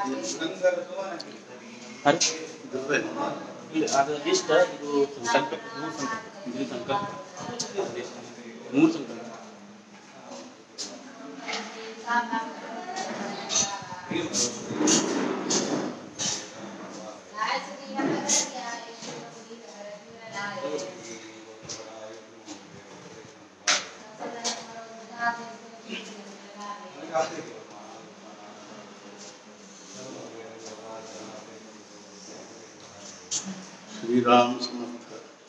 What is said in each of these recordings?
ಅರೆ ಇಲ್ಲ ಅದು ಲಿಸ್ಟ್ ಇದು ಸಂಕಲ್ಪ ಮೂರು ಸಂಕಲ್ಪ ಇದು ಸಂಕಲ್ಪ ಮೂರು ಸಂಕಲ್ಪ ಶ್ರೀರಾಮ ಸಮರ್ಥ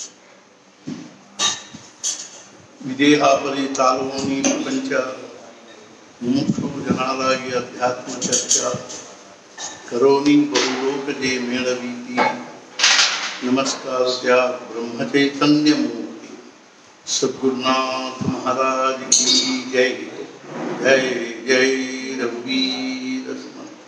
ವಿದೇಹಾಪರಿ ತಾಲೋನಿ ಪ್ರಪಂಚ ಮುಮುಕ್ಷು ಜನಾಲಾಗಿ ಅಧ್ಯಾತ್ಮ ಚರ್ಚಾ ಕರೋನಿ ಬಹುಲೋಕಜೆ ಮೇಳವೀತಿ ನಮಸ್ಕಾರ ಬ್ರಹ್ಮಚೈತನ್ಯ ಮೂರ್ತಿ ಸದ್ಗುರುನಾಥ ಮಹಾರಾಜ ಕಿ ಜೈ ಜೈ ಜೈ ರಘುವೀರ ಸಮರ್ಥ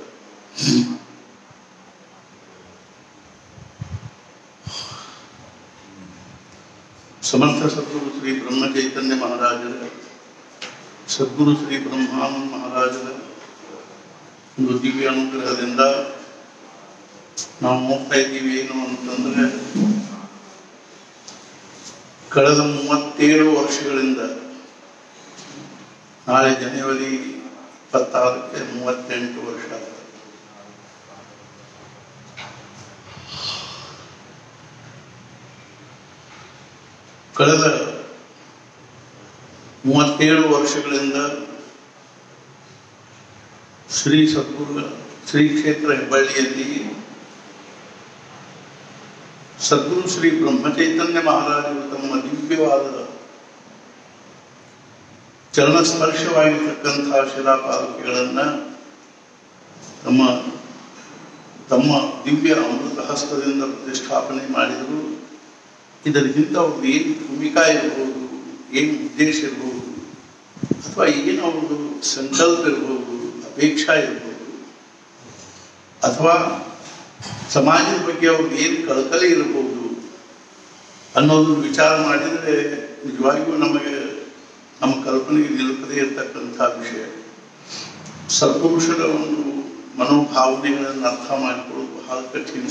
ಸಮರ್ಥ ಸದ್ಗುರು ಶ್ರೀ ಬ್ರಹ್ಮ ಚೈತನ್ಯ ಮಹಾರಾಜರ ಸದ್ಗುರು ಶ್ರೀ ಬ್ರಹ್ಮಾನಂದ ಮಹಾರಾಜರ ಒಂದು ದಿವ್ಯ ಅನುಗ್ರಹದಿಂದ ನಾವು ಹೋಗ್ತಾ ಇದ್ದೀವಿ ಏನು ಅಂತಂದ್ರೆ ಕಳೆದ ಮೂವತ್ತೇಳು ವರ್ಷಗಳಿಂದ ನಾಳೆ ಜನವರಿ ಇಪ್ಪತ್ತಾರಕ್ಕೆ ಮೂವತ್ತೆಂಟು ವರ್ಷ ಆಗುತ್ತೆ. ಕಳೆದ ಮೂವತ್ತೇಳು ವರ್ಷಗಳಿಂದ ಶ್ರೀ ಸದ್ಗುರು ಶ್ರೀ ಕ್ಷೇತ್ರ ಹೆಬ್ಬಳ್ಳಿಯಲ್ಲಿ ಸದ್ಗುರು ಶ್ರೀ ಬ್ರಹ್ಮಚೈತನ್ಯ ಮಹಾರಾಜರು ತಮ್ಮ ದಿವ್ಯವಾದ ಚರಣ ಸ್ಪರ್ಶವಾಗಿರ್ತಕ್ಕಂಥ ಶಿಲಾಪಾಲಕಿಗಳನ್ನ ತಮ್ಮ ತಮ್ಮ ದಿವ್ಯ ಅಮೃತ ಹಸ್ತದಿಂದ ಪ್ರತಿಷ್ಠಾಪನೆ ಮಾಡಿದರು ಇದರ ಹಿಂದೆ ಅವ್ರದ್ದು ಏನು ಭೂಮಿಕಾ ಇರ್ಬೋದು ಏನು ಉದ್ದೇಶ ಇರ್ಬೋದು ಅಥವಾ ಏನು ಅವ್ರದ್ದು ಸಂಕಲ್ಪ ಇರ್ಬೋದು ಅಪೇಕ್ಷಾ ಇರ್ಬೋದು ಅಥವಾ ಸಮಾಜದ ಬಗ್ಗೆ ಅವ್ರಿಗೆ ಏನು ಕಳಕಳಿ ಇರ್ಬೋದು ಅನ್ನೋದು ವಿಚಾರ ಮಾಡಿದರೆ ನಿಜವಾಗಿಯೂ ನಮಗೆ ನಮ್ಮ ಕಲ್ಪನೆಗೆ ನಿಲುಕದೇ ಇರತಕ್ಕಂಥ ವಿಷಯ ಸತ್ಪುರುಷರ ಒಂದು ಮನೋಭಾವನೆಗಳನ್ನು ಅರ್ಥ ಮಾಡಿಕೊಳ್ಳೋದು ಬಹಳ ಕಠಿಣ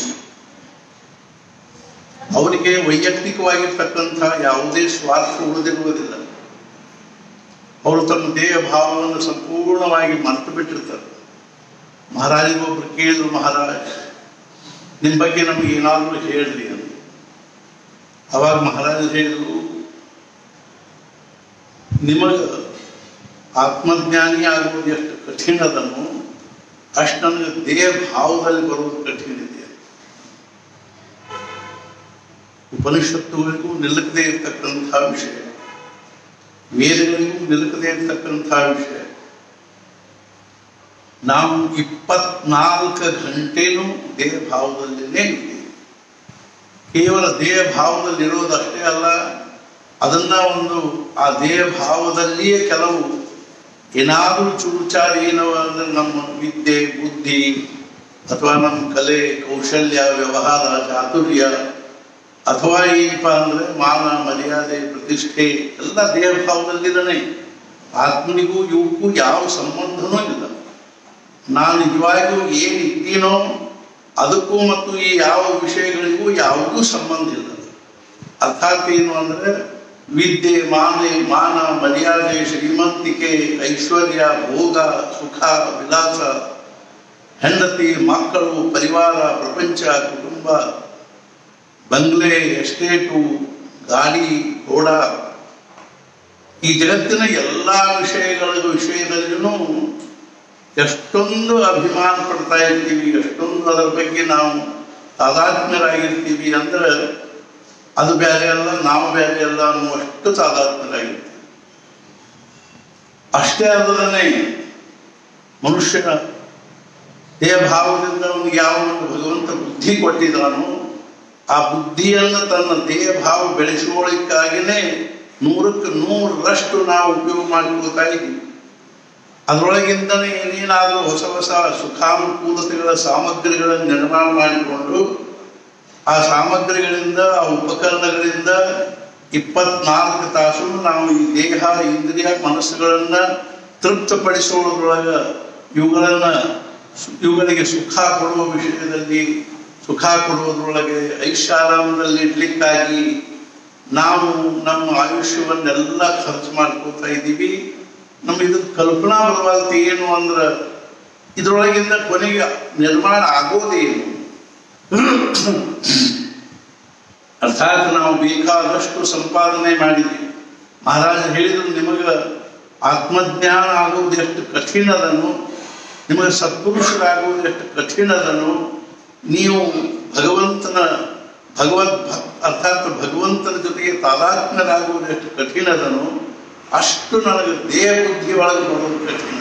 ಅವರಿಗೆ ವೈಯಕ್ತಿಕವಾಗಿರ್ತಕ್ಕಂಥ ಯಾವುದೇ ಸ್ವಾರ್ಥ ಉಳಿದಿರುವುದಿಲ್ಲ ಅವರು ತಮ್ಮ ದೇಹ ಭಾವವನ್ನು ಸಂಪೂರ್ಣವಾಗಿ ಮರೆತು ಬಿಟ್ಟಿರ್ತಾರೆ ಮಹಾರಾಜರು ಒಬ್ರು ಕೇಳಿದ್ರು ಮಹಾರಾಜ್ ನಿಮ್ಮ ಬಗ್ಗೆ ನಮಗೆ ಏನಾದರೂ ಹೇಳ್ರಿ ಅಂತ ಅವಾಗ ಮಹಾರಾಜರು ಹೇಳಿದ್ರು ನಿಮಗ ಆತ್ಮಜ್ಞಾನಿ ಆಗುವುದು ಎಷ್ಟು ಕಠಿಣ ಅದನ್ನು ಅಷ್ಟು ನನಗೆ ದೇಹ ಭಾವದಲ್ಲಿ ಬರುವುದು ಕಠಿಣ ಇದೆ ಉಪನಿಷತ್ತುಗಳಿಗೂ ನಿಲ್ಲಕದೇ ಇರತಕ್ಕಂಥ ವಿಷಯ ವೇದಗಳಿಗೂ ನಿಲ್ಲಕದೇ ಇರತಕ್ಕಂಥ ವಿಷಯ ನಾವು ಇಪ್ಪತ್ನಾಲ್ಕು ಗಂಟೆನೂ ದೇಹ ಭಾವದಲ್ಲೇ ಇದ್ದೀವಿ ಕೇವಲ ದೇಹ ಭಾವದಲ್ಲಿ ಇರೋದಷ್ಟೇ ಅಲ್ಲ ಅದನ್ನ ಒಂದು ಆ ದೇಹ ಭಾವದಲ್ಲಿಯೇ ಕೆಲವು ಏನಾದರೂ ಚೂಚಾರಿ ಏನೋ ಅಂದ್ರೆ ನಮ್ಮ ವಿದ್ಯೆ ಬುದ್ಧಿ ಅಥವಾ ನಮ್ಮ ಕಲೆ ಕೌಶಲ್ಯ ವ್ಯವಹಾರ ಚಾತುರ್ಯ ಅಥವಾ ಏನಪ್ಪ ಅಂದ್ರೆ ಮಾನ ಮರ್ಯಾದೆ ಪ್ರತಿಷ್ಠೆ ಎಲ್ಲ ದೇಹ ಭಾವದಲ್ಲಿದ್ದಾನೆ ಆತ್ಮನಿಗೂ ಇವಕ್ಕೂ ಯಾವ ಸಂಬಂಧನೂ ಇಲ್ಲ ನಾನು ನಿಜವಾಗಿಯೂ ಏನು ಇದ್ದೀನೋ ಅದಕ್ಕೂ ಮತ್ತು ಈ ಯಾವ ವಿಷಯಗಳಿಗೂ ಯಾವುದೂ ಸಂಬಂಧ ಇಲ್ಲ ಅರ್ಥಾತ್ ಏನು ಅಂದ್ರೆ ವಿದ್ಯೆ ಮಾನ ಮಾನ ಮರ್ಯಾದೆ ಶ್ರೀಮಂತಿಕೆ ಐಶ್ವರ್ಯ ಭೋಗ ಸುಖ ವಿಲಾಸ ಹೆಂಡತಿ ಮಕ್ಕಳು ಪರಿವಾರ ಪ್ರಪಂಚ ಕುಟುಂಬ ಬಂಗ್ಲೆ ಎಸ್ಟೇಟು ಗಾಡಿ ಘೋಡ ಈ ಜಗತ್ತಿನ ಎಲ್ಲ ವಿಷಯಗಳ ವಿಷಯದಲ್ಲಿನೂ ಎಷ್ಟೊಂದು ಅಭಿಮಾನ ಪಡ್ತಾ ಇರ್ತೀವಿ ಎಷ್ಟೊಂದು ಅದರ ಬಗ್ಗೆ ನಾವು ತಾದಾತ್ಮ್ಯರಾಗಿರ್ತೀವಿ ಅಂದ್ರೆ ಅದು ಬೇರೆ ಅಲ್ಲ ನಾವು ಬೇರೆ ಅಲ್ಲ ಅನ್ನುವಷ್ಟು ತಾದಾತ್ಮ್ಯರಾಗಿರ್ತೀವಿ ಅಷ್ಟೇ ಅಲ್ಲದೇ ಮನುಷ್ಯನ ದೇಹ ಭಾವದಿಂದ ಅವನಿಗೆ ಯಾವ ಒಂದು ಭಗವಂತ ಬುದ್ಧಿ ಕೊಟ್ಟಿದ್ದಾನೋ ಆ ಬುದ್ಧಿಯನ್ನು ತನ್ನ ದೇಹ ಭಾವ ಬೆಳೆಸಿಕೊಳ್ಳಿಕ್ಕಾಗಿನೇ ನೂರಕ್ಕೆ ನೂರರಷ್ಟು ನಾವು ಉಪಯೋಗ ಮಾಡಿಕೊಳ್ತಾ ಇದ್ದೀವಿ ಅದರೊಳಗಿಂದನೇ ಏನೇನಾದರೂ ಹೊಸ ಹೊಸ ಸುಖಾನುಕೂಲತೆಗಳ ಸಾಮಗ್ರಿಗಳನ್ನು ನಿರ್ಮಾಣ ಮಾಡಿಕೊಂಡು ಆ ಸಾಮಗ್ರಿಗಳಿಂದ ಆ ಉಪಕರಣಗಳಿಂದ ಇಪ್ಪತ್ನಾಲ್ಕು ತಾಸು ನಾವು ಈ ದೇಹ ಇಂದ್ರಿಯ ಮನಸ್ಸುಗಳನ್ನ ತೃಪ್ತಪಡಿಸೋದ್ರೊಳಗ ಇವುಗಳನ್ನ ಸು- ಇವುಗಳಿಗೆ ಸುಖ ಕೊಡುವ ವಿಷಯದಲ್ಲಿ ಸುಖ ಕೊಡುವುದರೊಳಗೆ ಐಷಾರಾಮದಲ್ಲಿ ಇಡ್ಲಿಕ್ಕಾಗಿ ನಾವು ನಮ್ಮ ಆಯುಷ್ಯವನ್ನೆಲ್ಲ ಖರ್ಚು ಮಾಡ್ಕೋತಾ ಇದ್ದೀವಿ ನಮ್ಗೆ ಇದು ಕಲ್ಪನಾ ಬರವಾಲ್ತು ಏನು ಅಂದ್ರೆ ಇದರೊಳಗಿಂದ ಕೊನೆಗೆ ನಿರ್ಮಾಣ ಆಗೋದೇನು ಅರ್ಥಾತ್ ನಾವು ಬೇಕಾದಷ್ಟು ಸಂಪಾದನೆ ಮಾಡಿದ್ವಿ ಮಹಾರಾಜ ಹೇಳಿದ್ರು ನಿಮಗೆ ಆತ್ಮಜ್ಞಾನ ಆಗುವುದು ಎಷ್ಟು ಕಠಿಣದನು ನಿಮಗೆ ಸತ್ಪುರುಷರಾಗುವುದು ಎಷ್ಟು ಕಠಿಣದನು ನೀವು ಭಗವಂತನ ಭಗವದ್ ಭ- ಅರ್ಥಾತ್ ಭಗವಂತನ ಜೊತೆಗೆ ತಾದಾತ್ಮ್ಯರಾಗುವುದು ಎಷ್ಟು ಕಠಿಣದನು ಅಷ್ಟು ನನಗೆ ದೇಹ ಬುದ್ಧಿ ಒಳಗೆ ಬರೋದು ಕಠಿಣ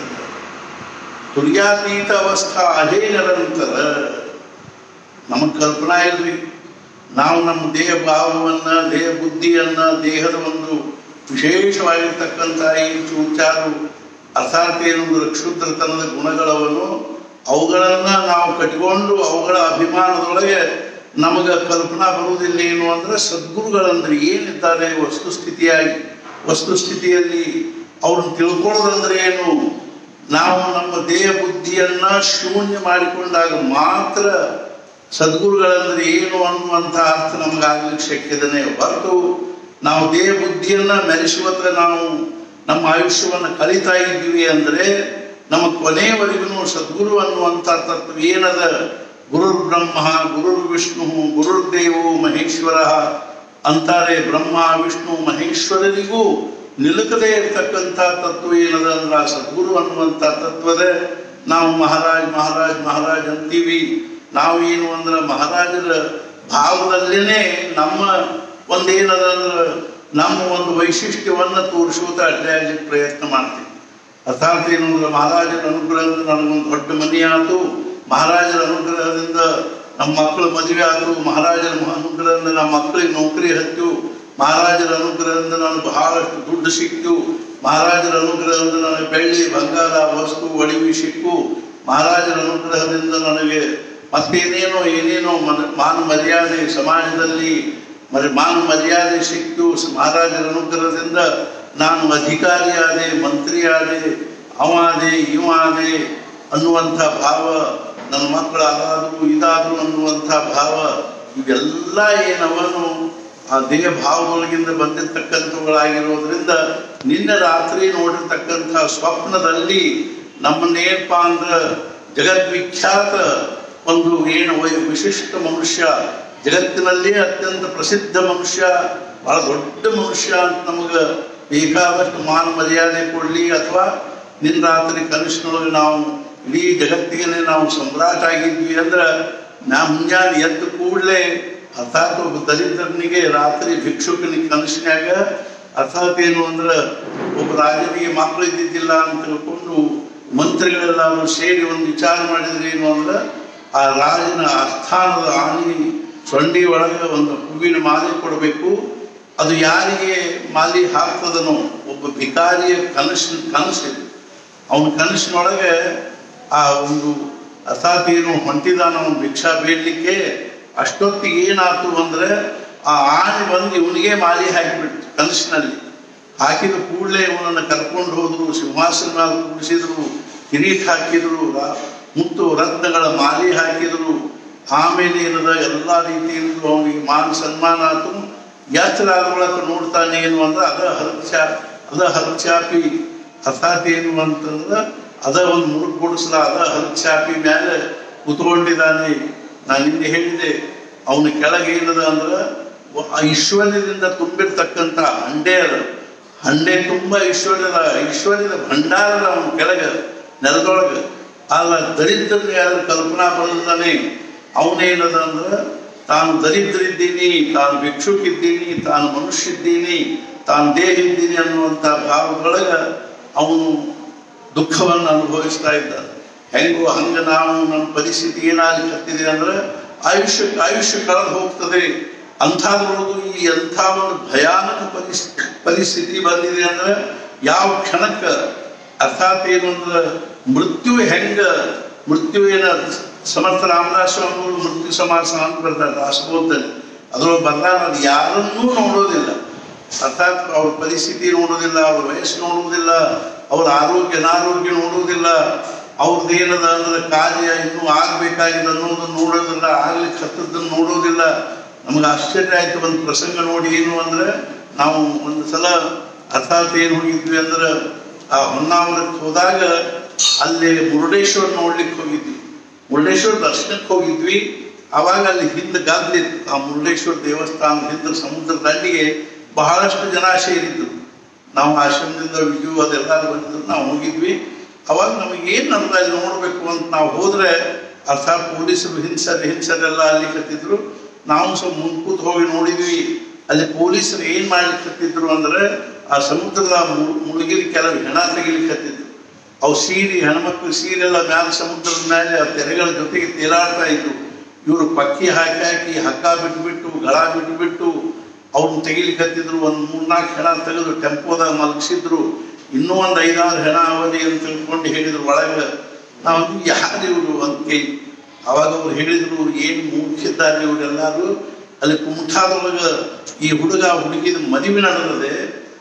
ತುರ್ಯಾತೀತ ಅವಸ್ಥಾ ಅದೇ ನಿರಂತರ ನಮಗೆ ಕಲ್ಪನಾ ಇಲ್ರಿ ನಾವು ನಮ್ಮ ದೇಹ ಭಾವವನ್ನ ದೇಹ ಬುದ್ಧಿಯನ್ನ ದೇಹದ ಒಂದು ವಿಶೇಷವಾಗಿರ್ತಕ್ಕಂಥ ಈ ಚೂಚಾರು ಅರ್ಥಾತ್ ಏನೊಂದು ಕ್ಷುದ್ರತನದ ಗುಣಗಳವನ್ನು ಅವುಗಳನ್ನ ನಾವು ಕಟ್ಕೊಂಡು ಅವುಗಳ ಅಭಿಮಾನದೊಳಗೆ ನಮಗೆ ಕಲ್ಪನಾ ಬರುವುದಿಲ್ಲ ಏನು ಅಂದ್ರೆ ಸದ್ಗುರುಗಳಂದ್ರೆ ಏನಿದ್ದಾರೆ ವಸ್ತುಸ್ಥಿತಿಯಾಗಿ ವಸ್ತುಸ್ಥಿತಿಯಲ್ಲಿ ಅವ್ರನ್ನ ತಿಳ್ಕೊಳ್ಳೋದಂದ್ರೆ ಏನು ನಾವು ನಮ್ಮ ದೇಹ ಬುದ್ಧಿಯನ್ನ ಶೂನ್ಯ ಮಾಡಿಕೊಂಡಾಗ ಮಾತ್ರ ಸದ್ಗುರುಗಳಂದ್ರೆ ಏನು ಅನ್ನುವಂಥ ಅರ್ಥ ನಮಗಾಗ್ಲಿಕ್ಕೆ ಶಕ್ಯದನೆ ಹೊರತು ನಾವು ದೇಹ ಬುದ್ಧಿಯನ್ನ ಮೆರೆಸುವತ್ತ ನಾವು ನಮ್ಮ ಆಯುಷ್ಯವನ್ನು ಕಳೀತಾ ಇದ್ದೀವಿ ಅಂದ್ರೆ ನಮ್ಮ ಕೊನೆಯವರೆಗೂ ಸದ್ಗುರು ಅನ್ನುವಂಥ ತತ್ವ ಏನದ ಗುರುರ್ ಬ್ರಹ್ಮ ಗುರುರ್ ವಿಷ್ಣು ಗುರುರ್ ದೇವೋ ಮಹೇಶ್ವರ ಅಂತಾರೆ ಬ್ರಹ್ಮ ವಿಷ್ಣು ಮಹೇಶ್ವರರಿಗೂ ನಿಲುಕದೇ ಇರತಕ್ಕಂಥ ತತ್ವ ಏನದ ಅಂದ್ರೆ ಆ ಸದ್ಗುರು ಅನ್ನುವಂಥ ತತ್ವದ ನಾವು ಮಹಾರಾಜ್ ಮಹಾರಾಜ್ ಮಹಾರಾಜ್ ಅಂತೀವಿ ನಾವೇನು ಅಂದ್ರೆ ಮಹಾರಾಜರ ಭಾವದಲ್ಲೇನೆ ನಮ್ಮ ಒಂದೇನದ ಅಂದ್ರೆ ನಮ್ಮ ಒಂದು ವೈಶಿಷ್ಟ್ಯವನ್ನ ತೋರಿಸುವುದ ಅಡ್ಡಾಡ್ಲಿಕ್ಕೆ ಪ್ರಯತ್ನ ಮಾಡ್ತೀವಿ ಅರ್ಥಾತ್ ಏನು ಅಂದ್ರೆ ಮಹಾರಾಜರ ಅನುಗ್ರಹದಿಂದ ನನಗೊಂದು ದೊಡ್ಡ ಮನೆ ಆಯ್ತು ಮಹಾರಾಜರ ಅನುಗ್ರಹದಿಂದ ನಮ್ಮ ಮಕ್ಕಳು ಮದುವೆ ಆದ್ರು ಮಹಾರಾಜರ ಅನುಗ್ರಹದಿಂದ ನಮ್ಮ ಮಕ್ಕಳಿಗೆ ನೌಕರಿ ಹತ್ತು ಮಹಾರಾಜರ ಅನುಗ್ರಹದಿಂದ ನನಗೆ ಬಹಳಷ್ಟು ದುಡ್ಡು ಸಿಕ್ತು ಮಹಾರಾಜರ ಅನುಗ್ರಹದಿಂದ ನನಗೆ ಬೆಳ್ಳಿ ಬಂಗಾರ ವಸ್ತು ಒಡವಿ ಸಿಕ್ಕು ಮಹಾರಾಜರ ಅನುಗ್ರಹದಿಂದ ನನಗೆ ಮತ್ತೇನೇನೋ ಏನೇನೋ ಮನ ಮಾನ ಮರ್ಯಾದೆ ಸಮಾಜದಲ್ಲಿ మరి ಮಾನ ಮರ್ಯಾದೆ ಸಿಕ್ತು ಮಹಾರಾಜರ ಅನುಗ್ರಹದಿಂದ ನಾನು ಅಧಿಕಾರಿ ಆದೆ ಮಂತ್ರಿ ಆದೆ ಅವ ಆದೆ ಇವ ಆದೆ ಅನ್ನುವಂಥ ಭಾವ ನನ್ನ ಮಕ್ಕಳು ಅದಾದ್ರು ಇದಾದ್ರು ಅನ್ನುವಂಥ ಭಾವ ಇವೆಲ್ಲ ಏನವನು ಆ ದೇಹ ಭಾವದೊಳಗಿಂದ ಬಂದಿರತಕ್ಕಂಥವುಗಳಾಗಿರೋದ್ರಿಂದ ನಿನ್ನೆ ರಾತ್ರಿ ನೋಡಿರ್ತಕ್ಕಂಥ ಸ್ವಪ್ನದಲ್ಲಿ ನಮ್ಮನ್ನೇನಪ್ಪ ಅಂದ್ರ ಜಗದ್ವಿಖ್ಯಾತ ಒಂದು ಏನು ವೈ- ವಿಶಿಷ್ಟ ಮನುಷ್ಯ ಜಗತ್ತಿನಲ್ಲಿ ಅತ್ಯಂತ ಪ್ರಸಿದ್ಧ ಮನುಷ್ಯ ಬಹಳ ದೊಡ್ಡ ಮನುಷ್ಯ ಅಂತ ನಮಗೆ ಬೇಕಾದಷ್ಟು ಮಾನ ಮರ್ಯಾದೆ ಕೊಡ್ಲಿ ಅಥವಾ ನಿನ್ನ ರಾತ್ರಿ ಕನಸಿನೊಳಗೆ ನಾವು ಇಡೀ ಜಗತ್ತಿಗೆ ನಾವು ಸಮ್ರಾಟ್ ಆಗಿದ್ವಿ ಅಂದ್ರೆ ನಾ ಮುಂಜಾನೆ ಎದ್ದ ಕೂಡಲೇ ಅರ್ಥಾತ್ ಒಬ್ಬ ದಲಿತನಿಗೆ ರಾತ್ರಿ ಭಿಕ್ಷುಕನಿಗೆ ಕನಸಿನ್ಯಾಗ ಅರ್ಥಾತ್ ಏನು ಅಂದ್ರೆ ಒಬ್ಬ ರಾಜನಿಗೆ ಮಕ್ಕಳು ಇದ್ದಿದ್ದಿಲ್ಲ ಅಂತ ತಿಳ್ಕೊಂಡು ಮಂತ್ರಿಗಳೆಲ್ಲರೂ ಸೇರಿ ಒಂದು ವಿಚಾರ ಮಾಡಿದ್ರೆ ಏನು ಅಂದ್ರೆ ಆ ರಾಜನ ಆಸ್ಥಾನದ ಆಣಿ ಸೊಂಡಿ ಒಳಗೆ ಒಂದು ಹೂವಿನ ಮಾಲೆ ಕೊಡಬೇಕು ಅದು ಯಾರಿಗೆ ಮಾಲಿ ಹಾಕ್ತದನೋ ಒಬ್ಬ ಭಿಕಾರಿಯ ಕನಸಿನ ಕನಸಿದೆ ಅವನ ಕನಸಿನೊಳಗೆ ಆ ಒಂದು ಅರ್ಥಾತ್ ಏನು ಹೊಂಟಿದಾನ ಅವನು ಭಿಕ್ಷಾ ಬೇಡಲಿಕ್ಕೆ ಅಷ್ಟೊತ್ತಿಗೆ ಏನಾಯ್ತು ಅಂದ್ರೆ ಆ ಆನೆ ಬಂದು ಇವನಿಗೆ ಮಾಲಿ ಹಾಕಿಬಿಡ್ತು ಕನಸಿನಲ್ಲಿ ಹಾಕಿದ ಕೂಡಲೇ ಇವನನ್ನು ಕರ್ಕೊಂಡು ಹೋದ್ರು ಸಿಂಹಾಸನ ಮೇಲೆ ಕೂಡಿಸಿದ್ರು ಕಿರೀಟ ಹಾಕಿದ್ರು ರ- ಮುತ್ತು ರತ್ನಗಳ ಮಾಲಿ ಹಾಕಿದ್ರು ಆಮೇಲೆ ಏನದ ಎಲ್ಲ ರೀತಿಯಿಂದ ಅವನಿಗೆ ಮಾನ ಸನ್ಮಾನ ಆತು ಎತ್ತರ ಆದ ಬಳಿಕ ನೋಡ್ತಾನೆ ಏನು ಅಂದ್ರೆ ಅದ ಹರಚ ಅದ ಹರಚಾಪಿ ಅರ್ಥಾತ್ ಏನು ಅಂತಂದ್ರೆ ಅದ ಒಂದು ಮುರುಗ್ ಗುಡಿಸಲ ಅದ ಹರಚಾಪಿ ಮೇಲೆ ಕುತ್ಕೊಂಡಿದ್ದಾನೆ ನಾನು ನಿನ್ನೆ ಹೇಳಿದೆ ಅವನ ಕೆಳಗೆ ಏನದ ಅಂದ್ರೆ ವ- ಆ ಐಶ್ವರ್ಯದಿಂದ ತುಂಬಿರ್ತಕ್ಕಂಥ ಹಂಡೆ ಅದ ಹಂಡೆ ತುಂಬ ಐಶ್ವರ್ಯದ ಐಶ್ವರ್ಯದ ಭಂಡಾರದ ಅವನ ಕೆಳಗೆ ನೆಲದೊಳಗೆ ಆಗ ದರಿದ್ರನ ಯಾರು ಕಲ್ಪನಾ ಬರಲ್ದಾನೆ ಅವನೇನದ ಅಂದ್ರೆ ತಾನು ದರಿದ್ರಿದ್ದೀನಿ ತಾನು ಭಿಕ್ಷುಕಿದ್ದೀನಿ ತಾನು ಮನುಷ್ಯ ಇದ್ದೀನಿ ತಾನು ದೇಹ ಇದ್ದೀನಿ ಅನ್ನುವಂಥ ಭಾವದೊಳಗೆ ಅವನು ದುಃಖವನ್ನು ಅನುಭವಿಸ್ತಾ ಇದ್ದಾನೆ ಹೆಂಗೋ ಹಂಗ ನಾವು ನಮ್ಮ ಪರಿಸ್ಥಿತಿ ಏನಾಗಲಿದೆ ಅಂದ್ರೆ ಆಯುಷ್ಯಕ್ಕೆ ಆಯುಷ್ಯ ಕಳೆದು ಹೋಗ್ತದೆ ಅಂಥದ್ರೊಳಗೂ ಈ ಅಂಥ ಒಂದು ಭಯಾನಕ ಪರಿಸ್ಥಿತಿ ಪರಿಸ್ಥಿತಿ ಬಂದಿದೆ ಅಂದ್ರೆ ಯಾವ ಕ್ಷಣಕ್ಕೆ ಅರ್ಥಾತ್ ಏನು ಅಂದ್ರೆ ಮೃತ್ಯು ಹೆಂಗ ಮೃತ್ಯು ಏನ ಸಮರ್ಥ ರಾಮದಾಸ್ ಸ್ವಾಮಿಗಳು ಮೃತ್ಯು ಸಮಾಸ ಅಂತ ಬರ್ತಾರೆ ದಾಸಬೋಧದಲ್ಲಿ ಅದ್ರೊಳಗೆ ಬಂದಾಗ ಅದು ಯಾರನ್ನೂ ನೋಡೋದಿಲ್ಲ ಅರ್ಥಾತ್ ಅವ್ರ ಪರಿಸ್ಥಿತಿ ನೋಡೋದಿಲ್ಲ ಅವ್ರ ವಯಸ್ಸು ನೋಡುವುದಿಲ್ಲ ಅವ್ರ ಆರೋಗ್ಯ ಅನಾರೋಗ್ಯ ನೋಡುವುದಿಲ್ಲ ಅವ್ರದ್ದು ಏನದ ಅಂದ್ರೆ ಕಾರ್ಯ ಇನ್ನೂ ಆಗ್ಬೇಕಾಗಿದೆ ಅನ್ನೋದು ನೋಡೋದಿಲ್ಲ ಆಗ್ಲಿಕ್ಕೆ ಹತ್ತದನ್ನು ನೋಡೋದಿಲ್ಲ ನಮಗೆ ಆಶ್ಚರ್ಯ ಆಯ್ತು ಒಂದು ಪ್ರಸಂಗ ನೋಡಿ ಏನು ಅಂದ್ರೆ ನಾವು ಒಂದು ಸಲ ಅರ್ಥಾತ್ ಏನು ಹೋಗಿದ್ವಿ ಅಂದ್ರೆ ಆ ಹೊನ್ನಾವರಕ್ಕೆ ಹೋದಾಗ ಅಲ್ಲಿ ಮುರುಡೇಶ್ವರ ನೋಡ್ಲಿಕ್ಕೆ ಹೋಗಿದ್ವಿ ಮುರುಡೇಶ್ವರ ದರ್ಶನಕ್ಕೆ ಹೋಗಿದ್ವಿ ಅವಾಗ ಅಲ್ಲಿ ಹಿಂದೆ ಗದ್ಲಿತ್ತು ಆ ಮುರುಡೇಶ್ವರ ದೇವಸ್ಥಾನದ ಹಿಂದೆ ಸಮುದ್ರ ದಂಡಿಗೆ ಬಹಳಷ್ಟು ಜನ ಸೇರಿದ್ರು ನಾವು ಆಶ್ರಮದಿಂದ ವಿಜು ಅದೆಲ್ಲರೂ ಬಂದಿದ್ರು ನಾವು ಹೋಗಿದ್ವಿ ಅವಾಗ ನಮಗೆ ಏನು ನಮ್ದು ಅಲ್ಲಿ ನೋಡಬೇಕು ಅಂತ ನಾವು ಹೋದ್ರೆ ಅರ್ಥಾತ್ ಪೊಲೀಸರು ಹಿಂಸರ್ ಹಿಂಸರೆಲ್ಲ ಅಲ್ಲಿ ಕತ್ತಿದ್ರು ನಾವು ಸ್ವಲ್ಪ ಮುಂಕೂತ್ ಹೋಗಿ ನೋಡಿದ್ವಿ ಅಲ್ಲಿ ಪೊಲೀಸರು ಏನ್ ಮಾಡ್ಲಿಕ್ಕೆ ಹತ್ತಿದ್ರು ಅಂದ್ರೆ ಆ ಸಮುದ್ರದ ಮು- ಮುಳುಗಿದ ಕೆಲವು ಹೆಣ ತೆಗಿಲಿಕ್ಕೆ ಹತ್ತಿದ್ರು ಅವು ಸೀರೆ ಹೆಣ್ಮಕ್ಳು ಸೀರೆಲ್ಲ ಮ್ಯಾಲ ಸಮುದ್ರದ ಮೇಲೆ ಆ ತೆರೆಗಳ ಜೊತೆಗೆ ತೇಲಾಡ್ತಾ ಇದ್ರು ಇವರು ಪಕ್ಕಿ ಹಾಕಿ ಹಾಕಿ ಹಗ್ಗ ಬಿಟ್ಬಿಟ್ಟು ಗಳ ಬಿಟ್ಬಿಟ್ಟು ಅವ್ರನ್ನ ತೆಗಿಲಿಕ್ಕೆ ಹತ್ತಿದ್ರು ಒಂದು ಮೂರ್ನಾಲ್ಕು ಹೆಣ ತೆಗೆದು ಟೆಂಪೋದಾಗ ಮಲಗಿಸಿದ್ರು ಇನ್ನೂ ಒಂದು ಐದಾರು ಹೆಣ ಅವಧಿ ಅಂತ ತಿಳ್ಕೊಂಡು ಹೇಳಿದ್ರು ಒಳಗೆ ನಾವು ಯಾರು ಇವರು ಅಂತ ಕೇಳಿ ಅವಾಗ ಅವ್ರು ಹೇಳಿದ್ರು ಏನು ಮೂರ್ಖಿದ್ದಾರೆ ಇವರೆಲ್ಲರೂ ಅಲ್ಲಿ ಕುಮಠಾದೊಳಗ ಈ ಹುಡುಗ ಹುಡುಗಿದ ಮದುವೆ ನಡೆದಿದೆ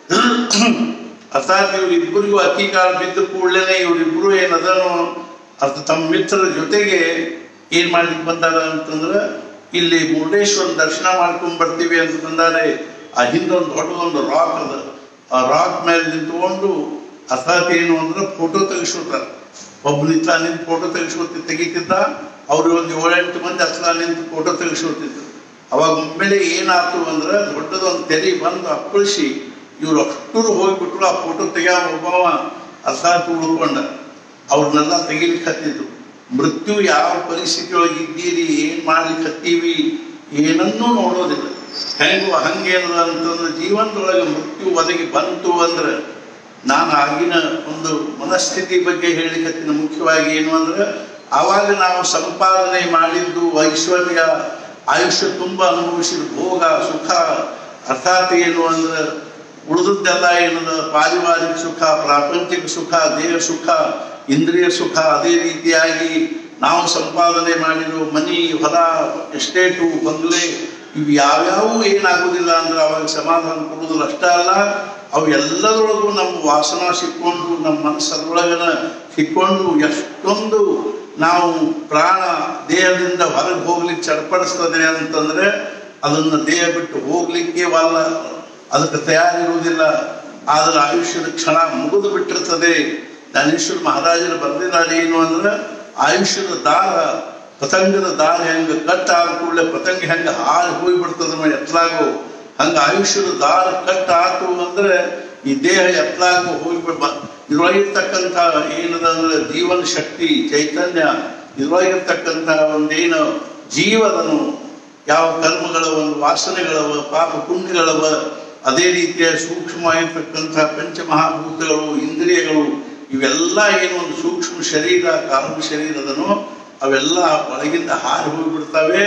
ಅರ್ಥಾತ್ ಇವ್ರು ಇಬ್ಬರಿಗೂ ಅಕ್ಕಿ ಕಾಳು ಬಿದ್ದ ಕೂಡಲೇ ಇವರಿಬ್ಬರು ಏನದನು ಅರ್ಥ ತಮ್ಮ ಮಿತ್ರರ ಜೊತೆಗೆ ಏನ್ ಮಾಡ್ಲಿಕ್ಕೆ ಬಂದಾರ ಅಂತಂದ್ರೆ ಇಲ್ಲಿ ಮುರುಡೇಶ್ವರ ದರ್ಶನ ಮಾಡ್ಕೊಂಡ್ ಬರ್ತೀವಿ ಅಂತ ಬಂದಾರೆ ಆ ಹಿಂದೊಂದು ದೊಡ್ಡದೊಂದು ರಾಕ್ ಅದ ಆ ರಾಕ್ ಮೇಲೆ ನಿಂತ್ಕೊಂಡು ಅರ್ಥಾತ್ ಏನು ಅಂದ್ರೆ ಫೋಟೋ ತೆಗಿಸ್ಕೊತಾರೆ ಒಬ್ಬ ನಿಂತ ನಿಂತು ಫೋಟೋ ತೆಗಿಸ್ಕೊತಿ ತೆಗಿತಿದ್ದ ಅವ್ರು ಒಂದು ಏಳೆಂಟು ಮಂದಿ ಹತ್ರ ನಿಂತು ಫೋಟೋ ತೆಗಿಸ್ಕೊತಿದ್ರು ಅವಾಗ ಒಮ್ಮೆಲೆ ಏನಾಯ್ತು ಅಂದ್ರೆ ದೊಡ್ಡದೊಂದು ತೆರಿ ಬಂದು ಅಪ್ಪಳಿಸಿ ಇವ್ರು ಅಷ್ಟೂರು ಹೋಗ್ಬಿಟ್ರು ಆ ಫೋಟೋ ತೆಗಿಯೋ ಒಬ್ಬವ ಅರ್ಥಾತ್ ಉಳ್ಕೊಂಡ ಅವ್ರನ್ನೆಲ್ಲ ತೆಗಿಲಿಕ್ಕೆ ಹತ್ತಿದ್ರು ಮೃತ್ಯು ಯಾವ ಪರಿಸ್ಥಿತಿ ಒಳಗೆ ಇದ್ದೀರಿ ಏನ್ ಮಾಡ್ಲಿಕ್ಕೆ ಹತ್ತೀವಿ ಏನನ್ನೂ ನೋಡೋದಿಲ್ಲ ಹೆಂಗು ಹಂಗೇನದ ಅಂತಂದ್ರೆ ಜೀವನದೊಳಗೆ ಮೃತ್ಯು ಒದಗಿ ಬಂತು ಅಂದ್ರೆ ನಾನು ಆಗಿನ ಒಂದು ಮನಸ್ಥಿತಿ ಬಗ್ಗೆ ಹೇಳಿಕತ್ತಿನ ಮುಖ್ಯವಾಗಿ ಏನು ಅಂದ್ರೆ ಆವಾಗ ನಾವು ಸಂಪಾದನೆ ಮಾಡಿದ್ದು ಐಶ್ವರ್ಯ ಆಯುಷ್ಯ ತುಂಬ ಅನುಭವಿಸಿದ ಭೋಗ ಸುಖ ಅರ್ಥಾತ್ ಏನು ಅಂದ್ರೆ ಉಳಿದದ್ದೆಲ್ಲ ಏನದ ಪಾರಿವಾರಿಕ ಸುಖ ಪ್ರಾಪಂಚಿಕ ಸುಖ ದೇಹ ಸುಖ ಇಂದ್ರಿಯ ಸುಖ ಅದೇ ರೀತಿಯಾಗಿ ನಾವು ಸಂಪಾದನೆ ಮಾಡಿರೋ ಮನಿ ಹೊಲ ಎಸ್ಟೇಟು ಬಂಗ್ಲೆ ಇವು ಯಾವ್ಯಾವು ಏನಾಗುದಿಲ್ಲ ಅಂದ್ರೆ ಅವಾಗ ಸಮಾಧಾನ ಕೊಡುವುದಿಲ್ಲ ಅಷ್ಟೇ ಅಲ್ಲ ಅವು ಎಲ್ಲದರೊಳಗೂ ನಮ್ಮ ವಾಸನ ಸಿಕ್ಕೊಂಡು ನಮ್ಮ ಮನಸ್ಸರೊಳಗನ ಸಿಕ್ಕೊಂಡು ಎಷ್ಟೊಂದು ನಾವು ಪ್ರಾಣ ದೇಹದಿಂದ ಹೊರಗೆ ಹೋಗ್ಲಿಕ್ಕೆ ಚಡ್ಪಡಿಸ್ತದೆ ಅಂತಂದ್ರೆ ಅದನ್ನ ದೇಹ ಬಿಟ್ಟು ಹೋಗ್ಲಿಕ್ಕೆ ವಲ್ಲ ಅದಕ್ಕೆ ತಯಾರಿರುವುದಿಲ್ಲ ಆದ್ರೆ ಆಯುಷ್ಯದ ಕ್ಷಣ ಮುಗಿದು ಬಿಟ್ಟಿರ್ತದೆ ಜ್ಞಾನೇಶ್ವರ ಮಹಾರಾಜರು ಬರೆದಿದ್ದಾರೆ ಏನು ಅಂದ್ರೆ ಆಯುಷ್ಯದ ದಾರ ಪತಂಗದ ದಾರ ಹೆಂಗ ಕಟ್ ಆದ ಕೂಡಲೇ ಪತಂಗ ಹೆಂಗ ಹಾರಿ ಹೋಗ್ಬಿಡ್ತದ ನಾವು ಎತ್ತಲಾಗೋ ಹಂಗ ಆಯುಷ್ಯದ ದಾರ ಕಟ್ ಆತು ಅಂದ್ರೆ ಈ ದೇಹ ಎತ್ತಲಾಗೋ ಹೋಗ್ಬಿಡ್ ಇದ್ರೊಳಗಿರ್ತಕ್ಕಂಥ ಏನದ ಅಂದ್ರೆ ಜೀವನ ಶಕ್ತಿ ಚೈತನ್ಯ ಇದ್ರೊಳಗಿರ್ತಕ್ಕಂಥ ಒಂದೇನು ಜೀವದನು ಯಾವ ಕರ್ಮಗಳ ಒಂದು ವಾಸನೆಗಳವ ಪಾಪ ಪುಣ್ಯಗಳವ ಅದೇ ರೀತಿಯ ಸೂಕ್ಷ್ಮವಾಗಿರ್ತಕ್ಕಂಥ ಪಂಚಮಹಾಭೂತಗಳು ಇಂದ್ರಿಯಗಳು ಇವೆಲ್ಲ ಏನು ಒಂದು ಸೂಕ್ಷ್ಮ ಶರೀರ ಕಾರಣ ಶರೀರದನು ಅವೆಲ್ಲ ಒಳಗಿಂದ ಹಾರಿ ಹೋಗ್ಬಿಡ್ತವೆ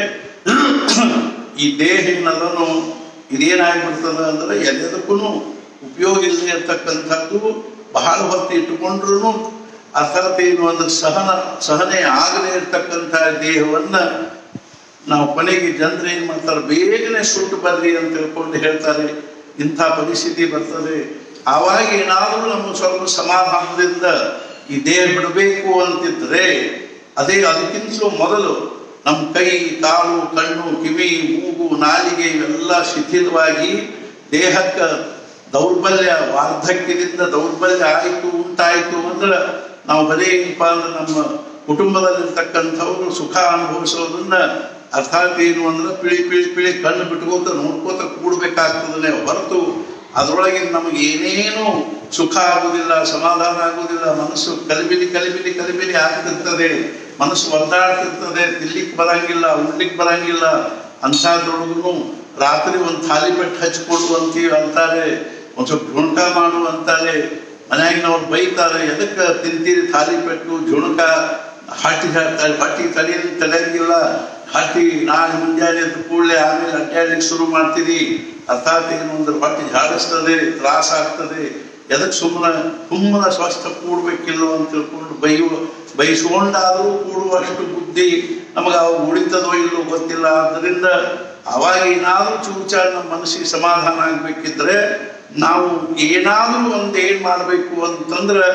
ಈ ದೇಹ ಏನದನು ಇದೇನಾಗ್ಬಿಡ್ತದ ಅಂದ್ರೆ ಎಲ್ಲದಕ್ಕೂ ಉಪಯೋಗ ಇಲ್ಲದೆ ಇರ್ತಕ್ಕಂಥದ್ದು ಬಹಳ ಹೊತ್ತು ಇಟ್ಟುಕೊಂಡ್ರು ಅರ್ಥಾತ್ ಏನು ಅಂದ್ರೆ ಸಹನ ಸಹನೆ ಆಗದೇ ಇರ್ತಕ್ಕಂಥ ದೇಹವನ್ನ ನಾವು ಕೊನೆಗೆ ಜನರು ಏನ್ ಮಾಡ್ತಾರೆ ಬೇಗನೆ ಸುಟ್ಟು ಬರ್ರಿ ಅಂತ ತಿಳ್ಕೊಂಡು ಹೇಳ್ತಾರೆ ಇಂಥ ಪರಿಸ್ಥಿತಿ ಬರ್ತದೆ ಆವಾಗ ಏನಾದರೂ ನಮಗೆ ಸ್ವಲ್ಪ ಸಮಾಧಾನದಿಂದ ಈ ದೇಹ ಬಿಡಬೇಕು ಅಂತಿದ್ರೆ ಅದೇ ಅದಕ್ಕಿಂತಲೂ ಮೊದಲು ನಮ್ಮ ಕೈ ಕಾಲು ಕಣ್ಣು ಕಿವಿ ಮೂಗು ನಾಲಿಗೆ ಇವೆಲ್ಲ ಶಿಥಿಲವಾಗಿ ದೇಹಕ್ಕೆ ದೌರ್ಬಲ್ಯ ವಾರ್ಧಕ್ಯದಿಂದ ದೌರ್ಬಲ್ಯ ಆಯಿತು ಉಂಟಾಯಿತು ಅಂದ್ರೆ ನಾವು ಬರೀ ಏನಪ್ಪ ಅಂದ್ರೆ ನಮ್ಮ ಕುಟುಂಬದಲ್ಲಿರ್ತಕ್ಕಂಥವ್ರು ಸುಖ ಅನುಭವಿಸೋದನ್ನ ಅರ್ಥಾತ್ ಏನು ಅಂದ್ರೆ ಪಿಳಿ ಪಿಳಿ ಪಿಳಿ ಕಣ್ಣು ಬಿಟ್ಕೋತ ನೋಡ್ಕೋತ ಕೂಡ್ಬೇಕಾಗ್ತದನೆ ಹೊರತು ಅದರೊಳಗೆ ನಮಗೆ ಏನೇನು ಸುಖ ಆಗುವುದಿಲ್ಲ ಸಮಾಧಾನ ಆಗುವುದಿಲ್ಲ ಮನಸ್ಸು ಕಲಿಬಿಲಿ ಕಲಿಬಿಲಿ ಕಲಿಬಿಲಿ ಆಗ್ತಿರ್ತದೆ ಮನಸ್ಸು ಒದ್ದಾಡ್ತಿರ್ತದೆ ತಿನ್ಲಿಕ್ಕೆ ಬರಂಗಿಲ್ಲ ಉಣ್ಲಿಕ್ಕೆ ಬರಂಗಿಲ್ಲ ಅಂಥದ್ರೊಳಗೂ ರಾತ್ರಿ ಒಂದು ಥಾಲಿ ಪೆಟ್ಟು ಹಚ್ಕೊಡು ಅಂತೀವಿ ಅಂತಾರೆ ಒಂದು ಸ್ವಲ್ಪ ಝುಣಕ ಮಾಡು ಅಂತಾರೆ ಮನ್ಯಾಗಿನವ್ರು ಬೈತಾರೆ ಎದಕ್ಕೆ ತಿಂತೀರಿ ಥಾಲಿ ಪೆಟ್ಟು ಝುಣಕ ಹಾಟಿ ಹಾಕ್ತಾರೆ ಹಾಟಿ ತಲೆ ತಲೆಯಂಗಿಲ್ಲ ಹಾಟಿ ನಾಳೆ ಮುಂಜಾನೆ ಎದ್ದ ಕೂಡಲೇ ಆಮೇಲೆ ಅಡ್ಡಾಡ್ಲಿಕ್ಕೆ ಶುರು ಮಾಡ್ತೀರಿ ಅರ್ಥಾತ್ ಏನು ಅಂದ್ರೆ ಹೊಟ್ಟೆ ಝಾಡಿಸ್ತದೆ ತ್ರಾಸ ಆಗ್ತದೆ ಎದಕ್ಕೆ ಸುಮ್ಮನೆ ಸುಮ್ಮನೆ ಸ್ವಸ್ಥ ಕೂಡ್ಬೇಕಿಲ್ಲೋ ಅಂತ ತಿಳ್ಕೊಂಡು ಬೈಯುವ ಬೈಸ್ಕೊಂಡಾದರೂ ಕೂಡುವಷ್ಟು ಬುದ್ಧಿ ನಮಗೆ ಅವು ಉಳಿತದೋ ಇಲ್ಲೋ ಗೊತ್ತಿಲ್ಲ ಆದ್ದರಿಂದ ಅವಾಗ ಏನಾದರೂ ಚೂಚ ನಮ್ಮ ಮನಸ್ಸಿಗೆ ಸಮಾಧಾನ ಆಗ್ಬೇಕಿದ್ರೆ ನಾವು ಏನಾದರೂ ಒಂದು ಏನ್ ಮಾಡಬೇಕು ಅಂತಂದ್ರೆ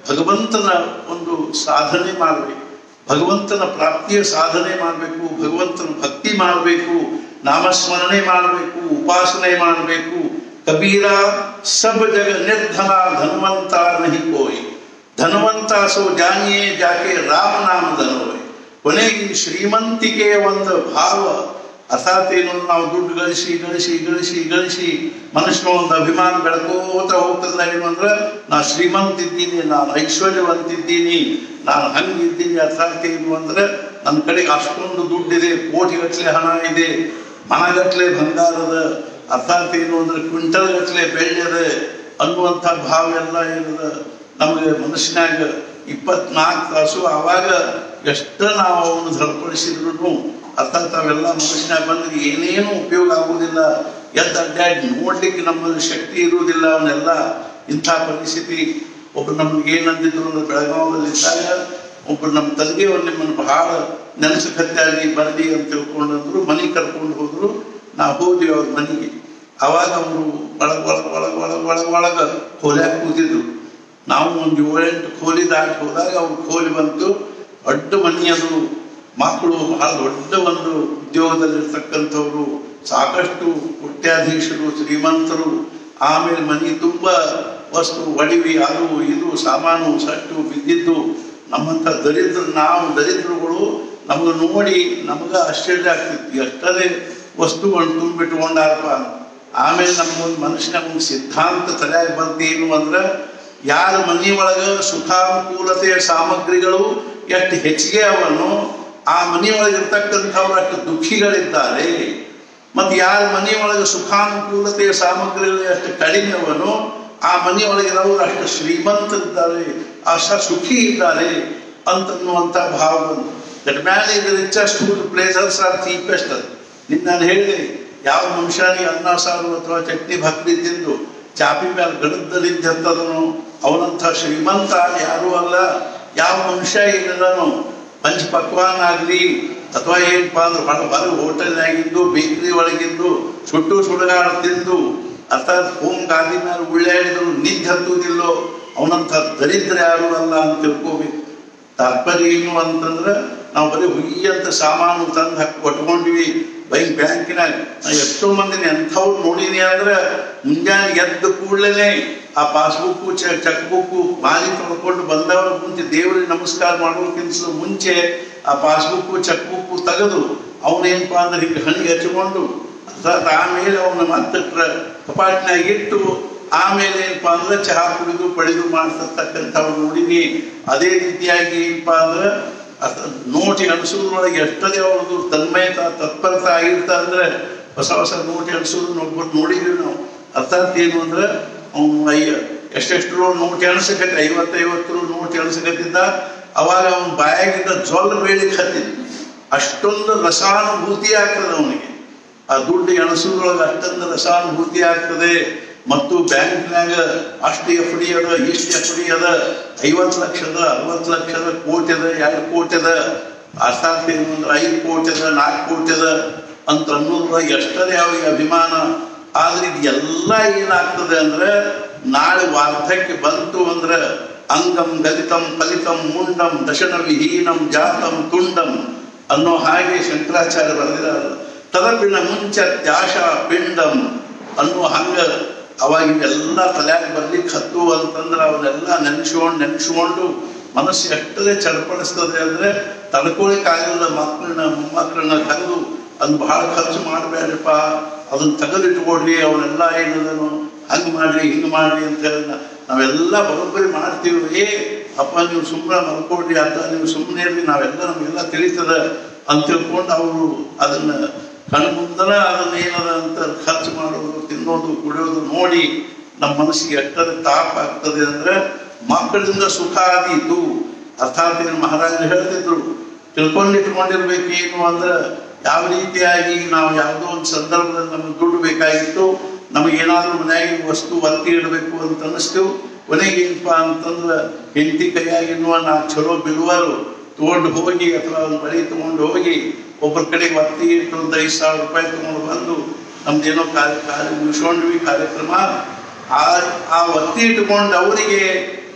ಭಗವಂತನ ಒಂದು ಸಾಧನೆ ಮಾಡಬೇಕು ಭಗವಂತನ ಪ್ರಾಪ್ತಿಯ ಸಾಧನೆ ಮಾಡಬೇಕು ಭಗವಂತನ ಭಕ್ತಿ ಮಾಡಬೇಕು ನಾಮಸ್ಮರಣೆ ಮಾಡಬೇಕು ಉಪಾಸನೆ ಮಾಡಬೇಕು ಕಬೀರ ಸಬ್ ಜಗ ನಿರ್ಧನ ಧನ್ವಂತ ನಹಿ ಕೋಯಿ ಧನವಂತ ಸೋ ಜಾನಿಯೇ ಜಾಕೆ ರಾಮ ನಾಮ ಧನವೇ ಕೊನೆಗೆ ಈ ಶ್ರೀಮಂತಿಕೆಯ ಒಂದು ಭಾವ ಅರ್ಥಾತ್ ಏನು ನಾವು ದುಡ್ಡು ಗಳಿಸಿ ಗಳಿಸಿ ಗಳಿಸಿ ಗಳಿಸಿ ಮನುಷ್ಯನ ಒಂದು ಅಭಿಮಾನ ಬೆಳ್ಕೋತ ಹೋಗ್ತದ ಏನು ಅಂದ್ರೆ ನಾ ಶ್ರೀಮಂತ ಇದ್ದೀನಿ ನಾನು ಐಶ್ವರ್ಯವಂತಿದ್ದೀನಿ ನಾನು ಹಂಗಿದ್ದೀನಿ ಅರ್ಥಾತ್ ಏನು ಅಂದ್ರೆ ನನ್ನ ಕಡೆಗೆ ಅಷ್ಟೊಂದು ದುಡ್ಡಿದೆ ಕೋಟಿಗಟ್ಟಲೆ ಹಣ ಇದೆ ಮನಗಟ್ಲೆ ಬಂಗಾರದ ಅರ್ಥಾತ್ ಏನು ಅಂದ್ರೆ ಕ್ವಿಂಟಲ್ ಗಟ್ಲೆ ಬೆಳ್ಳಿದೆ ಅನ್ನುವಂಥ ಭಾವ ಎಲ್ಲ ಏನದ ನಮಗೆ ಮನುಷ್ಯನಾಗ ಇಪ್ಪತ್ನಾಲ್ಕು ತಾಸು ಆವಾಗ ಎಷ್ಟ ನಾವು ಅವನು ಸರಿಪಡಿಸಿದ್ರು ಅರ್ಥಾತ್ ಅವೆಲ್ಲ ಮನುಷ್ಯನಾಗ ಬಂದ್ರೆ ಏನೇನು ಉಪಯೋಗ ಆಗುವುದಿಲ್ಲ ಎದ್ದು ಅಡ್ಡಾಡಿ ನೋಡ್ಲಿಕ್ಕೆ ನಮ್ಮಲ್ಲಿ ಶಕ್ತಿ ಇರುವುದಿಲ್ಲ ಅವನ್ನೆಲ್ಲ ಇಂಥ ಪರಿಸ್ಥಿತಿ ಒಬ್ರು ನಮ್ಗೆ ಏನಂದಿದ್ರು ಅಂದ್ರೆ ಬೆಳಗಾವದಲ್ಲಿ ಇದ್ದಾಗ ಒಬ್ರು ನಮ್ಮ ತಂದೆಯವ್ರು ನಿಮ್ಮನ್ನು ಬಹಳ ನೆನೆಸಕತ್ತಾಗಿ ಬರ್ಲಿ ಅಂತ ತಿಳ್ಕೊಂಡ್ರು ಮನೆಗೆ ಕರ್ಕೊಂಡು ಹೋದ್ರು ನಾವು ಹೋದ್ವಿ ಅವ್ರ ಮನೆಗೆ ಅವಾಗ ಅವರು ಒಳಗ ಒಳಗ ಒಳಗ ಒಳಗ ಒಳಗ ಒಳಗ ಕೋಲ್ಯಾಗ ಕೂತಿದ್ರು ನಾವು ಒಂದು ಏಳೆಂಟು ಕೋಲಿ ದಾಟಿ ಹೋದಾಗ ಅವ್ರು ಕೋಲಿ ಬಂತು ದೊಡ್ಡ ಮನೆಯದು ಮಕ್ಕಳು ಬಹಳ ದೊಡ್ಡ ಒಂದು ಉದ್ಯೋಗದಲ್ಲಿರ್ತಕ್ಕಂಥವ್ರು ಸಾಕಷ್ಟು ಕೋಟ್ಯಾಧೀಶರು ಶ್ರೀಮಂತರು ಆಮೇಲೆ ಮನೆ ತುಂಬ ವಸ್ತು ಒಡವಿ ಅದು ಇದು ಸಾಮಾನು ಸಟ್ಟು ಬಿದ್ದಿದ್ದು ನಮ್ಮಂಥ ದರಿದ್ರ ನಾವು ದರಿದ್ರಗಳು ನಮಗೆ ನೋಡಿ ನಮಗ ಆಶ್ಚರ್ಯ ಆಗ್ತಿತ್ತು ಎಷ್ಟರೇ ವಸ್ತುಗಳನ್ನು ತುಂಬಿಟ್ಕೊಂಡಾರಪ್ಪ ಆಮೇಲೆ ನಮ್ಮ ಒಂದು ಮನುಷ್ಯನ ಒಂದು ಸಿದ್ಧಾಂತ ತಲೆಯಾಗಿ ಬಂತು ಏನು ಅಂದ್ರೆ ಯಾರ ಮನೆಯೊಳಗ ಸುಖಾನುಕೂಲತೆಯ ಸಾಮಗ್ರಿಗಳು ಎಷ್ಟು ಹೆಚ್ಚಿಗೆ ಅವನು ಆ ಮನೆಯೊಳಗೆ ಇರ್ತಕ್ಕಂಥವ್ರು ಅಷ್ಟು ದುಃಖಿಗಳಿದ್ದಾರೆ ಮತ್ತು ಯಾರ ಮನೆಯೊಳಗೆ ಸುಖಾನುಕೂಲತೆಯ ಸಾಮಗ್ರಿಗಳು ಎಷ್ಟು ಕಡಿಮೆ ಅವನು ಆ ಮನೆಯೊಳಗಿರೋರು ಅಷ್ಟು ಶ್ರೀಮಂತರಿದ್ದಾರೆ ಅಷ್ಟ ಸುಖಿ ಇದ್ದಾರೆ ಅಂತನ್ನುವಂಥ ಭಾವ ಬಂತು that man is richest food places are cheapest ಅದು ನಿನ್ನ ನಾನು ಹೇಳಿದೆ ಯಾವ ಮನುಷ್ಯನಿಗೆ ಅನ್ನ ಸಾರು ಅಥವಾ ಚಟ್ನಿ ಭಕ್ತಿ ತಿಂದು ಚಾಪಿ ಮೇಲೆ ಗಡದಲ್ಲಿ ಜರ್ತದನು ಅವನಂಥ ಶ್ರೀಮಂತ ಯಾರೂ ಅಲ್ಲ ಯಾವ ಮನುಷ್ಯ ಇಲ್ಲದನು ಪಂಚ ಪಕ್ವಾನ್ ಆಗಲಿ ಅಥವಾ ಏನಪ್ಪಾ ಅಂದ್ರೆ ಹೊರ ಹೊರಗೆ ಹೋಟೆಲ್ನಾಗಿದ್ದು ಬೇಕರಿ ಒಳಗಿದ್ದು ಸುಟ್ಟು ಸುಡುಗಾಡ ತಿಂದು ಅರ್ಥಾತ್ ಹೋಮ್ ಗಾದಿ ಮೇಲೆ ಉಳ್ಳಾಡಿದ್ರು ನಿದ್ದೆ ಹತ್ತುವುದಿಲ್ಲೋ ಅವನಂಥ ದರಿದ್ರ ಯಾರು ಅಲ್ಲ ಅಂತ ತಿಳ್ಕೋಬೇಕು ತಾತ್ಪರ್ಯ ಏನು ಅಂತಂದ್ರೆ ನಾವು ಬರೀ ಹುಯಿ ಅಂತ ಸಾಮಾನು ತಂದು ಹಾಕಿ ಕೊಟ್ಕೊಂಡಿವಿ ಬೈ ಬ್ಯಾಂಕಿನಾಗ ನಾ ಎಷ್ಟೋ ಮಂದಿನ ಎಂಥವ್ರು ನೋಡೀನಿ ಅಂದ್ರೆ ಮುಂಜಾನೆ ಎದ್ದ ಕೂಡಲೇ ಆ ಪಾಸ್ಬುಕ್ಕು ಚೆಕ್ ಬುಕ್ಕು ಮಾಲಿ ತೊಳ್ಕೊಂಡು ಬಂದವರ ಮುಂಚೆ ದೇವರಿಗೆ ನಮಸ್ಕಾರ ಮಾಡೋಕ್ಕಿಂತ ಮುಂಚೆ ಆ ಪಾಸ್ಬುಕ್ಕು ಚೆಕ್ ಬುಕ್ಕು ತೆಗೆದು ಅವನೇನಪ್ಪ ಅಂದ್ರೆ ಹಿಂಗೆ ಹಣಿಗೆ ಹಚ್ಕೊಂಡು ಅರ್ಥಾತ್ ಆಮೇಲೆ ಅವನ ಮತ್ತೆ ಟ್ರ- ಕಪಾಟಿನಾಗ ಇಟ್ಟು ಆಮೇಲೆ ಏನಪ್ಪಾ ಅಂದ್ರೆ ಚಹಾ ಕುಡಿದು ಪಡೆದು ಮಾಡ್ತಿರ್ತಕ್ಕಂಥವ್ರು ನೋಡಿನಿ ಅದೇ ರೀತಿಯಾಗಿ ಏನಪ್ಪ ಅಂದ್ರೆ ಅರ್ಥ ನೋಟಿ ಅನಿಸೋದ್ರೊಳಗೆ ಎಷ್ಟದೇ ಅವ್ರದ್ದು ತನ್ಮಯತ ತತ್ಪರತ ಆಗಿರ್ತ ಅಂದ್ರೆ ಹೊಸ ಹೊಸ ನೋಟಿ ಅನಿಸೋದು ಒಬ್ಬರು ನೋಡಿದ್ವಿ ನಾವು ಅರ್ಥಾತ್ ಏನು ಅಂದ್ರೆ ಅವನು ಅಯ್ಯ ಎಷ್ಟೆಷ್ಟು ನೋಟಿ ಅನಿಸಕತ್ತೆ ಐವತ್ತೈವತ್ತು ನೋಟಿ ಅನಿಸಕತ್ತಿದ್ದ ಅವಾಗ ಅವನ ಬಾಯಾಗಿದ್ದ ಜೊಲ್ ಬೇಳಿಗೆ ಹತ್ತಿದ್ದು ಅಷ್ಟೊಂದು ರಸಾನುಭೂತಿ ಆಗ್ತದೆ ಅವನಿಗೆ ಆ ದುಡ್ಡು ಎಣಸೋದ್ರೊಳಗೆ ಅಷ್ಟೊಂದು ರಸಾನುಭೂತಿ ಆಗ್ತದೆ ಮತ್ತು ಬ್ಯಾಂಕ್ನಾಗ ಅಷ್ಟು ಎಫ್ ಡಿ ಅದ ಇಷ್ಟು ಎಫ್ ಡಿ ಅದ ಐವತ್ತು ಲಕ್ಷದ ಅರವತ್ತು ಲಕ್ಷದ ಕೋಟಿ ಅದ ಎರಡು ಕೋಟಿ ಅದ ಅರ್ಥಾತ್ ಏನು ಅಂದ್ರೆ ಐದು ಕೋಟಿ ಅದ ನಾಲ್ಕು ಕೋಟಿ ಅದ ಅಂತ ಅನ್ನೋದ್ರೊಳಗೆ ಎಷ್ಟದೇ ಅವ್ರಿಗೆ ಅಭಿಮಾನ ಆದ್ರೆ ಇದು ಎಲ್ಲ ಏನಾಗ್ತದೆ ಅಂದ್ರೆ ನಾಳೆ ವಾರ್ಧಕ್ಯ ಬಂತು ಅಂದ್ರೆ ಅಂಗಂ ಗಲಿತಂ ಫಲಿತಂ ಮುಂಡಂ ದಶನ ವಿಹೀನಂ ಜಾತಂ ತುಂಡಂ ಅನ್ನೋ ಹಾಗೆ ಶಂಕರಾಚಾರ್ಯ ಬರೆದಿದ್ದಾರೆ ತದಪಿನ ಮುಂಚ ತ್ಯಾಶ ಪಿಂಡಂ ಅನ್ನೋ ಹಂಗ ಅವಾಗ ಇವೆಲ್ಲ ತಲೆಯಾಗಿ ಬರ್ಲಿಕ್ಕೆ ಹತ್ತು ಅಂತಂದ್ರೆ ಅವನ್ನೆಲ್ಲ ನೆನೆಸ್ಕೊಂಡು ನೆನೆಸ್ಕೊಂಡು ಮನಸ್ಸು ಎಷ್ಟದೇ ಚಡ್ಪಡಿಸ್ತದೆ ಅಂದ್ರೆ ತಡ್ಕೊಳಿಕ್ಕಾಗಲ್ಲ ಮಕ್ಕಳನ್ನ ಮೊಮ್ಮಕ್ಕಳನ್ನ ತೆಗೆದು ಅದನ್ನ ಬಹಳ ಖರ್ಚು ಮಾಡಬೇಡಪ್ಪ ಅದನ್ನ ತೆಗೆದಿಟ್ಕೊಡ್ರಿ ಅವನ್ನೆಲ್ಲ ಏನದನು ಹಂಗೆ ಮಾಡ್ರಿ ಹಿಂಗೆ ಮಾಡ್ರಿ ಅಂತ ಹೇಳಿ ನಾ- ನಾವೆಲ್ಲ ಬರೋಬ್ಬರಿ ಮಾಡ್ತೀವಿ ಏ ಅಪ್ಪ ನೀವು ಸುಮ್ಮನೆ ಮಲ್ಕೊಡ್ರಿ ಅಂತ ನೀವು ಸುಮ್ಮನೆ ಇರ್ರಿ ನಾವೆಲ್ಲ ನಮಗೆಲ್ಲ ತಿಳಿತದ ಅಂತ ತಿಳ್ಕೊಂಡು ಅವರು ಅದನ್ನ ಕಣ್ಣು ಮುಂದನ ಅದನ್ನ ಏನದ ಅಂತ ಖರ್ಚು ಮಾಡೋದು ತಿನ್ನೋದು ಕುಡಿಯೋದು ನೋಡಿ ನಮ್ಮ ಮನಸ್ಸಿಗೆ ಎಷ್ಟರ ತಾಪ ಆಗ್ತದೆ ಅಂದ್ರೆ ಮಕ್ಕಳಿಂದ ಸುಖ ಆದೀತು ಅರ್ಥಾತ್ ಏನು ಮಹಾರಾಜರು ಹೇಳ್ತಿದ್ರು ತಿಳ್ಕೊಂಡಿಟ್ಕೊಂಡಿರ್ಬೇಕು ಏನು ಅಂದ್ರೆ ಯಾವ ರೀತಿಯಾಗಿ ನಾವು ಯಾವುದೋ ಒಂದು ಸಂದರ್ಭದಲ್ಲಿ ನಮಗೆ ದುಡ್ಡು ಬೇಕಾಗಿತ್ತು ನಮಗೇನಾದ್ರೂ ಮನೆಯಾಗಿ ವಸ್ತು ಒತ್ತಿ ಇಡಬೇಕು ಅಂತ ಅನ್ನಿಸ್ತು ಕೊನೆಗೆ ಏನಪ್ಪ ಅಂತಂದ್ರೆ ಹೆಂಡತಿ ಕೈಯಾಗಿನ್ನುವ ನಾ ಚಲೋ ಬಿಡುವರು ತಗೊಂಡು ಹೋಗಿ ಅಥವಾ ಒಂದು ಬಳಿ ತಗೊಂಡು ಹೋಗಿ ಒಬ್ಬರ ಕಡೆಗೆ ಒತ್ತಿ ಇಟ್ಟು ಒಂದು ಐದು ಸಾವಿರ ರೂಪಾಯಿ ತಗೊಂಡು ಬಂದು ನಮ್ದೇನೋ ಕಾರ್ಯ ಕಾರ್ಯ ಮುಗಿಸ್ಕೊಂಡ್ವಿ ಕಾರ್ಯಕ್ರಮ ಆ ಆ ಒತ್ತಿ ಇಟ್ಕೊಂಡು ಅವರಿಗೆ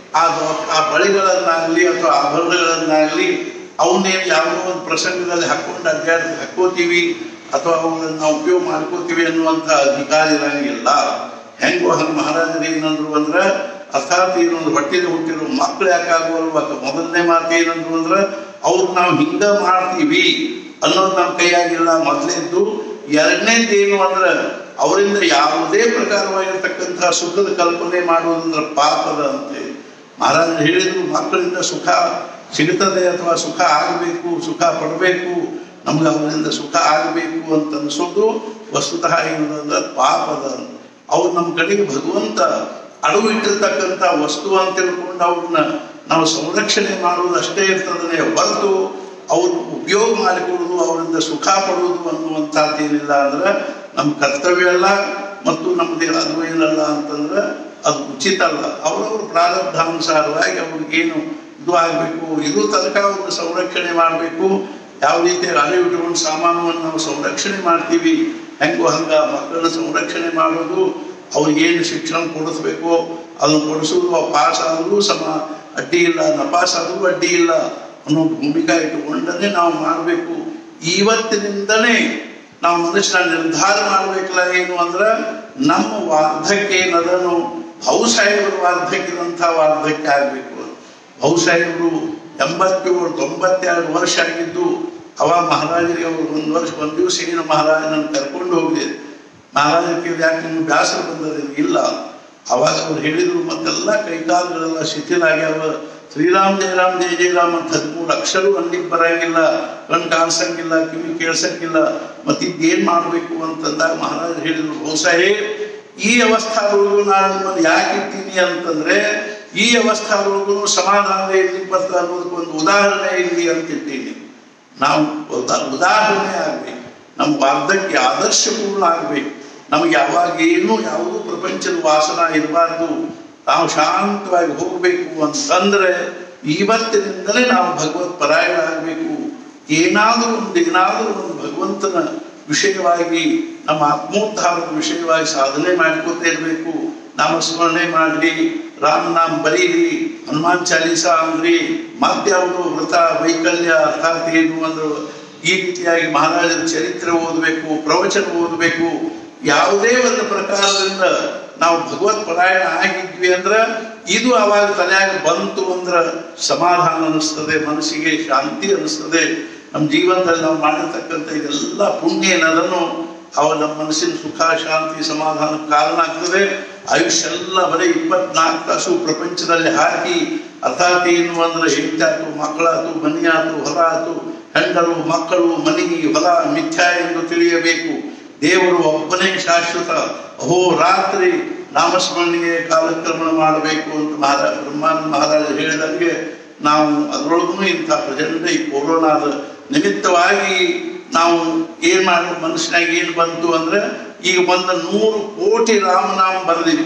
ಆ ದೊ- ಆ ಬಳಿಗಳನ್ನಾಗಲಿ ಅಥವಾ ಆಭರಣಗಳನ್ನಾಗಲಿ ಅವನ್ನೇನು ಯಾವುದೋ ಒಂದು ಪ್ರಸಂಗದಲ್ಲಿ ಹಾಕೊಂಡು ಅಡ್ಡಾಡ್ ಹಾಕೋತೀವಿ ಅಥವಾ ಅವುಗಳನ್ನ ನಾವು ಉಪಯೋಗ ಮಾಡ್ಕೋತೀವಿ ಅನ್ನುವಂಥ ಅಧಿಕಾರ ಇರಂಗಿಲ್ಲ ಹೆಂಗೋ ಹಂಗೆ ಮಹಾರಾಜರು ಏನಂದ್ರು ಅಂದ್ರೆ ಅರ್ಥಾತ್ ಏನೊಂದು ಹೊಟ್ಟೆಲಿ ಹುಟ್ಟಿರೋ ಮಕ್ಳು ಯಾಕಾಗುವಲ್ವ ಮೊದಲನೇ ಮಾತು ಏನಂದ್ರು ಅಂದ್ರೆ ಅವ್ರು ನಾವು ಹಿಂಗ ಮಾಡ್ತೀವಿ ಅನ್ನೋದು ನಮ್ಮ ಕೈಯಾಗಿಲ್ಲ ಮೊದಲೇದ್ದು ಎರಡನೇದು ಏನು ಅಂದ್ರೆ ಅವರಿಂದ ಯಾವುದೇ ಪ್ರಕಾರವಾಗಿರ್ತಕ್ಕಂತಹ ಸುಖದ ಕಲ್ಪನೆ ಮಾಡುವುದಂದ್ರೆ ಪಾಪದ ಅಂತೆ ಮಹಾರಾಜರು ಹೇಳಿದ್ರು ಮಕ್ಕಳಿಂದ ಸುಖ ಸಿಗುತ್ತದೆ ಅಥವಾ ಸುಖ ಆಗಬೇಕು ಸುಖ ಪಡಬೇಕು ನಮ್ಗೆ ಅವರಿಂದ ಸುಖ ಆಗಬೇಕು ಅಂತ ಅನ್ಸೋದು ವಸ್ತುತಃ ಏನಂದ್ರೆ ಪಾಪದ ಅವ್ರು ನಮ್ಮ ಕಡೆಗೆ ಭಗವಂತ ಅಡವು ಇಟ್ಟಿರ್ತಕ್ಕಂಥ ವಸ್ತು ಅಂತ ತಿಳ್ಕೊಂಡು ಅವ್ರನ್ನ ನಾವು ಸಂರಕ್ಷಣೆ ಮಾಡುವುದು ಅಷ್ಟೇ ಇರ್ತದನೆ ಹೊರತು ಅವ್ರು ಉಪಯೋಗ ಮಾಡಿಕೊಳ್ಳುವುದು ಅವರಿಂದ ಸುಖ ಪಡುವುದು ಅನ್ನುವಂಥದ್ದು ಏನಿಲ್ಲ ಅಂದ್ರೆ ನಮ್ಮ ಕರ್ತವ್ಯ ಅಲ್ಲ ಮತ್ತು ನಮ್ಮದೇ ಅದು ಏನಲ್ಲ ಅಂತಂದ್ರೆ ಅದು ಉಚಿತ ಅಲ್ಲ ಅವರವ್ರ ಪ್ರಾರಬ್ಧಾನುಸಾರವಾಗಿ ಅವ್ರಿಗೇನು ಇದು ಆಗಬೇಕು ಇದು ತನಕ ಅವ್ರನ್ನ ಸಂರಕ್ಷಣೆ ಮಾಡಬೇಕು ಯಾವ ರೀತಿ ಅಲೆ ಇಟ್ಕೊಂಡು ಸಾಮಾನುವನ್ನು ನಾವು ಸಂರಕ್ಷಣೆ ಮಾಡ್ತೀವಿ ಹೆಂಗೋ ಹಂಗ ಮಕ್ಕಳನ್ನ ಸಂರಕ್ಷಣೆ ಮಾಡೋದು ಅವ್ರಿಗೇನು ಶಿಕ್ಷಣ ಕೊಡಿಸ್ಬೇಕು ಅದನ್ನು ಕೊಡಿಸೋದು ಪಾಸ್ ಆದರೂ ಸಮ ಅಡ್ಡಿ ಇಲ್ಲ ನಪಾಸ್ ಆದರೂ ಅಡ್ಡಿ ಇಲ್ಲ ಅನ್ನೋ ಭೂಮಿಕಾ ಇಟ್ಟುಕೊಂಡೇ ನಾವು ಮಾಡಬೇಕು ಇವತ್ತಿನಿಂದನೇ ನಾವು ಮನುಷ್ಯನ ನಿರ್ಧಾರ ಮಾಡ್ಬೇಕಲ್ಲ ಏನು ಅಂದ್ರೆ ನಮ್ಮ ವಾರ್ಧಕ್ಯ ಏನದನ್ನು ಬಹುಸಾಹೇಬರ ವಾರ್ಧಕ್ಯದಂಥ ವಾರ್ಧಕ್ಯ ಆಗಬೇಕು ಬಹುಸಾಹೇಬರು ಎಂಬತ್ತೇಳು ತೊಂಬತ್ತೆರಡು ವರ್ಷ ಆಗಿದ್ದು ಅವಾಗ ಮಹಾರಾಜರಿಗೆ ಅವರು ಒಂದು ವರ್ಷ ಒಂದು ದಿವಸ ಏನು ಮಹಾರಾಜನನ್ನು ಕರ್ಕೊಂಡು ಹೋಗಿದೆ ಮಹಾರಾಜರಿಗೆ ಯಾಕೆ ನಿಮ್ಗೆ ಬ್ಯಾಸರ ಬಂದದೇನು ಇಲ್ಲ ಅವಾಗ ಅವ್ರು ಹೇಳಿದ್ರು ಮತ್ತೆಲ್ಲ ಕೈಕಾಲುಗಳೆಲ್ಲ ಶಿಥಿಲಾಗ್ಯಾವ ಶ್ರೀರಾಮ್ ಜಯ ರಾಮ್ ಜಯ ಜಯ ರಾಮ್ ಅಂತ ಹದಿಮೂರು ಅಕ್ಷರ ಅಲ್ಲಿಗೆ ಬರಂಗಿಲ್ಲ ಕಣ್ ಕಾಣಿಸಂಗಿಲ್ಲ ಕಿವಿ ಕೇಳ್ಸಂಗಿಲ್ಲ ಮತ್ತೆ ಇದೇನ್ ಮಾಡ್ಬೇಕು ಅಂತಂದಾಗ ಮಹಾರಾಜ ಹೇಳಿದ್ರು ಬಹುಸಾಹೇಬ್ ಈ ಅವಸ್ಥಾದೊಳಗೂ ನಾನು ನಿಮ್ಮನ್ನು ಯಾಕೆ ಇದ್ದೀನಿ ಅಂತಂದ್ರೆ ಈ ಅವಸ್ಥಾದೊಳಗೂ ಸಮಾಧಾನ ಇರ್ಲಿ ಬರ್ತದೆ ಅನ್ನೋದಕ್ಕೆ ಒಂದು ಉದಾಹರಣೆ ಇಲ್ಲಿ ಅಂತ ಇದ್ದೀನಿ ನಾವು ಉದಾ- ಉದಾಹರಣೆ ಆಗ್ಬೇಕು ನಮ್ಮ ವಾರ್ಧಕ್ಯ ಆದರ್ಶಪೂರ್ಣ ಆಗ್ಬೇಕು ನಮಗೆ ಯಾವಾಗ ಏನು ಯಾವುದೂ ಪ್ರಪಂಚದ ವಾಸನ ಇರಬಾರ್ದು ನಾವು ಶಾಂತವಾಗಿ ಹೋಗಬೇಕು ಅಂತಂದ್ರೆ ಇವತ್ತಿನಿಂದಲೇ ನಾವು ಭಗವತ್ ಪರಾಯಣರಾಗಬೇಕು ಏನಾದರೂ ಒಂದು ಏನಾದರೂ ಒಂದು ಭಗವಂತನ ವಿಷಯವಾಗಿ ನಮ್ಮ ಆತ್ಮೋದ್ಧಾರದ ವಿಷಯವಾಗಿ ಸಾಧನೆ ಮಾಡ್ಕೋತಾ ಇರಬೇಕು ನಾಮಸ್ಮರಣೆ ಮಾಡ್ರಿ ರಾಮ ನಾಮ ಬರೀರಿ ಹನುಮಾನ್ ಚಾಲೀಸ ಅಂದ್ರಿ ಮತ್ಯಾವುದು ವ್ರತ ವೈಕಲ್ಯ ಅರ್ಥಾತ್ ಏನು ಅಂದ್ರೆ ಈ ರೀತಿಯಾಗಿ ಮಹಾರಾಜರ ಚರಿತ್ರೆ ಓದಬೇಕು ಪ್ರವಚನ ಓದಬೇಕು ಯಾವುದೇ ಒಂದು ಪ್ರಕಾರದಿಂದ ನಾವು ಭಗವತ್ ಪರಾಯಣ ಆಗಿದ್ವಿ ಅಂದ್ರ ಇದು ಅವಾಗ ತಲೆಯಾಗ ಬಂತು ಅಂದ್ರ ಸಮಾಧಾನ ಅನಿಸ್ತದೆ ಮನಸ್ಸಿಗೆ ಶಾಂತಿ ಅನಿಸ್ತದೆ ನಮ್ಮ ಜೀವನದಲ್ಲಿ ನಾವು ಮಾಡಿರ್ತಕ್ಕಂಥ ಇದೆಲ್ಲ ಪುಣ್ಯ ಏನದನ್ನು ಅವ ನಮ್ಮ ಮನಸ್ಸಿನ ಸುಖ ಶಾಂತಿ ಸಮಾಧಾನಕ್ಕೆ ಕಾರಣ ಆಗ್ತದೆ ಆಯುಷ್ಯ ಎಲ್ಲ ಬರೀ ಇಪ್ಪತ್ನಾಲ್ಕು ತಾಸು ಪ್ರಪಂಚದಲ್ಲಿ ಹಾಕಿ ಅರ್ಥಾತ್ ಏನು ಅಂದ್ರೆ ಹೆಂಡಾತು ಮಕ್ಕಳಾತು ಮನೆಯಾತು ಹೊಲ ಆತು ಹೆಂಡರು ಮಕ್ಕಳು ಮನೆ ಹೊಲ ಮಿಥ್ಯಾ ಎಂದು ತಿಳಿಯಬೇಕು ದೇವರು ಒಬ್ಬನೇ ಶಾಶ್ವತ ಅಹೋ ರಾತ್ರಿ ನಾಮಸ್ಮರಣೆಗೆ ಕಾಲಕ್ರಮಣ ಮಾಡಬೇಕು ಅಂತ ಮಹಾರಾಜ ಬ್ರಹ್ಮಾನಂದ ಮಹಾರಾಜ ಹೇಳಿದಂಗೆ ನಾವು ಅದರೊಳಗೂ ಇಂಥ ಪ್ರಚಂಡ ಈ ಕೊರೋನಾದ ನಿಮಿತ್ತವಾಗಿ ನಾವು ಏನ್ ಮಾಡಿ ಮನುಷ್ಯನಾಗ ಏನ್ ಬಂತು ಅಂದ್ರೆ ಈಗ ಬಂದ ನೂರು ಕೋಟಿ ರಾಮನಾಮ ಬರೆದಿವಿ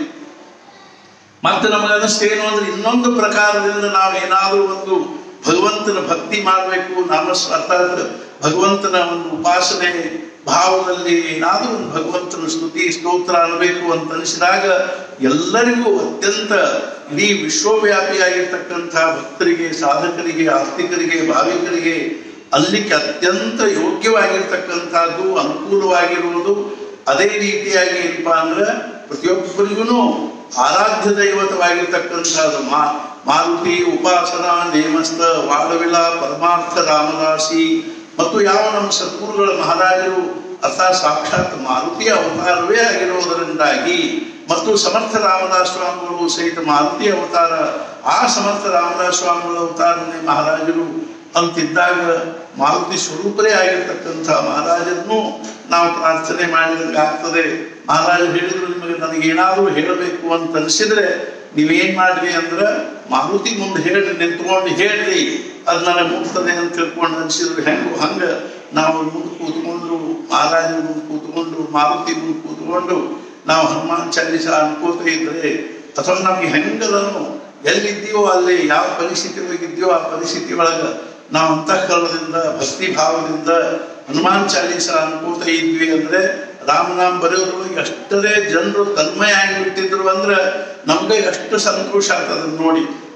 ಮತ್ತೆ ನಮಗೆ ಅನಿಸ್ತೇನು ಅಂದ್ರೆ ಇನ್ನೊಂದು ಪ್ರಕಾರದಿಂದ ನಾವು ಏನಾದರೂ ಒಂದು ಭಗವಂತನ ಭಕ್ತಿ ಮಾಡಬೇಕು ನಾಮ ಅರ್ಥಾತ್ ಭಗವಂತನ ಒಂದು ಉಪಾಸನೆ ಭಾವದಲ್ಲಿ ಏನಾದರೂ ಒಂದು ಭಗವಂತನ ಸ್ತುತಿ ಸ್ತೋತ್ರ ಅನ್ನಬೇಕು ಅಂತ ಅನಿಸಿದಾಗ ಎಲ್ಲರಿಗೂ ಅತ್ಯಂತ ಇಡೀ ವಿಶ್ವವ್ಯಾಪಿಯಾಗಿರ್ತಕ್ಕಂಥ ಭಕ್ತರಿಗೆ ಸಾಧಕರಿಗೆ ಆಸ್ತಿಕರಿಗೆ ಭಾವಿಕರಿಗೆ ಅಲ್ಲಿಗೆ ಅತ್ಯಂತ ಯೋಗ್ಯವಾಗಿರ್ತಕ್ಕಂಥದ್ದು ಅನುಕೂಲವಾಗಿರುವುದು ಅದೇ ರೀತಿಯಾಗಿ ಏನಪ್ಪ ಅಂದ್ರೆ ಪ್ರತಿಯೊಬ್ಬರಿಗೂ ಆರಾಧ್ಯ ದೈವತವಾಗಿರ್ತಕ್ಕಂಥದ್ದು ಮಾ ಮಾರುತಿ ಉಪಾಸನ ನೇಮಸ್ಥ ವಾಡವಿಲ ಪರಮಾರ್ಥ ರಾಮದಾಸಿ ಮತ್ತು ಯಾವ ನಮ್ಮ ಸದ್ಗುರುಗಳ ಮಹಾರಾಜರು ಅರ್ಥಾತ್ ಸಾಕ್ಷಾತ್ ಮಾರುತಿಯ ಅವತಾರವೇ ಆಗಿರುವುದರಿಂದಾಗಿ ಮತ್ತು ಸಮರ್ಥ ರಾಮದಾಸ ಸ್ವಾಮಿಗಳು ಸಹಿತ ಮಾರುತಿ ಅವತಾರ ಆ ಸಮರ್ಥ ರಾಮದಾಸ ಸ್ವಾಮಿಗಳ ಅವತಾರನೇ ಮಹಾರಾಜರು ಅಂತಿದ್ದಾಗ ಮಾರುತಿ ಸ್ವರೂಪರೇ ಆಗಿರ್ತಕ್ಕಂಥ ಮಹಾರಾಜರನ್ನು ನಾವು ಪ್ರಾರ್ಥನೆ ಮಾಡಿದಂಗೆ ಆಗ್ತದೆ ಮಹಾರಾಜರು ಹೇಳಿದ್ರು ನಿಮಗೆ ನನಗೇನಾದರೂ ಹೇಳಬೇಕು ಅಂತ ಅನಿಸಿದ್ರೆ ನೀವೇನ್ ಮಾಡ್ರಿ ಅಂದ್ರೆ ಮಾರುತಿ ಮುಂದೆ ಹೇಳ್ರಿ ನಿಂತ್ಕೊಂಡು ಹೇಳ್ರಿ ಅದು ನನಗೆ ಮುಟ್ತದೆ ಅಂತ ತಿಳ್ಕೊಂಡು ಅನ್ಸಿದ್ರು ಹೆಂಗು ಹಂಗ ನಾವು ಮುಂದೆ ಕೂತ್ಕೊಂಡು ಮಹಾರಾಜರ ಮುಂದೆ ಕೂತ್ಕೊಂಡು ಮಾರುತಿ ಮುಂದೆ ಕೂತ್ಕೊಂಡು ನಾವು ಹನುಮಾನ್ ಚಾಲೀಸ ಅನ್ಕೋತ ಇದ್ರೆ ಅಥವಾ ನಮ್ಗೆ ಹೆಂಗದನು ಎಲ್ಲಿದ್ದೀವೋ ಅಲ್ಲಿ ಯಾವ ಪರಿಸ್ಥಿತಿ ಒಳಗಿದ್ದೀವೋ ಆ ಪರಿಸ್ಥಿತಿ ಒಳಗ ನಾವು ಅಂತಃಕರಣದಿಂದ ಭಕ್ತಿ ಭಾವದಿಂದ ಹನುಮಾನ್ ಚಾಲೀಸ ಅನ್ಕೋತ ಇದ್ವಿ ಅಂದ್ರೆ ರಾಮನಾಮ್ ಬರೆಯೋದ್ರೊಳಗೆ ಎಷ್ಟರೇ ಜನರು ತನ್ಮಯ ಆಗಿಬಿಟ್ಟಿದ್ರು ಅಂದ್ರೆ ನಮ್ಗೆ ಎಷ್ಟು ಸಂತೋಷ ಆಗ್ತದೆ ನೋಡಿ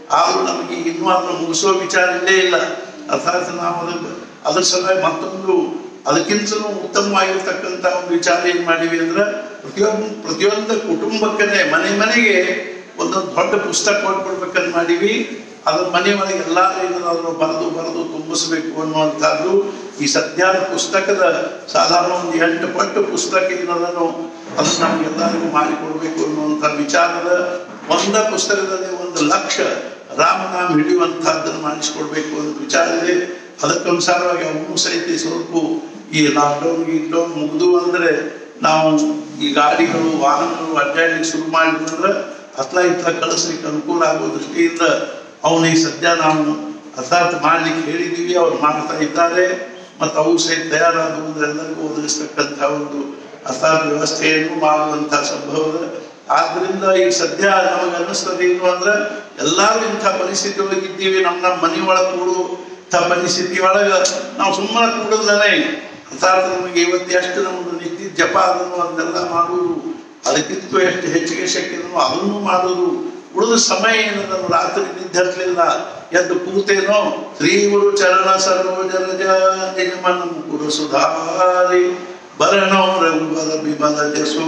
ಆದರೂ ನಮಗೆ ಇನ್ನೂ ಅದನ್ನು ಮುಗಿಸೋ ವಿಚಾರ ಇಲ್ಲೇ ಇಲ್ಲ ಅರ್ಥಾತ್ ನಾವು ಅದಕ್ಕೆ ಅದ್ರ ಸಲುವಾಗಿ ಮತ್ತೊಂದು ಅದಕ್ಕಿಂತಲೂ ಉತ್ತಮವಾಗಿರ್ತಕ್ಕಂಥ ಒಂದು ವಿಚಾರ ಏನು ಮಾಡಿವಿ ಅಂದ್ರೆ ಪ್ರತಿಯೊಂದು ಪ್ರತಿಯೊಂದು ಕುಟುಂಬಕ್ಕನೇ ಮನೆ ಮನೆಗೆ ಒಂದೊಂದು ದೊಡ್ಡ ಪುಸ್ತಕ ಕೊಟ್ಬಿಡ್ಬೇಕಂತ ಮಾಡೀವಿ ಅದ್ರ ಮನೆ ಒಳಗೆ ಎಲ್ಲಾರು ಏನಾದ್ರು ಬರೆದು ಬರೆದು ತುಂಬಿಸ್ಬೇಕು ಅನ್ನುವಂಥದ್ದು ಈ ಸದ್ಯದ ಪುಸ್ತಕದ ಸಾಧಾರಣ ಒಂದು ಎಂಟು ಪಟ್ಟು ಪುಸ್ತಕ ಏನದನ್ನು ಅದನ್ನು ನಮ್ಗೆಲ್ಲರಿಗೂ ಮಾಡಿಕೊಡ್ಬೇಕು ಅನ್ನುವಂಥ ವಿಚಾರದ ಒಂದ ಪುಸ್ತಕದಲ್ಲಿ ಒಂದು ಲಕ್ಷ ರಾಮನಾಮ ಹಿಡಿಯುವಂತಹದ್ದನ್ನು ಮಾಡಿಸ್ಕೊಡ್ಬೇಕು ಅಂತ ವಿಚಾರ ಇದೆ ಅದಕ್ಕನುಸಾರವಾಗಿ ಅವನು ಸಹಿತ ಸ್ವಲ್ಪ ಈ ಲಾಕ್ಡೌನ್ ಗೀಕ್ಡೌನ್ ಮುಗಿದು ಅಂದ್ರೆ ನಾವು ಈ ಗಾಡಿಗಳು ವಾಹನಗಳು ಅಡ್ಡಾಡ್ಲಿಕ್ಕೆ ಶುರು ಮಾಡಿದ್ರೆ ಹತ್ಲ ಇತ್ಲ ಕಳಿಸ್ಲಿಕ್ಕೆ ಅನುಕೂಲ ಆಗೋ ದೃಷ್ಟಿಯಿಂದ ಅವನು ಈ ಸದ್ಯ ನಾವು ಅರ್ಥಾತ್ ಮಾಡ್ಲಿಕ್ಕೆ ಹೇಳಿದೀವಿ ಅವ್ರು ಮಾಡ್ತಾ ಇದ್ದಾರೆ ಮತ್ತು ಅವು ಸಹಿತ ತಯಾರಾಗುವುದು ಎಲ್ಲರಿಗೂ ಒದಗಿಸ್ತಕ್ಕಂಥ ಒಂದು ಅರ್ಥಾತ್ ವ್ಯವಸ್ಥೆಯನ್ನು ಮಾಡುವಂಥ ಸಂಭವದ ಆದ್ರಿಂದ ಈಗ ಸದ್ಯ ನಮಗೆ ಅನ್ನಿಸ್ತದೆ ಏನು ಅಂದ್ರೆ ಎಲ್ಲರೂ ಇಂಥ ಪರಿಸ್ಥಿತಿ ಒಳಗೆ ಇದ್ದೀವಿ ನಮ್ಮ ನಮ್ಮ ಮನೆ ಒಳಗೆ ಕೂಡುವಂಥ ಪರಿಸ್ಥಿತಿ ಒಳಗೆ ನಾವು ಸುಮ್ಮನೆ ಕೂಡೋದನೇ ಅರ್ಥಾತ್ ನಮಗೆ ಇವತ್ತು ಎಷ್ಟು ನಮ್ಮದು ನಿತ್ಯ ಜಪ ಅದನ್ನು ಅದನ್ನೆಲ್ಲ ಮಾಡುವುದು ಅದಕ್ಕಿಂತ ಎಷ್ಟು ಹೆಚ್ಚಿಗೆ ಶಕ್ತಿ ಇದನ್ನು ಅದನ್ನು ಮಾಡುವುದು ಉಳಿದ ಸಮಯ ಏನದನ್ನು ರಾತ್ರಿ ನಿದ್ದೆ ಹತ್ತಲಿಲ್ಲ ಎದ್ದು ಕೂತೇನೋ ಶ್ರೀ ಗುರು ಚರಣ ಸರೋಜ ರಜ ನಿಜಮನ ಗುರು ಸುಧಾರಿ ಬರಣೋ ರಘುಬಲ ಬಿಮಲ ಜಸು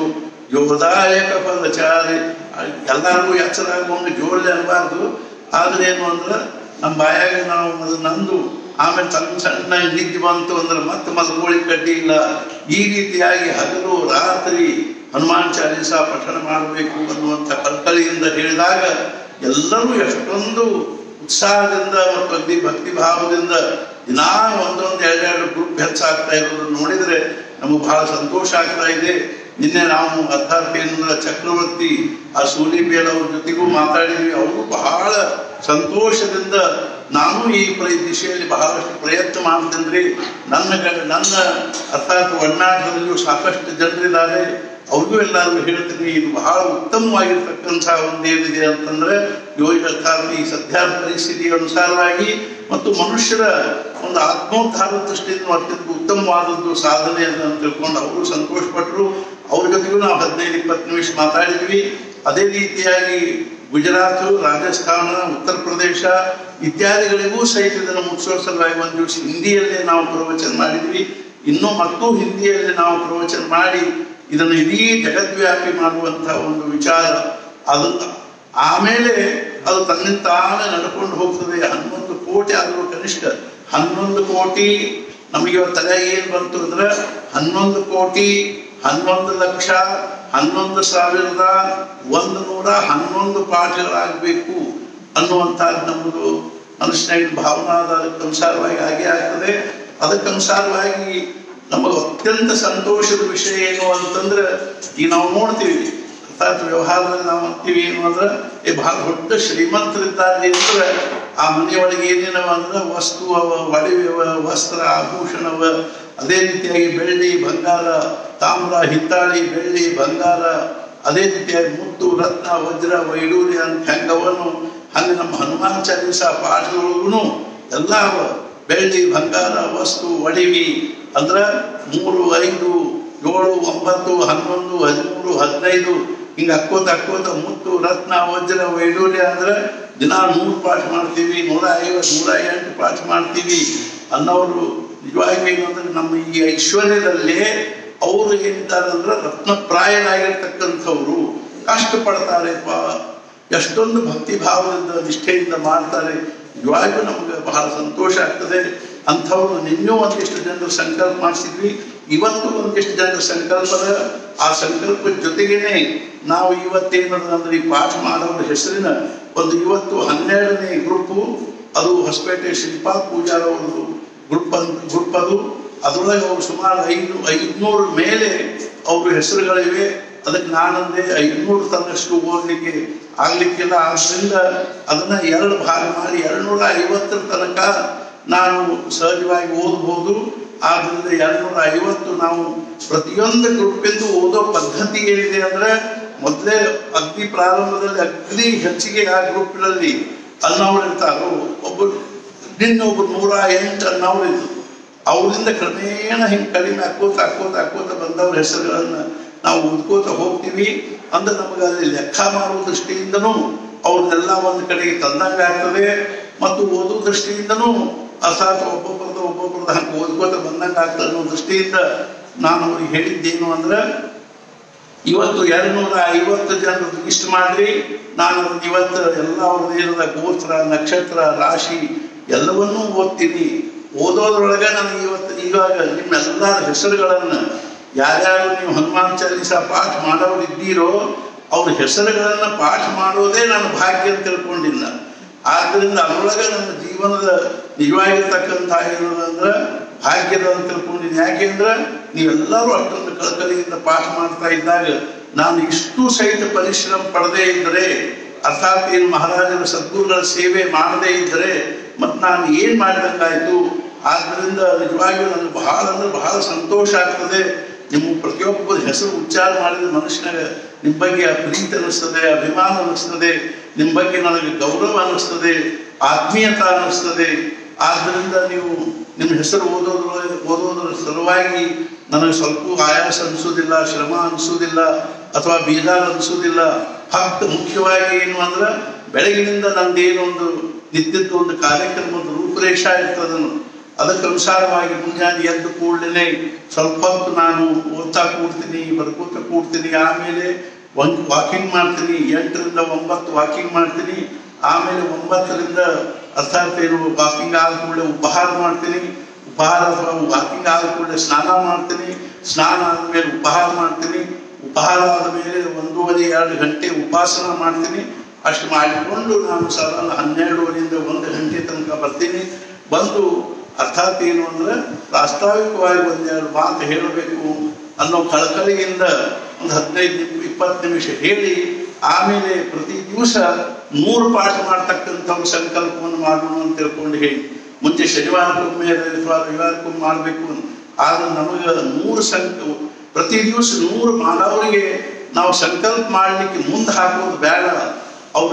ಯೋದಾಯಕ ಫಲಚಾರಿ ಎಲ್ಲರಿಗೂ ಎಚ್ಚರ ಆಗುವಂಗೆ ಜೋಡ್ಲೆ ಅನ್ಬಾರ್ದು ಆದ್ರೆ ಏನು ಅಂದ್ರೆ ನಮ್ಮ ಬಾಯಾಗ ನಾವು ಅದು ನಂದು ಆಮೇಲೆ ಸಣ್ಣ ಸಣ್ಣ ನಿದ್ದೆ ಬಂತು ಅಂದ್ರೆ ಮತ್ತೆ ಮಲ್ಗೋಳಿ ಕಡ್ಡಿ ಇಲ್ಲ ಈ ರೀತಿಯಾಗಿ ಹಗಲು ರಾತ್ರಿ ಹನುಮಾನ್ ಚಾಲೀಸ ಪಠಣ ಮಾಡಬೇಕು ಅನ್ನುವಂಥ ಕಲ್ಕಳಿಯಿಂದ ಹೇಳಿದಾಗ ಎಲ್ಲರೂ ಎಷ್ಟೊಂದು ಉತ್ಸಾಹದಿಂದ ಮತ್ತು ಅಗ್ನಿ ಭಕ್ತಿ ಭಾವದಿಂದ ದಿನಾ ಒಂದೊಂದು ಎರಡೆರಡು ಗ್ರೂಪ್ ಹೆಚ್ಚಾಗ್ತಾ ಇರೋದನ್ನು ನೋಡಿದ್ರೆ ನಮಗೆ ಬಹಳ ಸಂತೋಷ ಆಗ್ತಾ ಇದೆ ನಿನ್ನೆ ನಾವು ಅರ್ಥಾತ್ ಏನಂದ್ರೆ ಚಕ್ರವರ್ತಿ ಆ ಸೂಲಿಬೇಲ್ ಅವ್ರ ಜೊತೆಗೂ ಮಾತಾಡಿದ್ವಿ ಅವರು ಬಹಳ ಸಂತೋಷದಿಂದ ನಾನು ಈ ಪ್ರ ದಿಶೆಯಲ್ಲಿ ಬಹಳಷ್ಟು ಪ್ರಯತ್ನ ಮಾಡ್ತೇನ್ರಿ ನನ್ನ ಗ- ನನ್ನ ಅರ್ಥಾತ್ ಒಡನಾಟದಲ್ಲಿಯೂ ಸಾಕಷ್ಟು ಜನರಿದ್ದಾರೆ ಅವ್ರಿಗೂ ಎಲ್ಲರಿಗೂ ಹೇಳ್ತೀನಿ ಇದು ಬಹಳ ಉತ್ತಮವಾಗಿರ್ತಕ್ಕಂಥ ಒಂದು ಏನಿದೆ ಅಂತಂದ್ರೆ ಯೋಜನೆ ಅರ್ಥಾತ್ ಈ ಸದ್ಯ ಪರಿಸ್ಥಿತಿ ಅನುಸಾರವಾಗಿ ಮತ್ತು ಮನುಷ್ಯರ ಒಂದು ಆತ್ಮೋದ್ಧಾರ ದೃಷ್ಟಿಯಿಂದ ಅತ್ಯಂತ ಉತ್ತಮವಾದದ್ದು ಸಾಧನೆ ಅಂತ ತಿಳ್ಕೊಂಡು ಅವರು ಸಂತೋಷಪಟ್ಟರು ಅವ್ರ ಜೊತೆಗೂ ನಾವು ಹದಿನೈದು ಇಪ್ಪತ್ತು ನಿಮಿಷ ಮಾತಾಡಿದ್ವಿ ಅದೇ ರೀತಿಯಾಗಿ ಗುಜರಾತ್ ರಾಜಸ್ಥಾನ ಉತ್ತರ ಪ್ರದೇಶ ಇತ್ಯಾದಿಗಳಿಗೂ ಸಹಿತ ಇದನ್ನು ಮುಗಿಸೋ ಸಲುವಾಗಿ ಒಂದು ದಿವಸ ಹಿಂದಿಯಲ್ಲೇ ನಾವು ಪ್ರವಚನ ಮಾಡಿದ್ವಿ ಇನ್ನೂ ಮತ್ತು ಹಿಂದಿಯಲ್ಲಿ ನಾವು ಪ್ರವಚನ ಮಾಡಿ ಇದನ್ನು ಇಡೀ ಜಗದ್ವ್ಯಾಪಿ ಮಾಡುವಂಥ ಒಂದು ವಿಚಾರ ಅದು ಆಮೇಲೆ ಅದು ತನ್ನಿಂದ ತಾನೇ ನಡ್ಕೊಂಡು ಹೋಗ್ತದೆ ಹನ್ನೊಂದು ಕೋಟಿ ಆದರೂ ಕನಿಷ್ಠ ಹನ್ನೊಂದು ಕೋಟಿ ನಮಗೆ ಇವತ್ತು ತಲೆಯಾಗ ಏನು ಬಂತು ಅಂದ್ರೆ ಹನ್ನೊಂದು ಕೋಟಿ ಹನ್ನೊಂದು ಲಕ್ಷ ಹನ್ನೊಂದು ಸಾವಿರದ ಒಂದು ನೂರ ಹನ್ನೊಂದು ಪಾಠಗಳಾಗಬೇಕು ಅನ್ನುವಂಥದ್ದು ನಮ್ಮದು ಮನುಷ್ಯನಾಗಿ ಭಾವನಾದ ಅದಕ್ಕನುಸಾರವಾಗಿ ಆಗೇ ಆಗ್ತದೆ ಅದಕ್ಕನುಸಾರವಾಗಿ ನಮಗೆ ಅತ್ಯಂತ ಸಂತೋಷದ ವಿಷಯ ಏನು ಅಂತಂದ್ರೆ ಈಗ ನಾವು ನೋಡ್ತೀವಿ ಅರ್ಥಾತ್ ವ್ಯವಹಾರದಲ್ಲಿ ನಾವು ಅಂತೀವಿ ಏನು ಅಂದ್ರೆ ಏ ಬಹಳ ದೊಡ್ಡ ಶ್ರೀಮಂತರಿದ್ದಾರೆ ಅಂದ್ರೆ ಆ ಮನೆಯೊಳಗೆ ಏನೇನವ ಅಂದ್ರೆ ವಸ್ತು ಅವ ಒಡವೆವ ವಸ್ತ್ರ ಆಭೂಷಣವ ಅದೇ ರೀತಿಯಾಗಿ ಬೆಳ್ಳಿ ಬಂಗಾರ ತಾಮ್ರ ಹಿತ್ತಾಳಿ ಬೆಳ್ಳಿ ಬಂಗಾರ ಅದೇ ರೀತಿಯಾಗಿ ಮುತ್ತು ರತ್ನ ವಜ್ರ ವೈಡೂರ್ಯ ಅಂತ ಹೆಂಗವನು ಹಂಗೆ ನಮ್ಮ ಹನುಮಾನ್ ಚಾಲೀಸ ಪಾಠದೊಳಗೂ ಎಲ್ಲ ಅವ. ಬೆಳ್ಳಿ ಬಂಗಾರ ವಸ್ತು ಒಡವಿ ಅಂದ್ರ ಮೂರು ಐದು ಏಳು ಒಂಬತ್ತು ಹನ್ನೊಂದು ಹದಿಮೂರು ಹದಿನೈದು ಹಿಂಗ ಅಕ್ಕೋತ ಅಕ್ಕೋತ ಮುತ್ತು ರತ್ನ ವಜ್ರ ವೈಡೂರ್ಯ ಅಂದ್ರೆ ದಿನ ನೂರು ಪಾಠ ಮಾಡ್ತೀವಿ ನೂರ ಐವತ್ತು ನೂರ ಎಂಟು ಪಾಠ ಮಾಡ್ತೀವಿ ಅನ್ನೋರು ನಿಜವಾಗಿ ಏನು ಅಂದ್ರೆ ನಮ್ಮ ಈ ಐಶ್ವರ್ಯದಲ್ಲೇ ಅವರು ಏನಿದ್ದಾರೆ ಅಂದ್ರೆ ರತ್ನಪ್ರಾಯರಾಗಿರ್ತಕ್ಕಂಥವ್ರು ಕಷ್ಟಪಡ್ತಾರೆಪ್ಪ ಎಷ್ಟೊಂದು ಭಕ್ತಿ ಭಾವದಿಂದ ನಿಷ್ಠೆಯಿಂದ ಮಾಡ್ತಾರೆ ನಿಜವಾಗಿಯೂ ನಮಗೆ ಬಹಳ ಸಂತೋಷ ಆಗ್ತದೆ ಅಂಥವ್ರು ನಿನ್ನೂ ಒಂದಿಷ್ಟು ಜನರು ಸಂಕಲ್ಪ ಮಾಡಿಸಿದ್ವಿ ಇವತ್ತು ಒಂದಿಷ್ಟು ಜನರ ಸಂಕಲ್ಪದ ಆ ಸಂಕಲ್ಪದ ಜೊತೆಗೇನೆ ನಾವು ಇವತ್ತೇನದ ಅಂದ್ರೆ ಈ ಪಾಠ ಮಾಡೋರ ಹೆಸರಿನ ಒಂದು ಇವತ್ತು ಹನ್ನೆರಡನೇ ಗ್ರೂಪು ಅದು ಹೊಸಪೇಟೆ ಶಿಲ್ಪಾ ಪೂಜಾರ ಒಂದು ಗ್ರೂಪ್ ಅಂತ ಗ್ರೂಪ್ ಅದು ಅದರೊಳಗೆ ಅವರು ಸುಮಾರು ಐದು ಐದುನೂರ ಮೇಲೆ ಅವ್ರ ಹೆಸರುಗಳಿವೆ ಅದಕ್ಕೆ ನಾನಂದೆ ಐದುನೂರು ತನ್ನಷ್ಟು ಓದಲಿಕ್ಕೆ ಆಗ್ಲಿಕ್ಕಿಲ್ಲ ಆದ್ರಿಂದ ಅದನ್ನ ಎರಡು ಭಾಗ ಮಾಡಿ ಎರಡ್ನೂರ ಐವತ್ತರ ತನಕ ನಾನು ಸಹಜವಾಗಿ ಓದ್ಬೋದು ಆದ್ರಿಂದ ಎರಡ್ನೂರ ಐವತ್ತು ನಾವು ಪ್ರತಿಯೊಂದು ಗ್ರೂಪಿಂದು ಓದೋ ಪದ್ಧತಿ ಏನಿದೆ ಅಂದ್ರೆ ಮೊದಲೇ ಅಗ್ನಿ ಪ್ರಾರಂಭದಲ್ಲಿ ಅಗ್ನಿ ಹೆಚ್ಚಿಗೆ ಆ ಗ್ರೂಪ್ನಲ್ಲಿ ಅನ್ನೋರು ಇರ್ತಾರೋ ಒಬ್ಬರು ನಿನ್ನೆ ಒಬ್ರು ನೂರ ಎಂಟು ಅನ್ನೋರು ಇದ್ರು ಅವರಿಂದ ಕ್ರಮೇಣ ಹಿಂಗೆ ಕಡಿಮೆ ಹಾಕೋತ ಹಾಕೋತ ಹಾಕೋತ ಬಂದವ್ರ ಹೆಸರುಗಳನ್ನ ನಾವು ಓದ್ಕೋತ ಹೋಗ್ತೀವಿ ಅಂದ್ರೆ ನಮಗೆ ಅಲ್ಲಿ ಲೆಕ್ಕ ಮಾಡುವ ದೃಷ್ಟಿಯಿಂದನೂ ಅವ್ರನ್ನೆಲ್ಲ ಒಂದು ಕಡೆಗೆ ತಂದಂಗೆ ಆಗ್ತದೆ ಮತ್ತು ಓದೋ ದೃಷ್ಟಿಯಿಂದನೂ ಅರ್ಥಾತ್ ಒಬ್ಬೊಬ್ಬರದ ಒಬ್ಬೊಬ್ಬರದ ಹಂಗೆ ಓದ್ಕೋತ ಬಂದಂಗೆ ಆಗ್ತದೆ ಅನ್ನೋ ದೃಷ್ಟಿಯಿಂದ ನಾನು ಅವ್ರಿಗೆ ಹೇಳಿದ್ದೇನು ಅಂದ್ರೆ ಇವತ್ತು ಎರಡ್ನೂರ ಐವತ್ತು ಜನರದ್ದು ಲಿಸ್ಟ್ ಮಾಡ್ರಿ ನಾನು ಅದನ್ನ ಇವತ್ತು ಎಲ್ಲ ಅವ್ರದ್ದು ಏನದ ಗೋತ್ರ ನಕ್ಷತ್ರ ರಾಶಿ ಎಲ್ಲವನ್ನೂ ಓದ್ತೀನಿ ಓದೋದ್ರೊಳಗೆ ನನಗೆ ಇವತ್ತು ಇವಾಗ ನಿಮ್ಮೆಲ್ಲರ ಹೆಸರುಗಳನ್ನು ಯಾರ್ಯಾರು ನೀವು ಹನುಮಾನ್ ಚಾಲೀಸ ಪಾಠ ಮಾಡೋರು ಇದ್ದೀರೋ ಅವ್ರ ಹೆಸರುಗಳನ್ನ ಪಾಠ ಮಾಡೋದೇ ನನ್ನ ಭಾಗ್ಯ ಅಂತ ತಿಳ್ಕೊಂಡಿಲ್ಲ ಆದ್ದರಿಂದ ಅದರೊಳಗೆ ನನ್ನ ಜೀವನದ ನಿಜವಾಗಿರ್ತಕ್ಕಂಥ ಏನದಂದ್ರೆ ಭಾಗ್ಯದ ಅಂತ ತಿಳ್ಕೊಂಡಿದ್ದೀನಿ ಯಾಕೆಂದ್ರೆ ನೀವೆಲ್ಲರೂ ಅಷ್ಟೊಂದು ಕಳಕಳಿಯಿಂದ ಪಾಠ ಮಾಡ್ತಾ ಇದ್ದಾಗ ನಾನು ಇಷ್ಟು ಸಹಿತ ಪರಿಶ್ರಮ ಪಡದೇ ಇದ್ದರೆ ಅರ್ಥಾತ್ ಏನು ಮಹಾರಾಜರ ಸದ್ಗುರುಗಳ ಸೇವೆ ಮಾಡದೇ ಇದ್ದರೆ ಮತ್ತು ನಾನು ಏನು ಮಾಡಿದಂಗಾಯ್ತು ಆದ್ದರಿಂದ ನಿಜವಾಗಿಯೂ ನನಗೆ ಬಹಳ ಅಂದ್ರೆ ಬಹಳ ಸಂತೋಷ ಆಗ್ತದೆ ನಿಮ್ಮ ಪ್ರತಿಯೊಬ್ಬರ ಹೆಸರು ಉಚ್ಚಾರ ಮಾಡಿದ ಮನುಷ್ಯನಾಗ ನಿಮ್ಮ ಬಗ್ಗೆ ಆ ಪ್ರೀತಿ ಅನ್ನಿಸ್ತದೆ ಅಭಿಮಾನ ಅನ್ನಿಸ್ತದೆ ನಿಮ್ಮ ಬಗ್ಗೆ ನನಗೆ ಗೌರವ ಅನ್ನಿಸ್ತದೆ ಆತ್ಮೀಯತ ಅನ್ನಿಸ್ತದೆ ಆದ್ದರಿಂದ ನೀವು ನಿಮ್ಮ ಹೆಸರು ಓದೋದ್ರ ಓದೋದ್ರ ಸಲುವಾಗಿ ನನಗೆ ಸ್ವಲ್ಪ ಆಯಾಸ ಅನಿಸೋದಿಲ್ಲ ಶ್ರಮ ಅನಿಸೋದಿಲ್ಲ ಅಥವಾ ಬೇಜಾರು ಅನಿಸೋದಿಲ್ಲ ಫಕ್ತ ಮುಖ್ಯವಾಗಿ ಏನು ಅಂದ್ರೆ ಬೆಳಗಿನಿಂದ ನಂದೇನು ಒಂದು ನಿತ್ಯದ ಒಂದು ಕಾರ್ಯಕ್ರಮದ ರೂಪುರೇಷ ಇರ್ತದನು ಅದಕ್ಕೆ ಅನುಸಾರವಾಗಿ ಮುಂಜಾನೆ ಎದ್ದು ಕೂಡಲೇ ಸ್ವಲ್ಪ ಹೊತ್ತು ನಾನು ಓದ್ತಾ ಕೂಡ್ತೀನಿ ಬರ್ಕೋತ ಕೂಡ್ತೀನಿ ಆಮೇಲೆ ಒಂದು ವಾಕಿಂಗ್ ಮಾಡ್ತೀನಿ ಎಂಟರಿಂದ ಒಂಬತ್ತು ವಾಕಿಂಗ್ ಮಾಡ್ತೀನಿ ಆಮೇಲೆ ಒಂಬತ್ತರಿಂದ ಅರ್ಥಾತ್ ಏನು ವಾಕಿಂಗ್ ಆದ ಕೂಡಲೇ ಉಪಹಾರ ಮಾಡ್ತೀನಿ ಉಪಹಾರ ಅಥವಾ ವಾಕಿಂಗ್ ಆದ ಕೂಡಲೇ ಸ್ನಾನ ಮಾಡ್ತೀನಿ ಸ್ನಾನ ಆದಮೇಲೆ ಉಪಹಾರ ಮಾಡ್ತೀನಿ ಉಪಹಾರ ಆದ ಮೇಲೆ ಒಂದೂವರೆ ಎರಡು ಗಂಟೆ ಉಪಾಸನ ಮಾಡ್ತೀನಿ ಅಷ್ಟು ಮಾಡಿಕೊಂಡು ನಾನು ಸಾಧಾರಣ ಹನ್ನೆರಡುವರೆಯಿಂದ ಒಂದು ಗಂಟೆ ತನಕ ಬರ್ತೀನಿ ಬಂದು ಅರ್ಥಾತ್ ಏನು ಅಂದ್ರೆ ಪ್ರಾಸ್ತಾವಿಕವಾಗಿ ಒಂದೆರಡು ಮಾತು ಹೇಳಬೇಕು ಅನ್ನೋ ಕಳಕಳಿಯಿಂದ ಒಂದು ಹದಿನೈದು ನಿಮಿಷ ಇಪ್ಪತ್ತು ನಿಮಿಷ ಹೇಳಿ ಆಮೇಲೆ ಪ್ರತಿ ದಿವಸ ನೂರು ಪಾಠ ಮಾಡ್ತಕ್ಕಂಥ ಒಂದು ಸಂಕಲ್ಪವನ್ನು ಮಾಡೋಣ ಅಂತ ತಿಳ್ಕೊಂಡು ಹೇಳಿ ಮುಂಚೆ ಶನಿವಾರಕ್ಕೊಮ್ಮೆ ಅಥವಾ ರವಿವಾರಕ್ಕೊಮ್ಮೆ ಮಾಡಬೇಕು ಆದ್ರೆ ನಮಗೆ ನೂರು ಸಂಕ ಪ್ರತಿ ದಿವಸ ನೂರು ಮಾಡೋರಿಗೆ ನಾವು ಸಂಕಲ್ಪ ಮಾಡಲಿಕ್ಕೆ ಮುಂದೆ ಹಾಕೋದು ಬೇಡ ಅವರು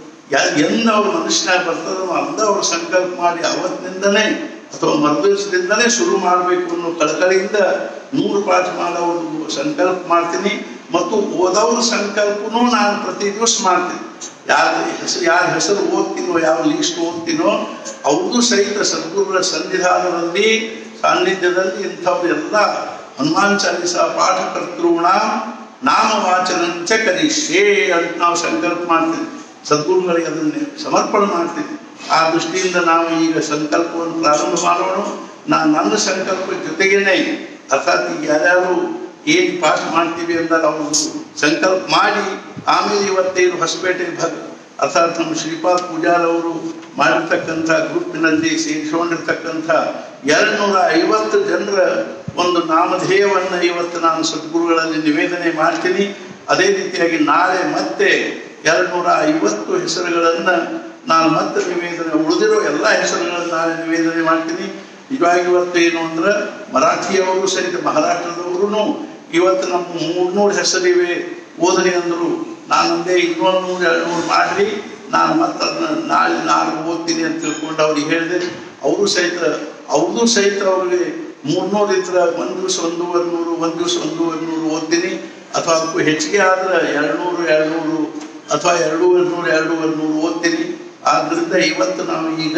ಎಂದ ಅವ್ರ ಮನುಷ್ಯನಾಗ ಬರ್ತದೋ ಅಂದ ಅವ್ರು ಸಂಕಲ್ಪ ಮಾಡಿ ಅವತ್ತಿನಿಂದನೇ ಅಥವಾ ಮರುದಿವಸದಿಂದನೇ ಶುರು ಮಾಡಬೇಕು ಅನ್ನೋ ಕಳಕಳಿಯಿಂದ ನೂರು ಪಾಠ ಮಾಡೋದು ಸಂಕಲ್ಪ ಮಾಡ್ತೀನಿ ಮತ್ತು ಓದೋರ ಸಂಕಲ್ಪನೂ ನಾನು ಪ್ರತಿ ದಿವಸ ಮಾಡ್ತೀನಿ ಯಾರ ಹೆಸರು ಯಾರ ಹೆಸರು ಓದ್ತೀನೋ ಯಾವ ಲೀಸ್ಟ್ ಓದ್ತೀನೋ ಅವ್ರದ್ದು ಸಹಿತ ಸದ್ಗುರುಗಳ ಸನ್ನಿಧಾನದಲ್ಲಿ ಸಾನ್ನಿಧ್ಯದಲ್ಲಿ ಇಂಥವ್ರೆಲ್ಲ ಹನುಮಾನ್ ಚಾಲೀಸ ಪಾಠಕರ್ತೃಣ ನಾಮ ವಾಚನಂಚ ಕರಿಷ್ಯೇ ಅಂತ ನಾವು ಸಂಕಲ್ಪ ಮಾಡ್ತೀವಿ ಸದ್ಗುರುಗಳಿಗೆ ಅದನ್ನೇ ಸಮರ್ಪಣೆ ಮಾಡ್ತೀನಿ ಆ ದೃಷ್ಟಿಯಿಂದ ನಾವು ಈಗ ಸಂಕಲ್ಪವನ್ನು ಪ್ರಾರಂಭ ಮಾಡೋಣ ನಾನು ನನ್ನ ಸಂಕಲ್ಪ ಜೊತೆಗೇನೆ ಅರ್ಥಾತ್ ಈಗ ಯಾರ್ಯಾರು ಏನು ಪಾಠ ಮಾಡ್ತೀವಿ ಅಂತ ನಾವು ಸಂಕಲ್ಪ ಮಾಡಿ ಆಮೇಲೆ ಇವತ್ತೇನು ಹೊಸಪೇಟೆ ಭಕ್ ಅರ್ಥಾತ್ ನಮ್ಮ ಶ್ರೀಪಾದ್ ಪೂಜಾರ್ ಅವರು ಮಾಡಿರ್ತಕ್ಕಂಥ ಗ್ರೂಪಿನಲ್ಲಿ ಸೇರಿಸಿಕೊಂಡಿರ್ತಕ್ಕಂಥ ಎರಡ್ನೂರ ಐವತ್ತು ಜನರ ಒಂದು ನಾಮಧೇಯವನ್ನು ಇವತ್ತು ನಾನು ಸದ್ಗುರುಗಳಲ್ಲಿ ನಿವೇದನೆ ಮಾಡ್ತೀನಿ ಅದೇ ರೀತಿಯಾಗಿ ನಾಳೆ ಮತ್ತೆ ಎರಡ್ನೂರ ಐವತ್ತು ಹೆಸರುಗಳನ್ನು ನಾನು ಮತ್ತೆ ನಿವೇದನೆ ಉಳಿದಿರೋ ಎಲ್ಲ ಹೆಸರುಗಳನ್ನು ನಾಳೆ ನಿವೇದನೆ ಮಾಡ್ತೀನಿ ನಿಜವಾಗಿ ಇವತ್ತು ಏನು ಅಂದ್ರೆ ಮರಾಠಿಯವರು ಸಹಿತ ಮಹಾರಾಷ್ಟ್ರದವರು ಇವತ್ತು ನಮ್ಮ ಮೂರ್ನೂರು ಹೆಸರಿವೆ ಓದ್ರಿ ಅಂದರು ನಾನಂದೇ ಇನ್ನೊಂದು ನೂರು ಎರಡು ನೂರು ಮಾಡ್ರಿ ನಾನು ಮತ್ತೆ ಅದನ್ನ ನಾಳೆ ನಾಳೆ ಓದ್ತೀನಿ ಅಂತ ತಿಳ್ಕೊಂಡು ಅವ್ರಿಗೆ ಹೇಳಿದೆ ಅವರು ಸಹಿತ ಅವ್ರದ್ದು ಸಹಿತ ಅವ್ರಿಗೆ ಮೂರ್ನೂರು ಇದ್ರೆ ಒಂದು ದಿವಸ ಒಂದೂವರೆ ನೂರು ಒಂದು ದಿವಸ ಒಂದೂವರೆ ನೂರು ಓದ್ತೀನಿ ಅಥವಾ ಅದಕ್ಕೂ ಹೆಚ್ಚಿಗೆ ಆದ್ರೆ ಎರಡು ನೂರು ಎರಡು ನೂರು ಅಥವಾ ಎರಡೂವರೆ ನೂರು ಎರಡೂವರೆ ನೂರು ಓದ್ತೀನಿ ಆದ್ರಿಂದ ಇವತ್ತು ನಾವು ಈಗ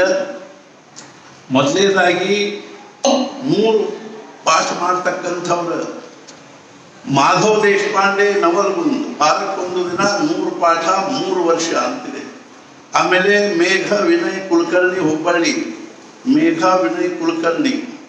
ಮೊದಲನೇದಾಗಿ ನೂರು ಪಾಠ ಮಾಡ್ತಕ್ಕಂಥವ್ರ ಮಾಧವ್ ದೇಶಪಾಂಡೆ ನವಲ್ಗುಂದ್ ವಾರಕ್ಕೊಂದು ದಿನ ನೂರು ಪಾಠ ಮೂರು ವರ್ಷ ಅಂತಿದೆ ಆಮೇಲೆ ಮೇಘ ವಿನಯ್ ಕುಲಕರ್ಣಿ ಹುಬ್ಬಳ್ಳಿ ಮೇಘ ವಿನಯ್ ಕುಲಕರ್ಣಿ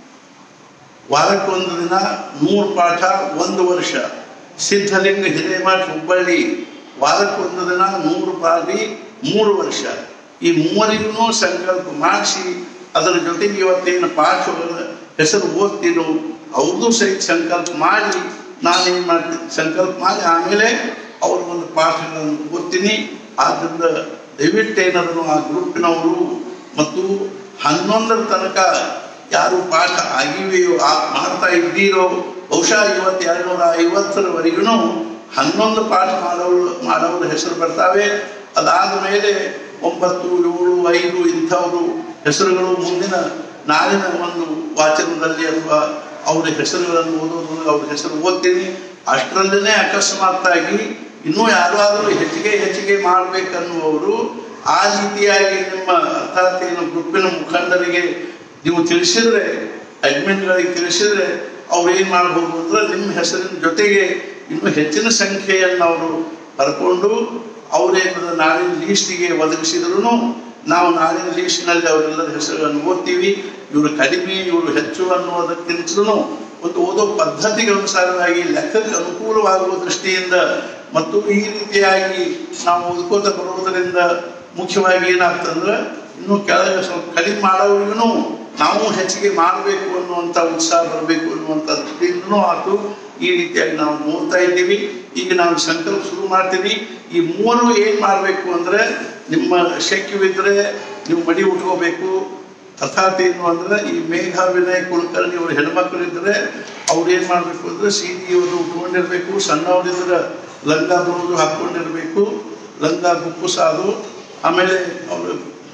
ವಾರಕ್ಕೊಂದು ದಿನ ನೂರು ಪಾಠ ಒಂದು ವರ್ಷ ಸಿದ್ಧಲಿಂಗ ಹಿರೇಮಠ ಹುಬ್ಬಳ್ಳಿ ವಾರಕ್ಕೊಂದು ದಿನ ನೂರು ಪಾಠಿ ಮೂರು ವರ್ಷ ಈ ಮೂವರಿಗೂ ಸಂಕಲ್ಪ ಮಾಡಿಸಿ ಅದರ ಜೊತೆಗೆ ಇವತ್ತೇನು ಪಾಠಗಳ ಹೆಸರು ಓದ್ತೀನೋ ಅವ್ರದ್ದು ಸಹಿತ ಸಂಕಲ್ಪ ಮಾಡಿ ನಾನೇನು ಮಾಡ್ತೀನಿ ಸಂಕಲ್ಪ ಮಾಡಿ ಆಮೇಲೆ ಅವ್ರ ಒಂದು ಪಾಠಗಳನ್ನು ಓದ್ತೀನಿ ಆದ್ದರಿಂದ ದಯವಿಟ್ಟು ಏನಾದ್ರು ಆ ಗ್ರೂಪಿನವರು ಮತ್ತು ಹನ್ನೊಂದರ ತನಕ ಯಾರು ಪಾಠ ಆಗಿವೆಯೋ ಆ ಮಾಡ್ತಾ ಇದ್ದೀರೋ ಬಹುಶಃ ಇವತ್ತು ಎರಡ್ನೂರ ಐವತ್ತರವರೆಗೂ ಹನ್ನೊಂದು ಪಾಠ ಮಾಡೋರು ಮಾಡೋರ ಹೆಸರು ಬರ್ತಾವೆ ಅದಾದ ಮೇಲೆ ಒಂಬತ್ತು ಏಳು ಐದು ಇಂಥವರು ಹೆಸರುಗಳು ಮುಂದಿನ ನಾಳಿನ ಒಂದು ವಾಚನದಲ್ಲಿ ಅಥವಾ ಅವರ ಹೆಸರುಗಳನ್ನು ಓದೋದ್ರಲ್ಲಿ ಅವ್ರ ಹೆಸರು ಓದ್ತೀನಿ ಅಷ್ಟರಲ್ಲೇ ಅಕಸ್ಮಾತ್ತಾಗಿ ಇನ್ನೂ ಯಾರಾದರೂ ಹೆಚ್ಚಿಗೆ ಹೆಚ್ಚಿಗೆ ಮಾಡಬೇಕನ್ನುವರು ಆ ರೀತಿಯಾಗಿ ನಿಮ್ಮ ಅರ್ಥಾತ್ ಏನು ಗ್ರೂಪಿನ ಮುಖಂಡರಿಗೆ ನೀವು ತಿಳಿಸಿದ್ರೆ ಅಡ್ಮಿನ್ಗಳಿಗೆ ತಿಳಿಸಿದ್ರೆ ಅವ್ರು ಏನು ಮಾಡ್ಬೋದು ಅಂದ್ರೆ ನಿಮ್ಮ ಹೆಸರಿನ ಜೊತೆಗೆ ಇನ್ನೂ ಹೆಚ್ಚಿನ ಸಂಖ್ಯೆಯನ್ನು ಅವರು ಬರ್ಕೊಂಡು ಅವರೇನದ ನಾಳಿನ ಲೀಸ್ಟಿಗೆ ಒದಗಿಸಿದ್ರು ನಾವು ನಾಳಿನ ಲೀಸ್ಟ್ನಲ್ಲಿ ಅವರೆಲ್ಲರ ಹೆಸರುಗಳನ್ನು ಓದ್ತೀವಿ ಇವರು ಕಡಿಮೆ ಇವರು ಹೆಚ್ಚು ಅನ್ನುವುದಕ್ಕಿಂತಲೂ ಒಂದು ಓದೋ ಪದ್ಧತಿಗೆ ಅನುಸಾರವಾಗಿ ಲೆಕ್ಕಕ್ಕೆ ಅನುಕೂಲವಾಗುವ ದೃಷ್ಟಿಯಿಂದ ಮತ್ತು ಈ ರೀತಿಯಾಗಿ ನಾವು ಓದ್ಕೋತ ಬರುವುದರಿಂದ ಮುಖ್ಯವಾಗಿ ಏನಾಗ್ತಂದ್ರೆ ಇನ್ನು ಕೆಳಗೆ ಸ್ವಲ್ಪ ಕಡಿಮೆ ಮಾಡೋರಿಗೂ ನಾವು ಹೆಚ್ಚಿಗೆ ಮಾಡಬೇಕು ಅನ್ನುವಂಥ ಉತ್ಸಾಹ ಬರಬೇಕು ಅನ್ನುವಂಥ ದೃಷ್ಟಿಯಿಂದನೂ ಆತು ಈ ರೀತಿಯಾಗಿ ನಾವು ನೋಡ್ತಾ ಇದ್ದೀವಿ ಈಗ ನಾವು ಸಂಕಲ್ಪ ಶುರು ಮಾಡ್ತೀವಿ ಈ ಮೂವರು ಏನು ಮಾಡಬೇಕು ಅಂದರೆ ನಿಮ್ಮ ಶಕ್ಯವಿದ್ದರೆ ನೀವು ಮಡಿ ಉಟ್ಕೋಬೇಕು ಅರ್ಥಾತ್ ಏನು ಅಂದ್ರೆ ಈ ಮೇಘ ವಿನಯ್ ಕುಲಕರ್ಣಿ ಅವ್ರ ಹೆಣ್ಮಕ್ಳು ಇದ್ರೆ ಅವ್ರು ಏನ್ ಮಾಡ್ಬೇಕು ಅಂದ್ರೆ ಸೀದಿ ಅವರು ಉಟ್ಕೊಂಡಿರ್ಬೇಕು ಸಣ್ಣವರಿದ್ರೆ ಲಂಗ ಬ್ಲೌಸು ಹಾಕೊಂಡಿರ್ಬೇಕು ಲಂಗ ಗುಪ್ಪು ಸಾದು ಆಮೇಲೆ ಅವರು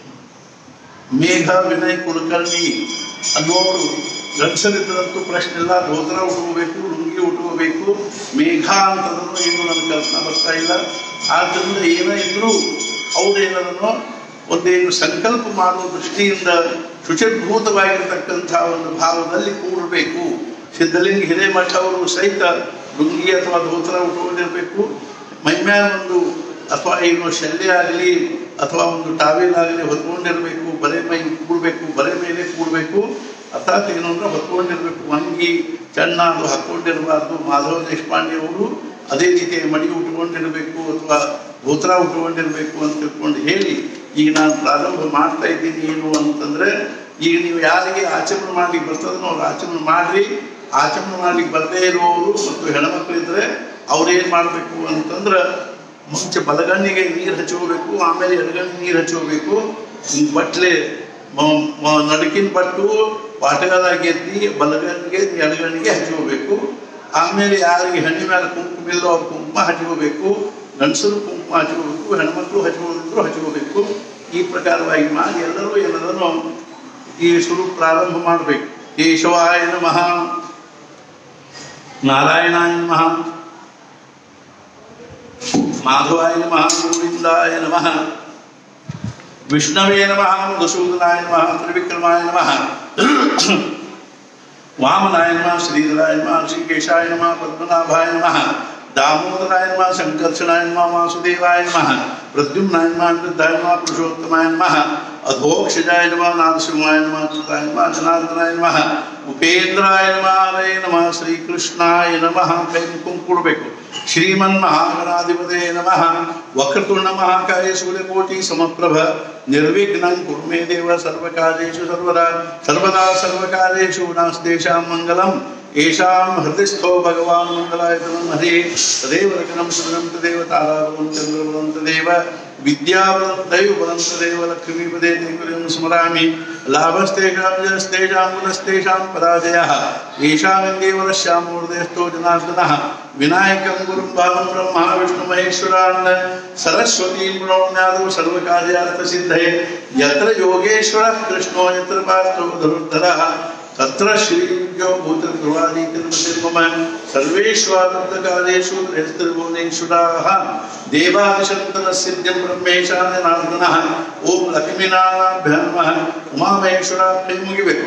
ಮೇಘ ವಿನಯ್ ಕುಲಕರ್ಣಿ ಅನ್ನೋರು ಗಂಡಸರಿದ್ದರಂತೂ ಪ್ರಶ್ನೆ ಇಲ್ಲ ಧೋತ್ರ ಉಟ್ಕೋಬೇಕು ಲುಂಗಿ ಉಟ್ಕೋಬೇಕು ಮೇಘ ಅಂತಂದ್ರೂ ಏನು ನನಗೆ ಕಲ್ಪನಾ ಬರ್ತಾ ಇಲ್ಲ ಆದ್ದರಿಂದ ಏನೇ ಇದ್ರೂ ಅವ್ರೇನದನ್ನು ಒಂದೇನು ಸಂಕಲ್ಪ ಮಾಡುವ ದೃಷ್ಟಿಯಿಂದ ಶುಚಿಭೂತವಾಗಿರ್ತಕ್ಕಂಥ ಒಂದು ಭಾವದಲ್ಲಿ ಕೂಡಬೇಕು ಸಿದ್ಧಲಿಂಗ ಹಿರೇಮಠ ಅವರು ಸಹಿತ ಲುಂಗಿ ಅಥವಾ ಧೋತ್ರ ಉಟ್ಕೊಂಡಿರ್ಬೇಕು ಮೈಮ್ಯಾಲ ಒಂದು ಅಥವಾ ಏನು ಶಲ್ಯ ಆಗಲಿ ಅಥವಾ ಒಂದು ಟಾವೆಲ್ ಆಗಲಿ ಹೊತ್ಕೊಂಡಿರ್ಬೇಕು ಬರೆ ಮೈ ಕೂಡಬೇಕು ಬರೆ ಮೇಲೆ ಕೂಡಬೇಕು ಅರ್ಥಾತ್ ಏನು ಅಂದ್ರೆ ಹೊತ್ಕೊಂಡಿರ್ಬೇಕು ಅಂಗಿ ಚಣ್ಣ ಅದು ಹಾಕ್ಕೊಂಡಿರಬಾರ್ದು ಮಾಧವ ದೇಶಪಾಂಡೆ ಅವರು ಅದೇ ರೀತಿ ಮಡಿ ಉಟ್ಕೊಂಡಿರ್ಬೇಕು ಅಥವಾ ಧೋತ್ರ ಉಟ್ಕೊಂಡಿರ್ಬೇಕು ಅಂತ ತಿಳ್ಕೊಂಡು ಹೇಳಿ ಈಗ ನಾನು ಪ್ರಾರಂಭ ಮಾಡ್ತಾ ಇದ್ದೀನಿ ಏನು ಅಂತಂದ್ರೆ ಈಗ ನೀವು ಯಾರಿಗೆ ಆಚರಣೆ ಮಾಡ್ಲಿಕ್ಕೆ ಬರ್ತದೋ ಅವ್ರು ಆಚರಣೆ ಮಾಡ್ರಿ ಆಚರಣೆ ಮಾಡ್ಲಿಕ್ಕೆ ಬರದೇ ಇರುವವರು ಮತ್ತು ಹೆಣ್ಮಕ್ಳಿದ್ರೆ ಅವ್ರು ಏನು ಮಾಡಬೇಕು ಅಂತಂದ್ರೆ ಮುಂಚೆ ಬಲಗಣ್ಣಿಗೆ ನೀರು ಹಚ್ಕೋಬೇಕು ಆಮೇಲೆ ಎಡಗಣ್ಣಿಗೆ ನೀರು ಹಚ್ಕೋಬೇಕು ಈ ಬಟ್ಲೆ ಮ- ಮ- ನಡುಕಿನ ಬಟ್ಟು ಪಾಟಗಾಲಾಗಿ ಎತ್ತಿ ಬಲಗಣ್ಣಿಗೆ ಎಡಗಣ್ಣಿಗೆ ಹಚ್ಕೋಬೇಕು ಆಮೇಲೆ ಯಾರಿಗೆ ಹೆಣ್ಣು ಮೇಲೆ ಕುಂಕುಮ ಇಲ್ಲೋ ಅವ್ರು ಕುಂಕುಮ ಹಚ್ಕೋಬೇಕು ಗಂಡಸರು ಕುಂಕುಮ ಹಚ್ಕೋಬೇಕು ಹೆಣ್ಮಕ್ಳು ಹಚ್ಕೋದಿದ್ರು ಹಚ್ಕೋಬೇಕು ಈ ಪ್ರಕಾರವಾಗಿ ಮಾಡಿ ಎಲ್ಲರೂ ಎಲ್ಲದನ್ನು ಈ ಶುರು ಪ್ರಾರಂಭ ಮಾಡಬೇಕು ಕೇಶವಾಯ ನಮಃ ನಾರಾಯಣಾಯ ನಮಃ ಮಾಧವಾಯ ನಮಃ ಗೋವಿಂದಾಯ ನಮಃ ವಿಷ್ಣವೇ ನಮಃ ಮಧುಸೂದನಾಯ ನಮಃ ತ್ರಿವಿಕ್ರಮಾಯ ನಮಃ ವಾಮನಾಯ ನಮಃ ಶ್ರೀಧರಾಯ ನಮಃ ಶ್ರೀಕೇಶಾಯ ನಮಃ ಪದ್ಮನಾಭಾಯ ನಮಃ दामोदराय नमः शंकर्षणाय नमः वासुदेवाय नमः प्रद्युम्नाय नमः अनिरुद्धाय नमः पुरुषोत्तमाय नमः अधोक्षजाय नमः नारसिंहाय नमः अच्युताय नमः जनार्दनाय नमः उपेन्द्राय नमः हरे नमः श्रीकृष्णाय नमः ಕೈ ಕುಂಕುಡ್ಬೇಕು ಶ್ರೀಮನ್ ಮಹಾಗಣಾಧಿಪತೆ ನಮಃ ವಕ್ರತುಂಡ ಮಹಾಕಾಯ ಸೂರ್ಯಕೋಟಿ ಸಮಪ್ರಭ ನಿರ್ವಿಘ್ನಂ ಕುರು ಮೇ ದೇವ ಸರ್ವಕಾರ್ಯೇಷು ಸರ್ವದಾ ಸರ್ವದಾ ಸರ್ವಕಾರ್ಯೇಷು ನಾಸ್ತೇಷಾಂ ಮಂಗಲಂ येषां हृदयस्थो भगवान् मङ्गलायतनं हरे तदेव रचनं सुदनं तदेव ताराबलं चन्द्रबलं तदेव विद्याबलं दैवबलं तदेव लक्ष्मीपदे देवं स्मरामि लाभस्तेषां जस्तेषां गुणस्तेषां पराजयः येषामिन्देवरस्यां मूर्धयस्थो जनार्दनः विनायकं गुरुं भावं ब्रह्मा विष्णुमहेश्वरान् सरस्वतीं प्रणोम्यादौ सर्वकार्यार्थसिद्धये यत्र योगेश्वरः कृष्णो यत्र पार्थो धनुर्धरः तत्र श्रीयुजो भूतध्रुवादितिर्मम सर्वेष्वादन्तकालेषु गृहस्थिर्भुवनेश्वराः देवादिशन्तनसिद्ध्यं ब्रह्मेशाननार्दनः ಓಂ ಲಕ್ಷ್ಮೀನಾರಾಯಣ ನಮಃ ಉಮಾಮಹೇಶ್ವರ ಕೈ ಮುಗಿಬೇಕು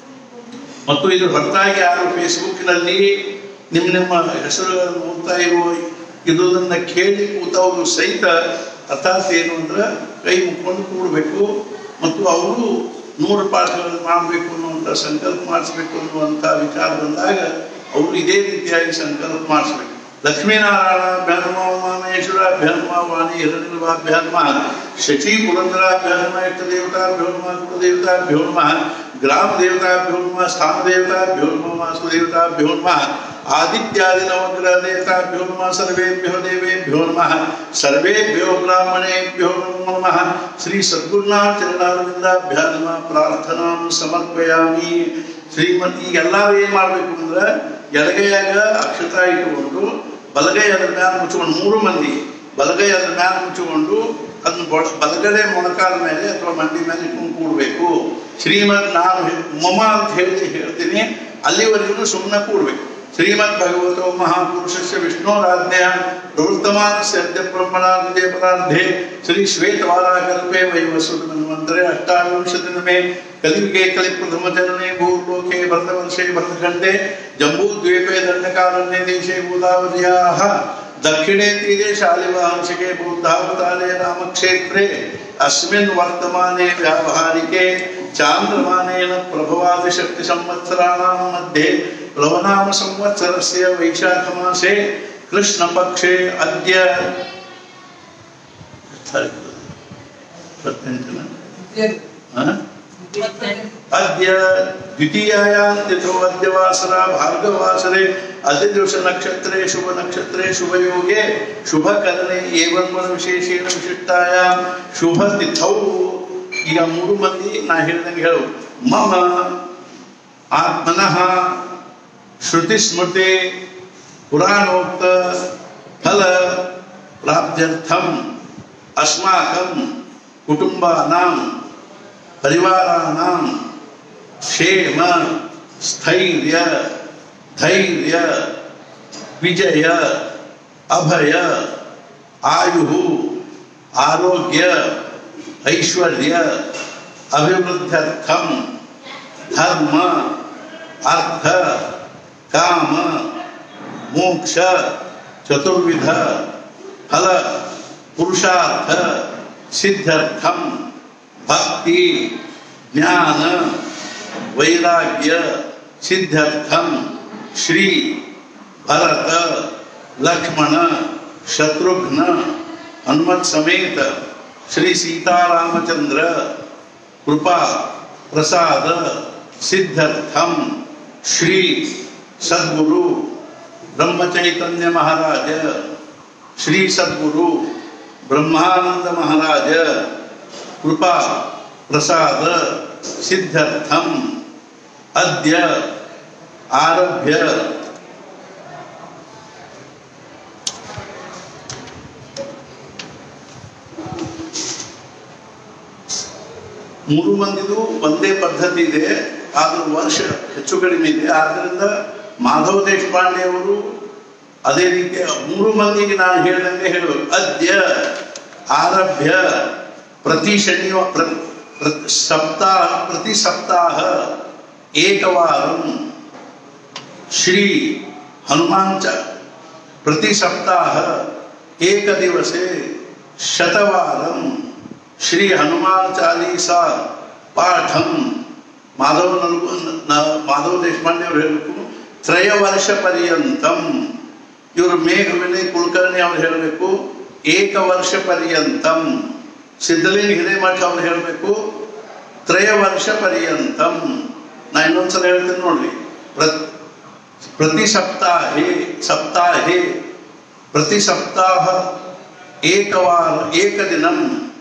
ಮತ್ತು ಇದ್ರ ಹೊರತಾಗಿ ಯಾರು ಫೇಸ್ಬುಕ್ನಲ್ಲಿ ನಿಮ್ಮ ನಿಮ್ಮ ಹೆಸರುಗಳನ್ನು ಓದ್ತಾ ಇರುವ ಇರುವುದನ್ನ ಕೇಳಿ ಕೂತವರು ಸಹಿತ ಅರ್ಥಾತ್ ಏನು ಅಂದ್ರೆ ಕೈ ಮುಕ್ಕೊಂಡು ಕೂಡಬೇಕು ಮತ್ತು ಅವರು ನೂರು ಪಾಠಗಳನ್ನು ಮಾಡಬೇಕು ಅನ್ನುವಂಥ ಸಂಕಲ್ಪ ಮಾಡಿಸ್ಬೇಕು ಅನ್ನುವಂಥ ವಿಚಾರ ಬಂದಾಗ ಅವರು ಇದೇ ರೀತಿಯಾಗಿ ಸಂಕಲ್ಪ ಮಾಡಿಸ್ಬೇಕು ಲಕ್ಷ್ಮೀನಾರಾಯಣ ಉಮಾಮೇಶ್ವರ ಭ್ಯಾನ್ಮ ವಾಣಿ ಹಿರಣ್ಯಭ್ಯಾನ್ಮ ಶಚಿ ಪುರಂದರಾಭ್ಯಾನ್ಮ ಇಷ್ಟ ದೇವತಾಭ್ಯೋ ನಮಃ ಕುಲದೇವತಾಭ್ಯೋ ನಮಃ ಗ್ರಾಮ ದೇವತಾಭ್ಯೋ ನಮಃ ಸ್ಥಾನ ದೇವತಾಭ್ಯೋ ನಮಃ ವಾಸ್ತು ದೇವತಾಭ್ಯೋ ನಮಃ ಆದಿತ್ಯಾದಿ ನವಗ್ರಹ ದೇವತಾಭ್ಯೋ ನಮಃ ಸರ್ವೇಭ್ಯೋ ದೇವೇಭ್ಯೋ ನಮಃ ಸರ್ವೇಭ್ಯೋ ಬ್ರಾಹ್ಮಣೇಭ್ಯೋ ನಮೋ ನಮಃ ಶ್ರೀ ಸದ್ಗುರುನಾಥ ಚರಣಾರವಿಂದಾಭ್ಯಾ ನಮಃ ಪ್ರಾರ್ಥನಾಂ ಸಮರ್ಪಯಾಮಿ ಶ್ರೀಮಂತ ಈಗ ಎಲ್ಲರೂ ಏನ್ ಮಾಡ್ಬೇಕು ಅಂದ್ರೆ ಎಡಗೈಯಾಗ ಅಕ್ಷತ ಇಟ್ಟುಕೊಂಡು ಬಲಗೈ ಅದ್ರ ಮ್ಯಾಲ ಮುಚ್ಕೊಂಡು ಮೂರು ಮಂದಿ ಬಲಗೈ ಅದ್ರ ಮ್ಯಾಲ ಮುಚ್ಚಿಕೊಂಡು ಅದನ್ನ ಬೊ- ಬಲಗಡೆ ಮೊಣಕಾಲ ಮೇಲೆ ಅಥವಾ ಮಂಡಿ ಮೇಲೆ ಇಟ್ಕೊಂಡು ಕೂಡ್ಬೇಕು ಶ್ರೀಮದ್ ನಾನು ಹೆ- ಮಮ ಅಂತ ಹೇಳಿ ಹೇಳ್ತೀನಿ ಅಲ್ಲಿವರೆಗೂ ಸುಮ್ಮನೆ ಕೂಡ್ಬೇಕು श्रीमद्भगवतो महापुरुषस्य विष्णोराज्ञया प्रवर्तमानस्य अद्य ब्रह्मणार्थे परार्धे श्री श्वेतवाराकल्पे वैवस्वतमन्वन्तरे अष्टाविंशतितमे कलियुगे कलिप्रथमचरणे भूर्लोके भरतवर्षे भरतखण्डे जम्बूद्वीपे दण्डकारण्ये देशे गोदावर्याः दक्षिणे तीरे शालिवांशिके बौद्धावतारे रामक्षेत्रे अस्मिन् वर्तमाने व्यावहारिके चान्द्रमानेन प्रभवादिशक्तिसंवत्सराणां मध्ये प्लवनाम संवत्सरस्य वैशाखमासे कृष्णपक्षे अद्य हाँ? अद्य द्वितीयायां तिथौ अद्य वासरा भार्गवासरे अद्य दिवस नक्षत्रे शुभ नक्षत्रे शुभयोगे शुभकरणे एवं मन ವಿಶೇಷೇಣ ವಿಶಿಷ್ಟಾಯಾಂ ಶುಭ ತಿಥೌ ಈಗ ಮೂರು ಮಂದಿ ನಾ ಹೇಳ್ದಂಗೆ ಹೇಳು ಮಮ ಆತ್ಮನಃ ಶ್ರುತಿ ಸ್ಮೃತಿ ಪುರಾಣೋಕ್ತ ಫಲ ಪ್ರಾಪ್ತ್ಯರ್ಥಂ ಅಸ್ಮಾಕಂ ಕುಟುಂಬಾನಾಂ ಪರಿವಾರಾಣಾಂ ಕ್ಷೇಮ ಸ್ಥೈರ್ಯ ಧೈರ್ಯ ವಿಜಯ ಅಭಯ ಆಯು ಆರೋಗ್ಯ ಐಶ್ವರ್ಯ ಅಭಿವೃದ್ಧ್ಯರ್ಥಂ ಧರ್ಮ ಅರ್ಥ ಕಾಮ ಮೋಕ್ಷ ಚತುರ್ವಿಧ ಫಲ ಪುರುಷಾರ್ಥ ಸಿದ್ಧಾರ್ಥಂ ಭಕ್ತಿ ಜ್ಞಾನ ವೈರಾಗ್ಯ ಸಿದ್ಧಾರ್ಥಂ ಶ್ರೀ ಭರತ ಲಕ್ಷ್ಮಣ ಶತ್ರುಘ್ನ ಹನುಮತ್ ಸಮೇತ ಶ್ರೀ ಸೀತಾರಾಮಚಂದ್ರ ಕೃಪಾ ಪ್ರಸಾದ ಸಿದ್ಧಾರ್ಥಂ ಶ್ರೀ ಸದ್ಗುರು ಬ್ರಹ್ಮಚೈತನ್ಯ ಮಹಾರಾಜ ಶ್ರೀ ಸದ್ಗುರು ಬ್ರಹ್ಮಾನಂದ ಮಹಾರಾಜ ಕೃಪಾ ಪ್ರಸಾದ ಸಿದ್ಧಾರ್ಥಂ ಅದ್ಯ ಆರಭ್ಯ ಮೂರು ಮಂದಿದು ಒಂದೇ ಪದ್ಧತಿ ಇದೆ ಆದ್ರೂ ವರ್ಷ ಹೆಚ್ಚು ಕಡಿಮೆ ಇದೆ ಆದ್ದರಿಂದ ಮಾಧವ ದೇಶಪಾಂಡೆ ಅವರು ಅದೇ ರೀತಿ ಮೂರು ಮಂದಿಗೆ ನಾನು ಹೇಳ್ದಂಗೆ ಹೇಳಬೇಕು ಅದ್ಯ ಆರಭ್ಯ ಪ್ರತಿ ಶನಿವಾರ ಪ್ರ, ಪ್ರ, ಸಪ್ತಾಹ ಪ್ರತಿ ಸಪ್ತಾಹ ಏಕವಾರಂ ಶ್ರೀ ಹನುಮಾನ್ ಚ ಪ್ರತಿ ಸಪ್ತಾಹ ಏಕ ದಿವಸೆ ಶತವಾರಂ ಶ್ರೀ ಹನುಮಾನ್ ಚಾಲೀಸಾ ಪಾಠಂ ಮಾಧವ ನಲ್ಗು ನ- ಮಾಧವ ದೇಶಪಾಂಡೆ ಅವರು ಹೇಳಬೇಕು ತ್ರಯ ವರ್ಷ ಪರ್ಯಂತಂ ಇವರು ಮೇಘ ವಿನಯ್ ಕುಲಕರ್ಣಿ ಅವ್ರು ಹೇಳಬೇಕು ಏಕ ವರ್ಷ ಪರ್ಯಂತಂ ಸಿದ್ಧಲಿಂಗ ಹಿರೇಮಠ ಅವ್ರು ಹೇಳಬೇಕು ತ್ರಯ ವರ್ಷ ಪರ್ಯಂತಂ ನಾ ಇನ್ನೊಂದ್ಸಲ ಹೇಳ್ತೀನಿ ನೋಡ್ರಿ ಪ್ರತ್ ಪ್ರತಿ ಸಪ್ತಾಹೆ ಸಪ್ತಾಹೆ ಪ್ರತಿ ಸಪ್ತಾಹ ಏಕವಾರ ಏಕದಿನಂ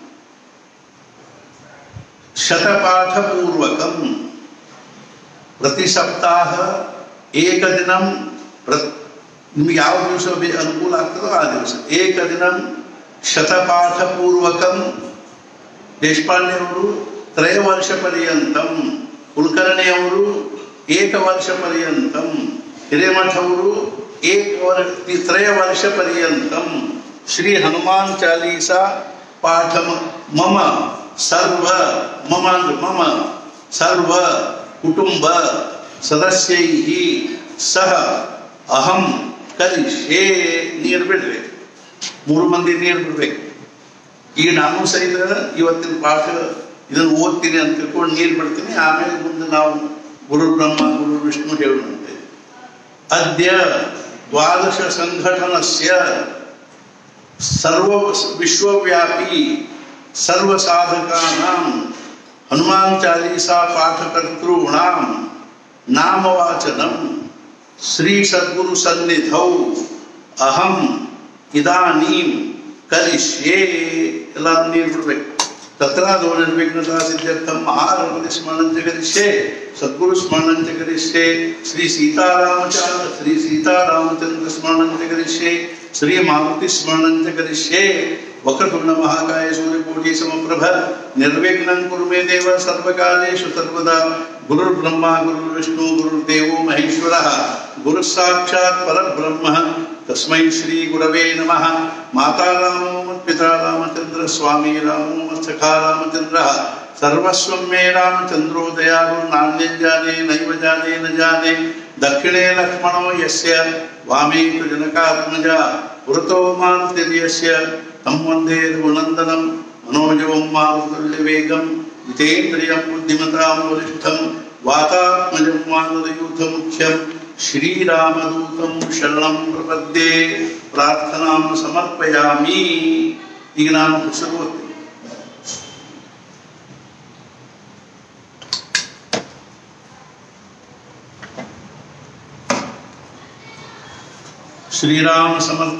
ಶತಪಾಠಪೂರ್ವಕಂ ಪ್ರತಿ ಸಪ್ತಾಹ ಏಕದಿನಂ ಪ್ರ ನಿಮ್ಗೆ ಯಾವ ದಿವಸ ಬೇ- ಅನುಕೂಲ ಆಗ್ತದೋ ಆ ದಿವಸ ಏಕದಿನಂ ಶತಪಾಠಪೂರ್ವಕಂ ದೇಶಪಾಂಡೆ ಅವರು ತ್ರಯ ವರ್ಷ ಪರ್ಯಂತಂ ಕುಲಕರ್ಣಿ ಅವರು ಏಕ ವರ್ಷ ಪರ್ಯಂತಂ ಹಿರೇಮಠ ಅವರು ಏಕ ವರ್ ತ್ರಯ ವರ್ಷ ಪರ್ಯಂತಂ ಶ್ರೀ ಹನುಮಾನ್ ಚಾಲೀಸಾ ಪಾಠ ಮಮ ಸರ್ವ ಮಮ ಅಂದ್ರೆ ಮಮ ಸರ್ವ ಕುಟುಂಬ ಸದಸ್ಯೈ ಸಹ ಅಹಂ ಕರಿಷ್ಯೇ ನೀರು ಬಿಡ್ರಿ ಮೂರು ಮಂದಿ ನೀರು ಬಿಡ್ಬೇಕು ಈಗ ನಾನು ಸಹಿತ ಇವತ್ತಿನ ಪಾಠ ಇದನ್ನು ಓದ್ತೀನಿ ಅಂತ ತಿಳ್ಕೊಂಡು ನೀರು ಬಿಡ್ತೀನಿ ಆಮೇಲೆ ಮುಂದೆ ನಾವು ಗುರು ಬ್ರಹ್ಮ ಗುರು ವಿಷ್ಣು ಹೇಳುವಂತೆ ಅದ್ಯ ದ್ವಾದಶ ಸಂಘಟನಸ್ಯ ಸರ್ವ ವಿಶ್ವವ್ಯಾಪಿ ಸರ್ವ ಸಾಧಕಾನಾಂ ಹನುಮಾನ್ ಚಾಲೀಸಾ ಪಾಠಕರ್ತॄಣಾಂ ನಾಮವಾಚನಂ ಶ್ರೀ ಸದ್ಗುರು ಸನ್ನಿಧೌ ಅಹಂ ಇದಾನೀಂ ಕರಿಷ್ಯೇ ಎಲ್ಲ ನೀರು ಬಿಡ್ಬೇಕು ತತ್ರಾದೋ ನಿರ್ವಿಘ್ನತಾ ಸಿದ್ಧಾರ್ಥಂ ಮಹಾರಮಣಿ ಸ್ಮರಣಂಚ ಕರಿಷ್ಯೆ ಸದ್ಗುರು ಸ್ಮರಣಂಚ ಕರಿಷ್ಯೆ ಶ್ರೀ ಸೀತಾರಾಮಚಂದ್ರ ಶ್ರೀ ಸೀತಾರಾಮಚಂದ್ರ ಸ್ಮರಣಂಚ ಕರಿಷ್ಯೆ ಶ್ರೀ ಮಾರುತಿ ಸ್ಮರಣಂಚ ಕರಿಷ್ಯೆ ವಕ್ರತುಂಡ ಮಹಾಕಾಯ ಸೂರ್ಯಕೋಟಿ ಸಮಪ್ರಭ ನಿರ್ವಿಘ್ನಂ ಕುರು ಮೇ ದೇವ ಸರ್ವಕಾಲೇಷು ಸರ್ವದಾ ಗುರುರ್ಬ್ರಹ್ಮ ಗುರುರ್ವಿಷ್ಣು ಗುರುರ್ದೇವೋ ಮಹೇಶ್ವರಃ ಗುರು ಸಾಕ್ಷಾತ್ ಪರಬ್ರಹ್ಮ ತಸ್ಮೈ ಶ್ರೀ ಗುರವೇ ನಮಃ ಮಾತಾ ರಾಮೋ ಮತ್ಪಿತಾ ರಾಮಚಂದ್ರ ಸ್ವಾಮಿ ರಾಮೋ ಮತ್ಸಖಾ ರಾಮಚಂದ್ರ ಸರ್ವಸ್ವಂ ಮೇ ರಾಮಚಂದ್ರೋ ದಯಾಳು ನಾಣ್ಯಂಜಾನೆ ನೈವ ಜಾನೆ ನ ಜಾನೆ ದಕ್ಷಿಣೇ ಲಕ್ಷ್ಮಣೋ ಯಸ್ಯ ವಾಮೇ ತು ಜನಕಾತ್ಮಜ ಪುರತೋ ಮಾರುತಿರ್ಯಸ್ಯ ತಂ ವಂದೇ ರಘುನಂದನಂ मनोजवं मारुतुल्यवेगं जितेन्द्रियं बुद्धिमतां वरिष्ठं वातात्मजं मानदयूथमुख्यं श्रीरामदूतं शरणं प्रपद्ये प्रार्थनां समर्पयामि ಈಗ ನಾನು ಹೆಸರು ಓದ್ತೀನಿ ಶ್ರೀರಾಮ ಸಮರ್ಥ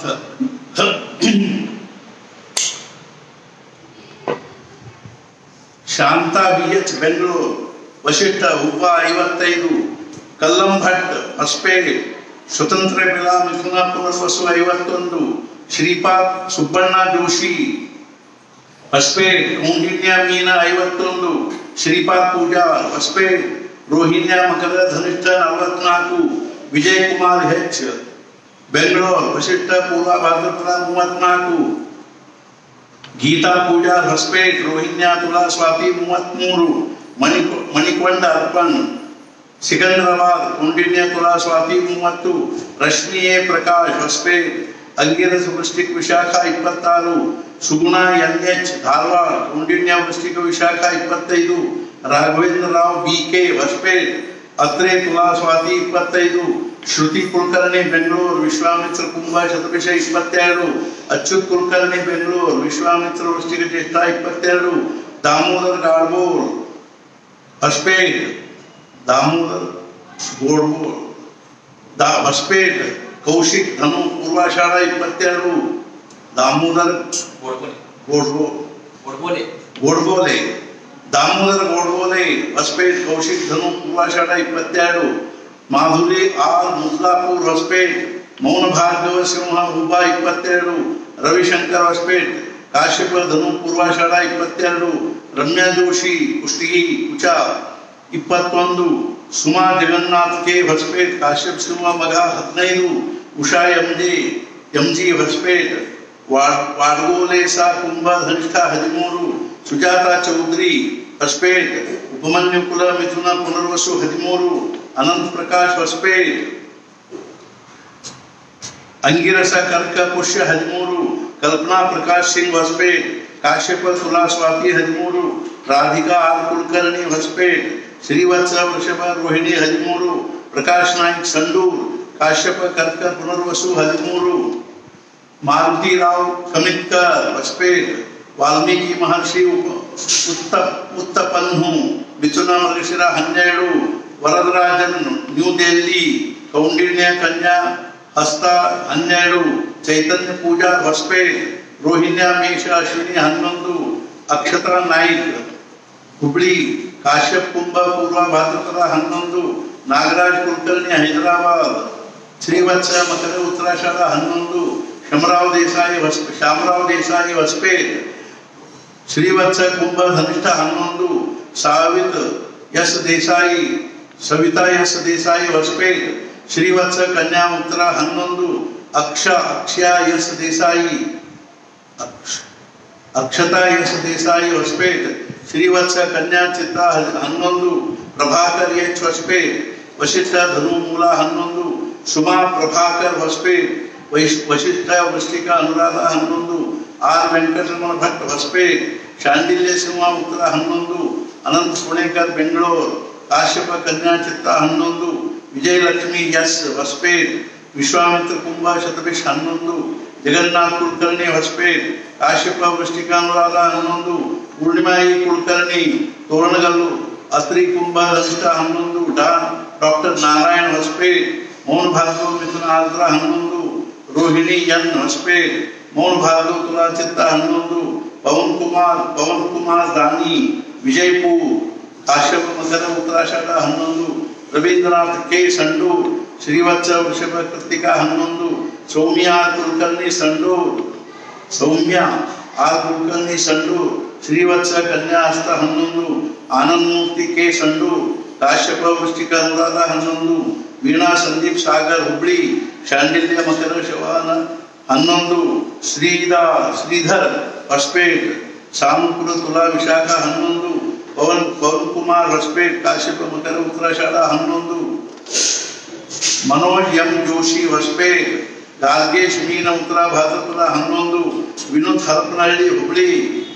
ಶಾಂತಾ ಬಿ ಎಚ್ ಬೆಂಗಳೂರು ವಶಿಷ್ಠ ಉಪ ಐವತ್ತೈದು ಕಲ್ಲಂ ಭಟ್ ಹೊಸಪೇಟೆ ಸ್ವತಂತ್ರ ಬೆಳ ಮಿಥುನ ಪುನರ್ವಸು ಐವತ್ತೊಂದು ಶ್ರೀಪಾದ್ ಸುಬ್ಬಣ್ಣ ಜೋಶಿ ಹೊಸಪೇಟ್ ಕೌಂಡಿನ್ಯ ಮೀನ ಐವತ್ತೊಂದು ಶ್ರೀಪಾದ್ ಪೂಜಾರ್ ಹೊಸಪೇಟ್ ರೋಹಿಣ್ಯ ಮಕರ ಧನಿಷ್ಠ ನಲವತ್ನಾಲ್ಕು ವಿಜಯ್ ಕುಮಾರ್ ಹೆಚ್ ಬೆಂಗಳೂರು ವಶಿಷ್ಠ ಪೂರ್ವ ಭಾದ್ರಪದ ಮೂವತ್ನಾಲ್ಕು ಗೀತಾ ಪೂಜಾ ಹೊಸಪೇಟ್ ರೋಹಿಣ್ಯ ತುಲಾ ಸ್ವಾತಿ ಮೂವತ್ಮೂರು ಮಣಿಕ ಮಣಿಕೊಂಡ ಅರ್ಪಣ್ ಸಿಕಂದ್ರಾಬಾದ್ ಕುಂಡಿನ್ಯ ತುಲಾ ಸ್ವಾತಿ ಮೂವತ್ತು ರಶ್ಮಿ ಎ ಪ್ರಕಾಶ್ ಹೊಸಪೇಟ್ ಅಂಗಿರಸ ವೃಷ್ಟಿಕ್ ವಿಶಾಖ ಇಪ್ಪತ್ತಾರು ಸುಗುಣ ಎನ್ ಎಚ್ ಧಾರವಾಡ ಕುಂಡಿನ್ಯ ವೃಷ್ಟಿಕ ವಿಶಾಖ ಇಪ್ಪತ್ತೈದು ರಾಘವೇಂದ್ರ ರಾವ್ ಬಿ ಕೆ ಹೊಸಪೇಟ್ ಅತ್ರೆ ತುಲಾ ಸ್ವಾತಿ ಇಪ್ಪತ್ತೈದು ಶ್ರುತಿ ಕುಲಕರ್ಣಿ ಬೆಂಗಳೂರು ವಿಶ್ವಾಮಿತ್ರ ಕುಂಭ ಶತಭಿಷ ಇಪ್ಪತ್ತೆರಡು ಅಚ್ಯುತ್ ಕುಲಕರ್ಣಿ ಬೆಂಗಳೂರು ವಿಶ್ವಾಮಿತ್ರ ವೃಷ್ಟಿಕ ಜ್ಯೇಷ್ಠ ಇಪ್ಪತ್ತೆರಡು ದಾಮೋದರ್ ಗಾಡ್ಬೋರ್ ಹೊಸಪೇಟ್ ದಾಮೋದರ್ ಗೋಡ್ಬೋರ್ ದಾ ಹೊಸಪೇಟ್ ಕೌಶಿಕ್ ಧನು ಪೂರ್ವಾಷಾಢ ಇಪ್ಪತ್ತೆರಡು ದಾಮೋದರ್ ಒಡ್ಬೋಲೆ ಗೋಡ್ಬೋರ್ ಒಡ್ಬೋಲೆ ಗೋಡ್ಬೋಲೆ ದಾಮೋದರ ಗೋಡ್ಬೋಲೆ ಹೊಸಪೇಟ್ ಕೌಶಿಕ್ ಧನು ಪೂರ್ವಾಷಾಢ ಇಪ್ಪತ್ತೆರಡು ಮಾಧುರಿ ಆರ್ ಮುದ್ಲಾಪುರ್ ಹೊಸಪೇಟ್ ಮೌನ ಭಾರ್ಗವ ಸಿಂಹ ಹುಬ್ಬ ಇಪ್ಪತ್ತೆರಡು ರವಿಶಂಕರ್ ಹೊಸಪೇಟ್ ಕಾಶ್ಯಪ ಧನು ಪೂರ್ವಾಷಾಢ ಇಪ್ಪತ್ತೆರಡು ರಮ್ಯಾ ಜೋಶಿ ಕುಷ್ಟಗಿ ಕುಚ ಇಪ್ಪತ್ತೊಂದು ಸುಮಾ ಜಗನ್ನಾಥ್ ಕೆ ಹೊಸಪೇಟ್ ಕಾಶ್ಯಪ್ ಸಿಂಹ ಮಗ ಹದಿನೈದು ಉಷಾ ಎಂಜಿ ಎಂಜಿ ಹೊಸಪೇಟ್ ವಾ- ವಾಡ್ಗೋಲೆ ಸಾ ಕುಂಭ ಧನಿಷ್ಠ ಹದಿಮೂರು ಸುಜಾತ ಚೌಧರಿ ಹೊಸಪೇಟ್ ಉಪಮನ್ಯು ಕುಲ ಮಿಥುನ ಪುನರ್ವಸು ಹದಿಮೂರು ಅನಂತ್ ಪ್ರಕಾಶ್ ಹೊಸಪೇಟ್ ಅಂಗಿರಸ ಕರ್ಕ ಪುಷ್ಯ ಹದಿಮೂರು ಕಲ್ಪನಾ ಪ್ರಕಾಶ್ ಸಿಂಗ್ ಹೊಸಪೇಟ್ ಕಾಶ್ಯಪ ತುಲಾ ಸ್ವಾತಿ ಹದಿಮೂರು ರಾಧಿಕಾ ಆರ್ ಕುಲಕರ್ಣಿ ಹೊಸಪೇಟ್ ಶ್ರೀವತ್ಸ ವೃಷಭ ರೋಹಿಣಿ ಹದಿಮೂರು ಪ್ರಕಾಶ್ ನಾಯ್ಕ್ ಸಂಡೂರ್ ಕಾಶ್ಯಪ ಕರ್ಕ ಪುನರ್ವಸು ಹದಿಮೂರು ಮಾರುತಿ ರಾವ್ ಕಮಿತ್ಕರ್ ಹೊಸಪೇಟ್ ವಾಲ್ಮೀಕಿ ಮಹರ್ಷಿ ಉಪ ಉತ್ತ ಉತ್ತಪನ್ಹು ಮಿಥುನ ಮೃಗಶಿರ ಹನ್ನೆರಡು ವರದರಾಜನ್ ನ್ಯೂ ದೆಹಲಿ ಕೌಂಡಿನ್ಯ ಕನ್ಯಾ ಹಸ್ತ ಹನ್ನೆರಡು ಚೈತನ್ಯ ಪೂಜಾ ಹೊಸಪೇಟ್ ರೋಹಿಣ್ಯ ಮೇಷ ಅಶ್ವಿನಿ ಹನ್ನೊಂದು ಅಕ್ಷತಾ ನಾಯ್ಕ್ ಹುಬ್ಳಿ ಕಾಶ್ಯಪ್ ಕುಂಭ ಪೂರ್ವ ಭಾದ್ರಪದ ಹನ್ನೊಂದು ನಾಗರಾಜ್ ಕುಲಕರ್ಣಿ ಹೈದರಾಬಾದ್ ಶ್ರೀವತ್ಸ ಮಕರ ಉತ್ತರಾಷಾಢ ಹನ್ನೊಂದು ಶಮರಾವ್ ದೇಸಾಯಿ ಹೊಸ ಶ್ಯಾಮರಾವ್ ದೇಸಾಯಿ ಹೊಸಪೇಟ್ ಶ್ರೀವತ್ಸ ಕುಂಭ ಧನಿಷ್ಠ ಹನ್ನೊಂದು ಸಾವಿತ್ ಎಸ್ ದೇಸಾಯಿ ಸವಿತಾ ಎಸ್ ದೇಸಾಯಿ ಹೊಸಪೇಟ್ ಶ್ರೀವತ್ಸ ಕನ್ಯಾ ಉತ್ತರ ಹನ್ನೊಂದು ಅಕ್ಷ ಅಕ್ಷಯ ಎಸ್ ದೇಸಾಯಿ ಅಕ್ಷ- ಅಕ್ಷತಾ ಎಸ್ ದೇಸಾಯಿ ಹೊಸಪೇಟ್ ಶ್ರೀವತ್ಸ ಕನ್ಯಾ ಚಿತ್ರ ಹ- ಹನ್ನೊಂದು ಪ್ರಭಾಕರ್ ಎಚ್ ಹೊಸಪೇಟ್ ವಶಿಷ್ಠ ಧನು ಮೂಲ ಹನ್ನೊಂದು ಸುಮಾ ಪ್ರಭಾಕರ್ ಹೊಸಪೇಟ್ ವೈಶ್ ವಶಿಷ್ಠ ವೃಷ್ಟಿಕ ಅನುರಾಧ ಹನ್ನೊಂದು ಆರ್ ವೆಂಕಟರಮಣ ಭಟ್ ಹೊಸಪೇಟ್ ಶಾಂಡಿಲ್ಯ ಸಿಂಹ ಉತ್ತರ ಹನ್ನೊಂದು ಅನಂತ್ ಪುಣೇಕರ್ ಬೆಂಗಳೂರು ಕಾಶ್ಯಪ ಕನ್ಯಾ ಚಿತ್ರ ಹನ್ನೊಂದು ವಿಜಯಲಕ್ಷ್ಮಿ ಎಸ್ ಹೊಸಪೇಟ್ ವಿಶ್ವಾಮಿತ್ರ ಕುಂಭ ಶತಭಿಷ ಹನ್ನೊಂದು ಜಗನ್ನಾಥ್ ಕುಲಕರ್ಣಿ ಹೊಸಪೇಟ್ ಕಾಶ್ಯಪ ವೃಷ್ಟಿಕಾನುರಾಧ ಹನ್ನೊಂದು ಪೂರ್ಣಿಮಾಯಿ ಕುಲಕರ್ಣಿ ತೋರಣಗಲ್ಲು ಅತ್ರಿ ಕುಂಭ ಲಲಿತ ಹನ್ನೊಂದು ಡಾ ಡಾಕ್ಟರ್ ನಾರಾಯಣ್ ಹೊಸಪೇಟ್ ಮೋಹನ್ ಭಾರ್ಗವ್ ಮಿಥುನ ಆರ್ದ್ರ ಹನ್ನೊಂದು ರೋಹಿಣಿ ಎನ್ ಹೊಸಪೇಟ್ ಮೋಹನ್ ಭಾರ್ಗವ್ ತುಲಾಚಿತ್ತ ಹನ್ನೊಂದು ಪವನ್ ಕುಮಾರ್ ಪವನ್ ಕುಮಾರ್ ದಾನಿ ವಿಜಯಪುರ್ ಕಾಶ್ಯಪ ಮಕರ ಉತ್ತರಾಷಾಢ ಹನ್ನೊಂದು ರವೀಂದ್ರನಾಥ್ ಕೆ ಸಂಡೂರ್ ಶ್ರೀವತ್ಸ ವೃಷಭ ಕೃತಿಕಾ ಹನ್ನೊಂದು ಸೌಮ್ಯ ಕುಲಕರ್ಣಿ ಸಂಡೂರ್ ಸೌಮ್ಯ ಆರ್ ಕುಲಕರ್ಣಿ ಸಂಡು ಶ್ರೀವತ್ಸ ಕನ್ಯಾಸ್ತ ಹನ್ನೊಂದು ಆನಂದಮೂರ್ತಿ ಕೆ ಸಂಡು ಕಾಶ್ಯಪ ವೃಷ್ಟಿಕ ಅನುರಾಧ ಹನ್ನೊಂದು ವೀಣಾ ಸಂದೀಪ್ ಸಾಗರ್ ಹುಬ್ಳಿ ಶಾಂಡಿಲ್ಯ ಮಕರ ಶವಾನ ಹನ್ನೊಂದು ಶ್ರೀಧ ಶ್ರೀಧರ್ ಹೊಸಪೇಟ್ ಸಾಮುಕುಲ ತುಲಾ ವಿಶಾಖ ಹನ್ನೊಂದು ಪವನ್ ಪವನ್ ಕುಮಾರ್ ಹೊಸಪೇಟ್ ಕಾಶ್ಯಪ ಮಕರ ಉತ್ತರಾಷಾಢ ಹನ್ನೊಂದು ಮನೋಜ್ ಎಂ ಜೋಶಿ ಹೊಸಪೇಟ್ ಗಾರ್ಗೇಶ್ ಮೀನ ಉತ್ತರ ಭಾದ್ರಪದ ಹನ್ನೊಂದು ವಿನೋದ್ ಹರಪನಹಳ್ಳಿ ಹುಬ್ಳಿ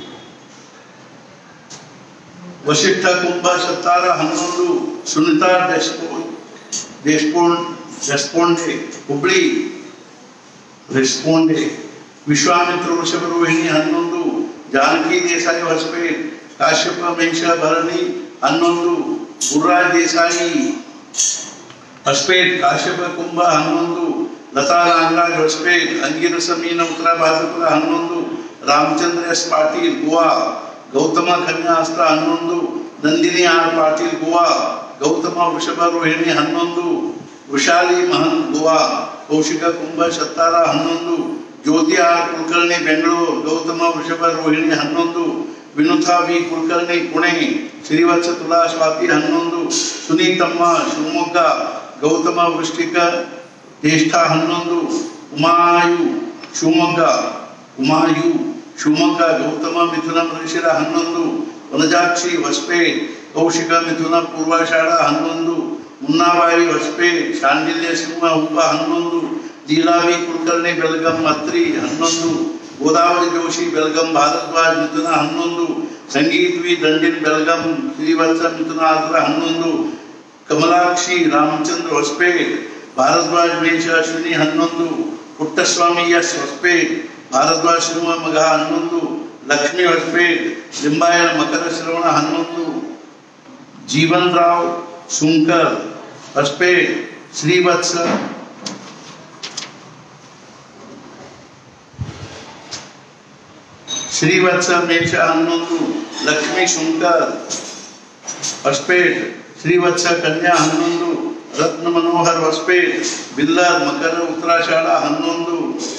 ವಶಿಷ್ಠ ಕುಂಭ ಸತ್ತಾರ ಹನ್ನೊಂದು ಸುನಿತಾ ಡೆಸ್ಪೋ ದೇಶಪೋನ್ ಡೆಸ್ಪೋಂಡೆ ಹುಬ್ಳಿ ರೆಸ್ಪೋಂಡೆ ವಿಶ್ವಾಮಿತ್ರ ವೃಷಭ ರೋಹಿಣಿ ಹನ್ನೊಂದು ಜಾನಕಿ ದೇಸಾಯಿ ಹೊಸಪೇಟ್ ಕಾಶ್ಯಪ ಮೇಷ ಭರಣಿ ಹನ್ನೊಂದು ಗುರುರಾಜ್ ದೇಸಾಯಿ ಹೊಸಪೇಟ್ ಕಾಶ್ಯಪ ಕುಂಭ ಹನ್ನೊಂದು ಲತಾ ನಾಗರಾಜ್ ಹೊಸಪೇಟ್ ಅಂಗಿರಸ ಮೀನ ಉತ್ತರ ಭಾರತಪುರ ಹನ್ನೊಂದು ರಾಮಚಂದ್ರ ಎಸ್ ಪಾಟೀಲ್ ಗೋವಾ ಗೌತಮ ಕನ್ಯಾಸ್ತ ಹನ್ನೊಂದು ನಂದಿನಿ ಆರ್ ಪಾಟೀಲ್ ಗೋವಾ ಗೌತಮ ವೃಷಭ ರೋಹಿಣಿ ಹನ್ನೊಂದು ವಿಶಾಲಿ ಮಹಂತ್ ಗೋವಾ ಕೌಶಿಕ ಕುಂಭ ಸತ್ತಾರ ಹನ್ನೊಂದು ಜ್ಯೋತಿ ಆರ್ ಕುಲಕರ್ಣಿ ಬೆಂಗಳೂರು ಗೌತಮ ವೃಷಭ ರೋಹಿಣಿ ಹನ್ನೊಂದು ವಿನುತಾ ವಿ ಕುಲಕರ್ಣಿ ಪುಣೆ ಶ್ರೀವತ್ಸ ತುಲಾ ಸ್ವಾತಿ ಹನ್ನೊಂದು ಸುನೀತಮ್ಮ ಶಿವಮೊಗ್ಗ ಗೌತಮ ವೃಷ್ಟಿಕ ಜ್ಯೇಷ್ಠ ಹನ್ನೊಂದು ಉಮಾಯು ಶಿವಮೊಗ್ಗ ಉಮಾಯು ಶಿವಮೊಗ್ಗ ಗೌತಮ ಮಿಥುನ ಮನುಷ್ಯರ ಹನ್ನೊಂದು ವನಜಾಕ್ಷಿ ಹೊಸಪೇಟ್ ಕೌಶಿಕ ಮಿಥುನ ಪೂರ್ವಾಷಾಢ ಹನ್ನೊಂದು ಮುನ್ನಾಬಾಯಿ ಹೊಸಪೇಟ್ ಶಾಂಡಿಲ್ಯ ಸಿಂಹ ಹುಬ್ಬ ಹನ್ನೊಂದು ಲೀಲಾವಿ ಕುಲಕರ್ಣಿ ಬೆಳಗಂ ಮತ್ರಿ ಹನ್ನೊಂದು ಗೋದಾವರಿ ಜೋಶಿ ಬೆಳಗಂ ಭಾರದ್ವಾಜ್ ಮಿಥುನ ಹನ್ನೊಂದು ಸಂಗೀತ್ವಿ ದಂಡಿನ್ ಬೆಳಗಂ ಶ್ರೀವತ್ಸ ಮಿಥುನ ಆದ್ರ ಹನ್ನೊಂದು ಕಮಲಾಕ್ಷಿ ರಾಮಚಂದ್ರ ಹೊಸಪೇಟ್ ಭಾರದ್ವಾಜ್ ಮೇಷ ಅಶ್ವಿನಿ ಹನ್ನೊಂದು ಪುಟ್ಟಸ್ವಾಮಿ ಎಸ್ ಹೊಸಪೇಟ್ ಭಾರದ್ವಾಜ್ ಶಿವ ಮಗ ಹನ್ನೊಂದು ಲಕ್ಷ್ಮಿ ಹೊಸಪೇಟ್ ಲಿಂಬಾಯನ ಮಕರ ಶ್ರವಣ ಹನ್ನೊಂದು ಜೀವನ್ ರಾವ್ ಸುಂಕರ್ ಹೊಸಪೇಟ್ ಶ್ರೀವತ್ಸ ಶ್ರೀವತ್ಸ ಮೇಷ ಹನ್ನೊಂದು ಲಕ್ಷ್ಮೀ ಶುಂಕರ್ ಹೊಸಪೇಟ್ ಶ್ರೀವತ್ಸ ಕನ್ಯಾ ಹನ್ನೊಂದು ರತ್ನ ಮನೋಹರ್ ಹೊಸಪೇಟ್ ಬಿಲ್ಲರ್ ಮಕರ ಉತ್ತರಾಷಾಢ ಹನ್ನೊಂದು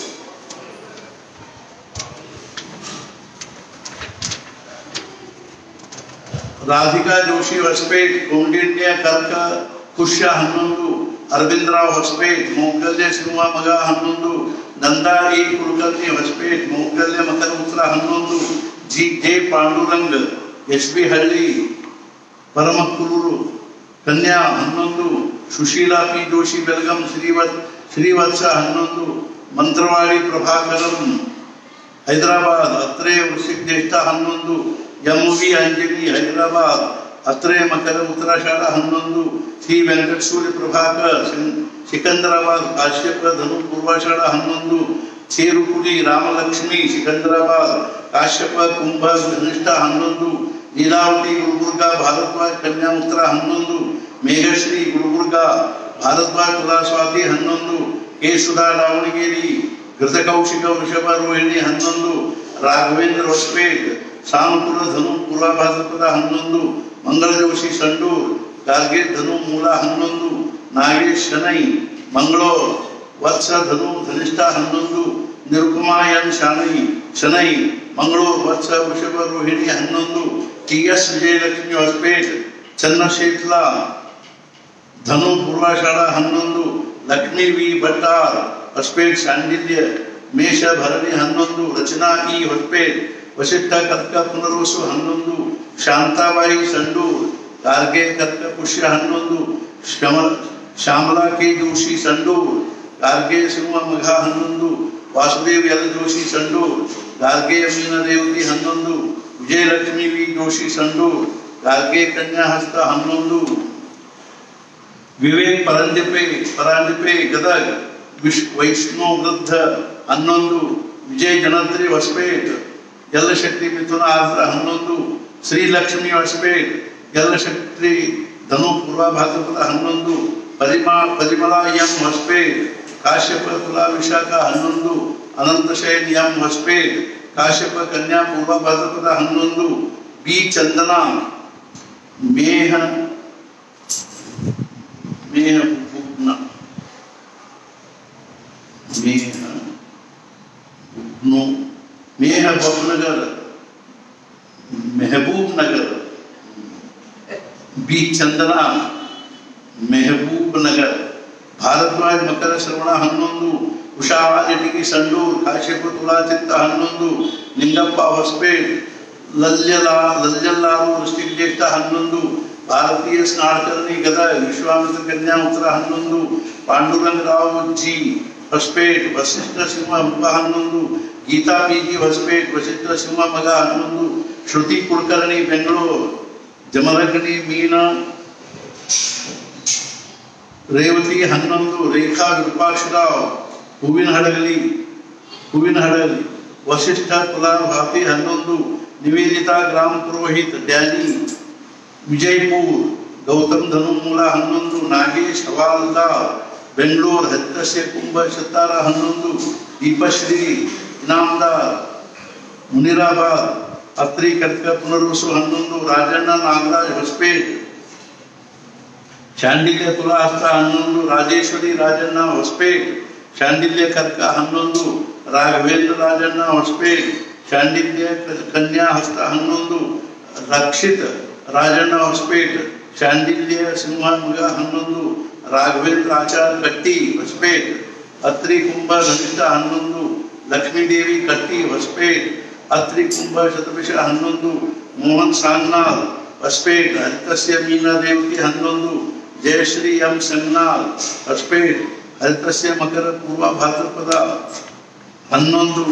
ರಾಧಿಕಾ ಜೋಶಿ ಹೊಸಪೇಟ್ ಕೌಂಡಿನ್ಯ ಕರ್ಕ ಕುಶ್ಯ ಹನ್ನೊಂದು ಅರವಿಂದರಾವ್ ಹೊಸಪೇಟ್ ಮೌಕಲ್ಯ ಸಿಂಹ ಮಗ ಹನ್ನೊಂದು ನಂದಾ ಇ ಕುಲಕರ್ಣಿ ಹೊಸಪೇಟ್ ಮೌಕಲ್ಯ ಮಕರ ಉತ್ತರ ಹನ್ನೊಂದು G J Pandurang S B Halli ಪರಮಕ್ಕೂರು ಕನ್ಯಾ ಹನ್ನೊಂದು ಸುಶೀಲಾ ಪಿ ಜೋಶಿ ಬೆಳಗಂ ಶ್ರೀವತ್ ಶ್ರೀವತ್ಸ ಹನ್ನೊಂದು ಮಂತ್ರವಾಡಿ ಪ್ರಭಾಕರಂ ಹೈದರಾಬಾದ್ ಅತ್ರೆ ವೃಶ್ಚಿಕ ಜ್ಯೇಷ್ಠ ಹನ್ನೊಂದು ಎಂ ವಿ ಅಂಜಲಿ ಹೈದರಾಬಾದ್ ಅತ್ರೆ ಮಕರ ಉತ್ತರಾಷಾಢ ಹನ್ನೊಂದು ಶ್ರೀ ವೆಂಕಟಸೂರ್ಯ ಪ್ರಭಾಕರ್ ಸಿಂ- ಸಿಕಂದರಾಬಾದ್ ಕಾಶ್ಯಪ ಧನು ಪೂರ್ವಾಷಾಢ ಹನ್ನೊಂದು ಸೇರುಕುಡಿ ರಾಮಲಕ್ಷ್ಮಿ ಸಿಕಂದರಾಬಾದ್ ಕಾಶ್ಯಪ ಕುಂಭ ಧನಿಷ್ಠ ಹನ್ನೊಂದು ಲೀಲಾವತಿ ಗುಲ್ಬರ್ಗಾ ಭಾರದ್ವಾಜ್ ಕನ್ಯಾ ಉತ್ತರ ಹನ್ನೊಂದು ಮೇಘಶ್ರೀ ಗುಲ್ಬರ್ಗಾ ಭಾರದ್ವಾಜ್ ತುಲಾಸ್ವಾತಿ ಹನ್ನೊಂದು ಕೆ ಸುಧಾ ದಾವಣಗೆರೆ ಘೃತಕೌಶಿಕ ವೃಷಭ ರೋಹಿಣಿ ಹನ್ನೊಂದು ರಾಘವೇಂದ್ರ ಹೊಸಪೇಟ್ ಸಾನುಕುಲ ಧನು ಪೂರ್ವ ಭಾದ್ರಪದ ಹನ್ನೊಂದು ಮಂಗಳ ಜೋಶಿ ಸಂಡೂರ್ ಗಾರ್ಗೆ ಧನು ಮೂಲ ಹನ್ನೊಂದು ನಾಗೇಶ್ ಶನೈ ಮಂಗಳೂರು ವತ್ಸ ಧನು ಧನಿಷ್ಠ ಹನ್ನೊಂದು ನಿರುಪಮಾ ಎನ್ ಶಾನೈ ಶನೈ ಮಂಗಳೂರು ವತ್ಸ ವೃಷಭ ರೋಹಿಣಿ ಹನ್ನೊಂದು ಟಿ ಎಸ್ ವಿಜಯಲಕ್ಷ್ಮಿ ಹೊಸಪೇಟ್ ಚನ್ನಶೇಖಲ ಧನು ಪೂರ್ವಾಷಾಢ ಹನ್ನೊಂದು ಲಕ್ಷ್ಮೀ ವಿ ಭಟ್ಟಾರ್ ಹೊಸಪೇಟ್ ಶಾಂಡಿಲ್ಯ ಮೇಷ ಭರಣಿ ಹನ್ನೊಂದು ರಚನಾ ಇ ಹೊಸಪೇಟ್ ವಶಿಷ್ಠ ಕರ್ಕ ಪುನರ್ವಸು ಹನ್ನೊಂದು ಶಾಂತಾಬಾಯಿ ಸಂಡೂರ್ ಗಾರ್ಗೆ ಕರ್ಕ ಪುಷ್ಯ ಹನ್ನೊಂದು ಶ್ರಮ ಶ್ಯಾಮಲಾ ಕೆ ಜೋಶಿ ಸಂಡೂರ್ ಗಾರ್ಗೆ ಸಿಂಹ ಮಘ ಹನ್ನೊಂದು ವಾಸುದೇವ್ ಎಲ್ ಜೋಶಿ ಸಂಡೂರ್ ಗಾರ್ಗೆ ಮೀನ ರೇವತಿ ಹನ್ನೊಂದು ವಿಜಯಲಕ್ಷ್ಮಿ ವಿ ಜೋಶಿ ಸಂಡೂರ್ ಗಾರ್ಗೆ ಕನ್ಯಾಹಸ್ತ ಹನ್ನೊಂದು ವಿವೇಕ್ ಪರಂದಿಪೆ ಪರಾಂದಿಪೆ ಗದಗ್ ವಿಶ್ ವೈಷ್ಣು ವೃದ್ಧ ಹನ್ನೊಂದು ವಿಜಯ್ ಜನತ್ರಿ ಹೊಸಪೇಟ್ ಯಲ್ಲಶಕ್ತಿ ಮಿಥುನ ಆರ್ದ್ರ ಹನ್ನೊಂದು ಶ್ರೀಲಕ್ಷ್ಮಿ ಹೊಸಪೇಟ್ ಯಲ್ಲಶಕ್ತಿ ಧನು ಪೂರ್ವ ಭಾದ್ರಪದ ಹನ್ನೊಂದು ಪರಿಮಾ ಪರಿಮಳ ಎಂ ಹೊಸಪೇಟ್ ಕಾಶ್ಯಪ ತುಲಾ ವಿಶಾಖ ಹನ್ನೊಂದು ಅನಂತಶಯನ್ ಎಂ ಹೊಸಪೇಟ್ ಕಾಶ್ಯಪ ಕನ್ಯಾ ಪೂರ್ವ ಭಾದ್ರಪದ ಹನ್ನೊಂದು ಬಿ ಚಂದನ ಮೇಹ ಮೇಹ ಬುಗ್ನ ಮೇಹ ಬುಗ್ನು ಮೇಹ ಬಬ್ನ ಚಂದನ ಮೆಹಬೂಬ್ ನಗರ್ ಭಾರದ್ವಾಜ್ ಮಕರ ಶ್ರವಣ ಹನ್ನೊಂದು ಉಷಾ ಜಟಿಗಿ ಸಂಡೂರ್ ಕಾಶ್ಯಪ ತುಲಾಚಿತ್ತ ಹನ್ನೊಂದು ನಿಂಗಪ್ಪ ಹೊಸಪೇಟ್ ಲಲ್ಯಲಾ ಲಲ್ಯಲ್ಲಾರು ವೃಷ್ಟಿಕ್ ಜ್ಯೇಷ್ಠ ಹನ್ನೊಂದು ಭಾರತೀಯ ಸ್ನಾಳಕರ್ಣಿ ಗದಗ ವಿಶ್ವಾಮಿತ್ರ ಕನ್ಯಾ ಉತ್ತರ ಹನ್ನೊಂದು ಪಾಂಡುರಂಗರಾವ್ ಜಿ ಹೊಸಪೇಟ್ ವಸಿಷ್ಠ ಸಿಂಹ ಹಬ್ಬ ಹನ್ನೊಂದು ಗೀತಾ ಪಿ ಜಿ ಹೊಸಪೇಟ್ ವಸಿಷ್ಠ ಸಿಂಹ ಮಗ ಹನ್ನೊಂದು ಶ್ರುತಿ ಕುಲಕರ್ಣಿ ಬೆಂಗಳೂರು ಜಮಲಗ್ನಿ ಮೀನಾ ರೇವತಿ ಹನ್ನೊಂದು ರೇಖಾ ವಿರೂಪಾಕ್ಷರಾವ್ ಹೂವಿನ ಹಡಗಲಿ ಹೂವಿನ ಹಡಗಲಿ ವಸಿಷ್ಠ ತುಲಾ ಭಾತಿ ಹನ್ನೊಂದು ನಿವೇದಿತಾ ಗ್ರಾಮ ಪುರೋಹಿತ್ ಡ್ಯಾನಿ ವಿಜಯಪುರ್ ಗೌತಮ್ ಧನುಮೂಲ ಹನ್ನೊಂದು ನಾಗೇಶ್ ಹವಾಲ್ದಾರ್ ಬೆಂಗಳೂರು ಹತ್ತಸ್ಯ ಕುಂಭ ಶತಾರ ಹನ್ನೊಂದು ದೀಪಶ್ರೀ ಇನಾಮದಾರ್ ಮುನಿರಾಬಾದ್ ಅತ್ರಿ ಕಟ್ಕ ಪುನರ್ವಸು ಹನ್ನೊಂದು ರಾಜಣ್ಣ ನಾಗರಾಜ್ ಹೊಸಪೇಟ್ ಶಾಂಡಿಲ್ಯ ತುಲಾಸ್ತ್ರ ಹನ್ನೊಂದು ರಾಜೇಶ್ವರಿ ರಾಜಣ್ಣ ಹೊಸಪೇಟ್ ಶಾಂಡಿಲ್ಯ ಕರ್ಕ ಹನ್ನೊಂದು ರಾಘವೇಂದ್ರ ರಾಜಣ್ಣ ಹೊಸಪೇಟ್ ಶಾಂಡಿಲ್ಯ ಕ- ಕನ್ಯಾ ಹಸ್ತ ಹನ್ನೊಂದು ರಕ್ಷಿತ್ ರಾಜಣ್ಣ ಹೊಸಪೇಟ್ ಶಾಂಡಿಲ್ಯ ಸಿಂಹ ಮಗ ಹನ್ನೊಂದು ರಾಘವೇಂದ್ರ ಆಚಾರ್ ಕಟ್ಟಿ ಹೊಸಪೇಟ್ ಅತ್ರಿ ಕುಂಭ ಗರಿಷ್ಠ ಹನ್ನೊಂದು ಲಕ್ಷ್ಮೀದೇವಿ ಕಟ್ಟಿ ಹೊಸಪೇಟ್ ಅತ್ರಿ ಕುಂಭ ಶತಭಿಷ ಹನ್ನೊಂದು ಮೋಹನ್ ಸಾಂಗ್ನಾಥ್ ಹೊಸಪೇಟ್ ಹರಿತಸ್ಯ ಮೀನಾ ದೇವತಿ ಹನ್ನೊಂದು ಜಯಶ್ರೀ ಎಂ ಸಂಗ್ನಾಥ್ ಹೊಸಪೇಟ್ ಹರಿತಸ್ಯ ಮಕರ ಪೂರ್ವ ಭಾದ್ರಪದ ಹನ್ನೊಂದು